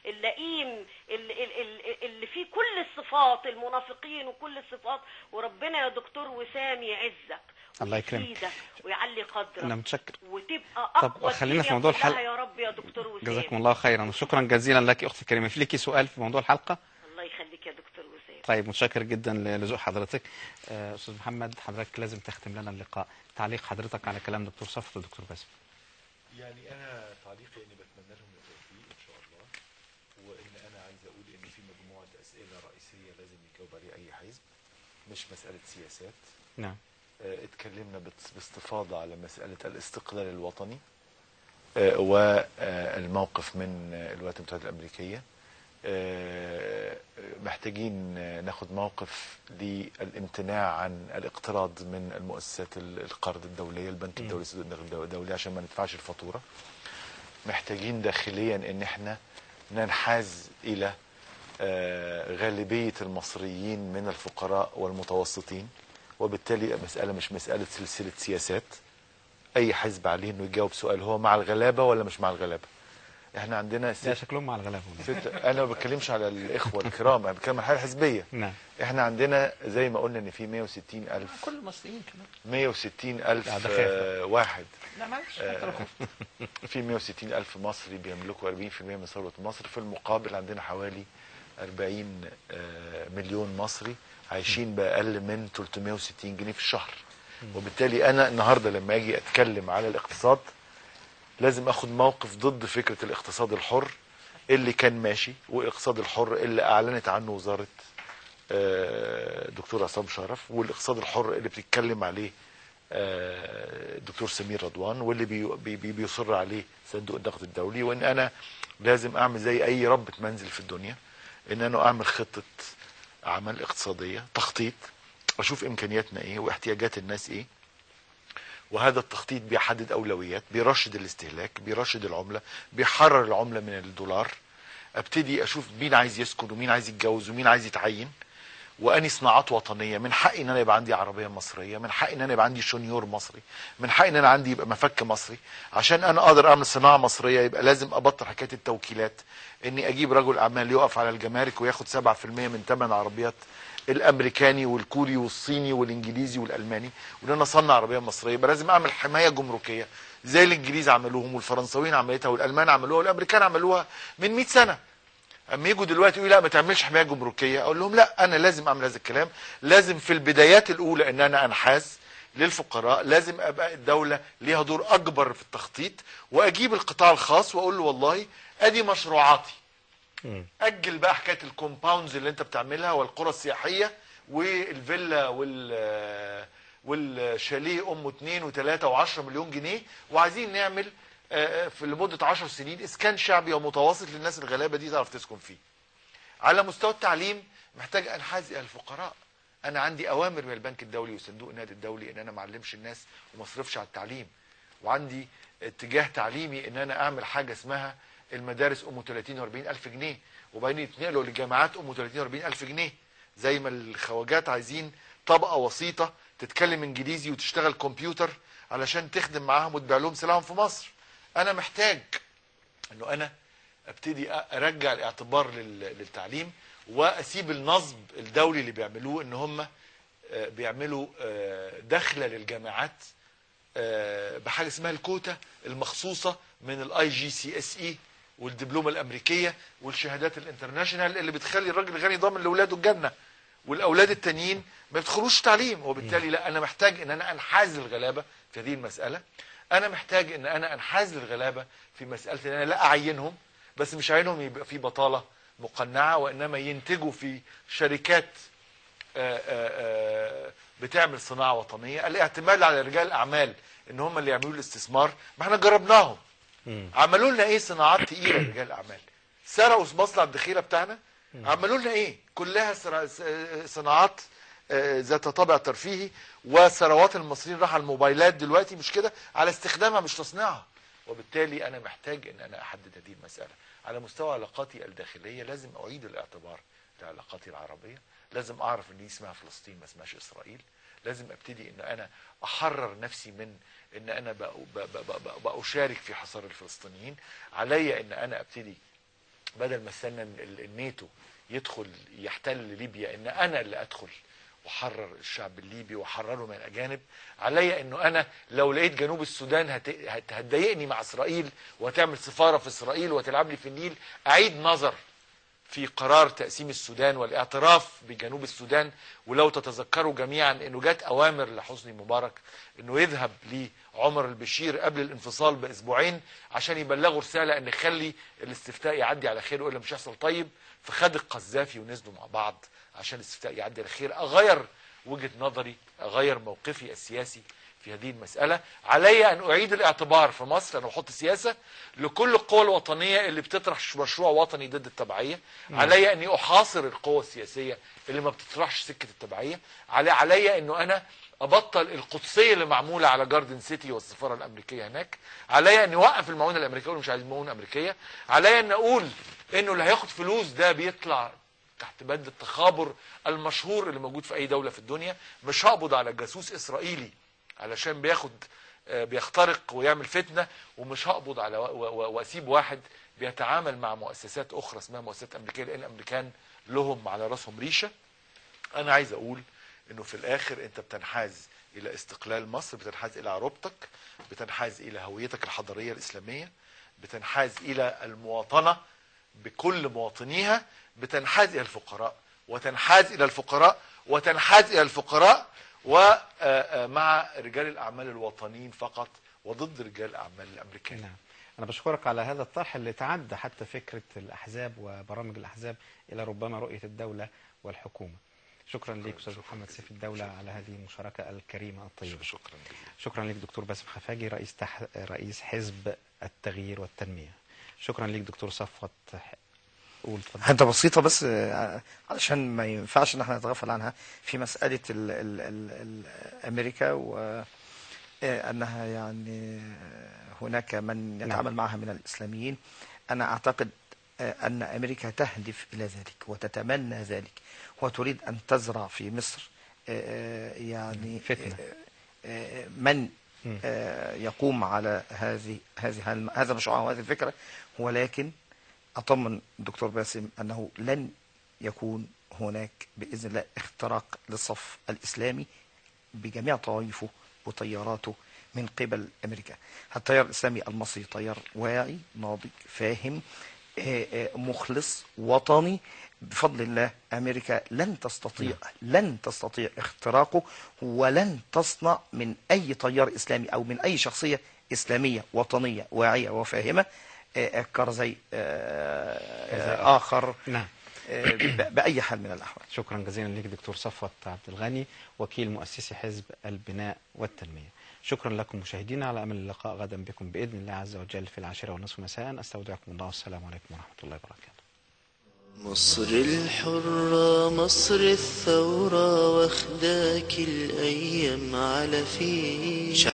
اللئيم اللي, اللي, اللي فيه كل الصفات المنافقين وكل الصفات وربنا يا دكتور وسام يعزك الله يكرمك ويزيدك ويعلي قدرك أنا متشكر وتبقى طب اقوى خلينا في الدنيا موضوع كلها الحلقة. يا رب يا دكتور وسام جزاكم الله خيرا وشكرا جزيلا لك أختي الكريمة في ليكي سؤال في موضوع الحلقة الله يخليك يا دكتور وسام طيب متشكر جدا لذوق حضرتك آه، أستاذ محمد حضرتك لازم تختم لنا اللقاء تعليق حضرتك على كلام دكتور صفت ودكتور باسم يعني انا تعليقي اني بتمنى لهم التوفيق ان شاء الله وان انا عايز اقول ان في مجموعه اسئله رئيسيه لازم يجاوب عليها اي حزب مش مساله سياسات نعم آه، اتكلمنا بت- باستفاضه على مساله الاستقلال الوطني آه، والموقف من آه، الولايات المتحده الامريكيه آه، محتاجين آه، ناخد موقف للامتناع عن الاقتراض من المؤسسات ال- القرض الدوليه البنك الدولي الصندوق الدولي عشان ما ندفعش الفاتوره محتاجين داخليا ان احنا ننحاز الى آه، غالبيه المصريين من الفقراء والمتوسطين وبالتالي مساله مش مساله سلسله سياسات اي حزب عليه انه يجاوب سؤال هو مع الغلابه ولا مش مع الغلابه احنا عندنا ست لا شكلهم مع الغلابة ست انا ما بتكلمش على الاخوه الكرام انا بتكلم على الحاله الحزبيه نعم احنا عندنا زي ما قلنا ان في 160 الف كل المصريين كمان 160 لا، الف ده خايف. آه، واحد لا معلش آه، في 160 ألف مصري بيملكوا 40% من ثروة مصر في المقابل عندنا حوالي 40 آه، مليون مصري عايشين باقل من 360 جنيه في الشهر وبالتالي انا النهارده لما اجي اتكلم على الاقتصاد لازم اخد موقف ضد فكره الاقتصاد الحر اللي كان ماشي والاقتصاد الحر اللي اعلنت عنه وزاره آه، دكتور عصام شرف والاقتصاد الحر اللي بتتكلم عليه آه، دكتور سمير رضوان واللي بي بي بي بيصر عليه صندوق النقد الدولي وان انا لازم اعمل زي اي ربة منزل في الدنيا ان انا اعمل خطة عمل اقتصادية تخطيط اشوف امكانياتنا ايه واحتياجات الناس ايه وهذا التخطيط بيحدد اولويات بيرشد الاستهلاك بيرشد العمله بيحرر العمله من الدولار ابتدي اشوف مين عايز يسكن ومين عايز يتجوز ومين عايز يتعين واني صناعات وطنيه من حقي ان انا يبقى عندي عربيه مصريه من حقي ان انا يبقى عندي شنيور مصري من حقي ان انا عندي يبقى مفك مصري عشان انا اقدر اعمل صناعه مصريه يبقى لازم ابطل حكايه التوكيلات اني اجيب رجل اعمال يقف على الجمارك وياخد 7% من ثمن عربيات الامريكاني والكوري والصيني والانجليزي والالماني وان انا اصنع عربيه مصريه يبقى لازم اعمل حمايه جمركيه زي الانجليز عملوهم والفرنساويين عملتها والالمان عملوها والامريكان عملوها من 100 سنه اما يجوا دلوقتي يقولوا لا ما تعملش حمايه جمركيه اقول لهم لا انا لازم اعمل هذا الكلام لازم في البدايات الاولى ان انا انحاز للفقراء لازم ابقى الدوله ليها دور اكبر في التخطيط واجيب القطاع الخاص واقول له والله ادي مشروعاتي اجل بقى حكايه الكومباوندز اللي انت بتعملها والقرى السياحيه والفيلا وال والشاليه امه 2 و3 و10 مليون جنيه وعايزين نعمل آه، في لمده 10 سنين اسكان شعبي ومتواصل للناس الغلابه دي تعرف تسكن فيه. على مستوى التعليم محتاج انحاز الى الفقراء. انا عندي اوامر من البنك الدولي وصندوق النقد الدولي ان انا ما اعلمش الناس وما اصرفش على التعليم. وعندي اتجاه تعليمي ان انا اعمل حاجه اسمها المدارس ام 30 و40 الف جنيه وبعدين يتنقلوا لجامعات ام 30 و40 الف جنيه زي ما الخواجات عايزين طبقه وسيطه تتكلم انجليزي وتشتغل كمبيوتر علشان تخدم معاهم وتبيع لهم سلاحهم في مصر انا محتاج انه انا ابتدي ارجع الاعتبار لل- للتعليم واسيب النصب الدولي اللي بيعملوه ان هم آه، بيعملوا آه، دخله للجامعات آه، بحاجه اسمها الكوتا المخصوصه من الاي جي سي اس اي والدبلومه الامريكيه والشهادات الانترناشونال اللي بتخلي الراجل الغني ضامن لاولاده الجنه والاولاد التانيين ما بيدخلوش تعليم وبالتالي لا انا محتاج ان انا انحاز للغلابه في هذه المساله انا محتاج ان انا انحاز للغلابه في مساله ان انا لا اعينهم بس مش اعينهم يبقى في بطاله مقنعه وانما ينتجوا في شركات آه، آه، آه، بتعمل صناعه وطنيه الاعتماد على رجال الاعمال ان هم اللي يعملوا الاستثمار ما احنا جربناهم عملوا لنا ايه صناعات تقيله رجال الاعمال سرقوا مصنع الذخيره بتاعنا عملوا لنا ايه كلها سرا- س- صناعات آه، ذات طابع ترفيهي وثروات المصريين راح على الموبايلات دلوقتي مش كده على استخدامها مش تصنيعها وبالتالي انا محتاج ان انا احدد هذه المساله على مستوى علاقاتي الداخليه لازم اعيد الاعتبار لعلاقاتي العربيه لازم اعرف ان دي اسمها فلسطين ما اسمهاش اسرائيل لازم ابتدي ان انا احرر نفسي من ان انا بق- ب- ب- ب- ب- بأشارك في حصار الفلسطينيين عليا ان انا ابتدي بدل ما استنى إن ال- الناتو يدخل يحتل ليبيا ان انا اللي ادخل واحرر الشعب الليبي واحرره من الاجانب عليا انه انا لو لقيت جنوب السودان هت- هت- هتضايقني مع اسرائيل وهتعمل سفاره في اسرائيل وتلعب لي في النيل اعيد نظر في قرار تقسيم السودان والاعتراف بجنوب السودان ولو تتذكروا جميعا انه جت اوامر لحسني مبارك انه يذهب لعمر البشير قبل الانفصال باسبوعين عشان يبلغوا رساله ان خلي الاستفتاء يعدي على خير والا مش هيحصل طيب فخد القذافي ونزلوا مع بعض عشان الاستفتاء يعدي على خير اغير وجهه نظري اغير موقفي السياسي في هذه المسألة علي أن أعيد الاعتبار في مصر أنا بحط سياسة لكل القوى الوطنية اللي بتطرح مشروع وطني ضد التبعية مم. علي أني أحاصر القوى السياسية اللي ما بتطرحش سكة التبعية علي, علي أنه أنا أبطل القدسية اللي معمولة على جاردن سيتي والسفارة الأمريكية هناك علي أن أوقف المعونة الأمريكية ومش عايز معونة أمريكية علي أن أقول أنه اللي هياخد فلوس ده بيطلع تحت بند التخابر المشهور اللي موجود في اي دوله في الدنيا مش هقبض على جاسوس اسرائيلي علشان بياخد آه، بيخترق ويعمل فتنه ومش هقبض على و- و- واسيب واحد بيتعامل مع مؤسسات اخرى اسمها مؤسسات امريكيه لان الامريكان لهم على راسهم ريشه انا عايز اقول انه في الاخر انت بتنحاز الى استقلال مصر بتنحاز الى عروبتك بتنحاز الى هويتك الحضاريه الاسلاميه بتنحاز الى المواطنه بكل مواطنيها بتنحاز الى الفقراء وتنحاز الى الفقراء وتنحاز الى الفقراء ومع رجال الاعمال الوطنيين فقط وضد رجال الاعمال الامريكان نعم أنا بشكرك على هذا الطرح اللي تعدى حتى فكرة الأحزاب وبرامج الأحزاب إلى ربما رؤية الدولة والحكومة شكرا لك أستاذ محمد سيف الدولة على هذه المشاركة الكريمة الطيبة شكرا شكرا لك دكتور باسم خفاجي رئيس تح... رئيس حزب التغيير والتنمية شكرا لك دكتور صفوت قول اتفضل حته بسيطه بس آه، علشان ما ينفعش ان احنا نتغافل عنها في مساله ال ال ال ال امريكا وانها يعني آه، هناك من يتعامل معها من الاسلاميين انا اعتقد آه، ان امريكا تهدف الى ذلك وتتمنى ذلك وتريد ان تزرع في مصر آه، يعني فتنة. آه، آه، من مم. آه، يقوم على هذه هذه هذا المشروع وهذه الفكره ولكن أطمن الدكتور باسم أنه لن يكون هناك بإذن الله اختراق للصف الإسلامي بجميع طوائفه وتياراته من قبل أمريكا التيار الإسلامي المصري تيار واعي ناضج فاهم آه، آه، مخلص وطني بفضل الله أمريكا لن تستطيع لن تستطيع اختراقه ولن تصنع من أي تيار إسلامي أو من أي شخصية إسلامية وطنية واعية وفاهمة آه، آه، كرزي آه، آه، آخر نعم آه، ب- بأي حال من الأحوال شكرا جزيلا لك دكتور صفوت عبد الغني وكيل مؤسسي حزب البناء والتنمية شكرا لكم مشاهدينا على أمل اللقاء غدا بكم بإذن الله عز وجل في العاشرة والنصف مساء أستودعكم الله والسلام عليكم ورحمة الله وبركاته مصر الحرة مصر الثورة واخداك الأيام على فيه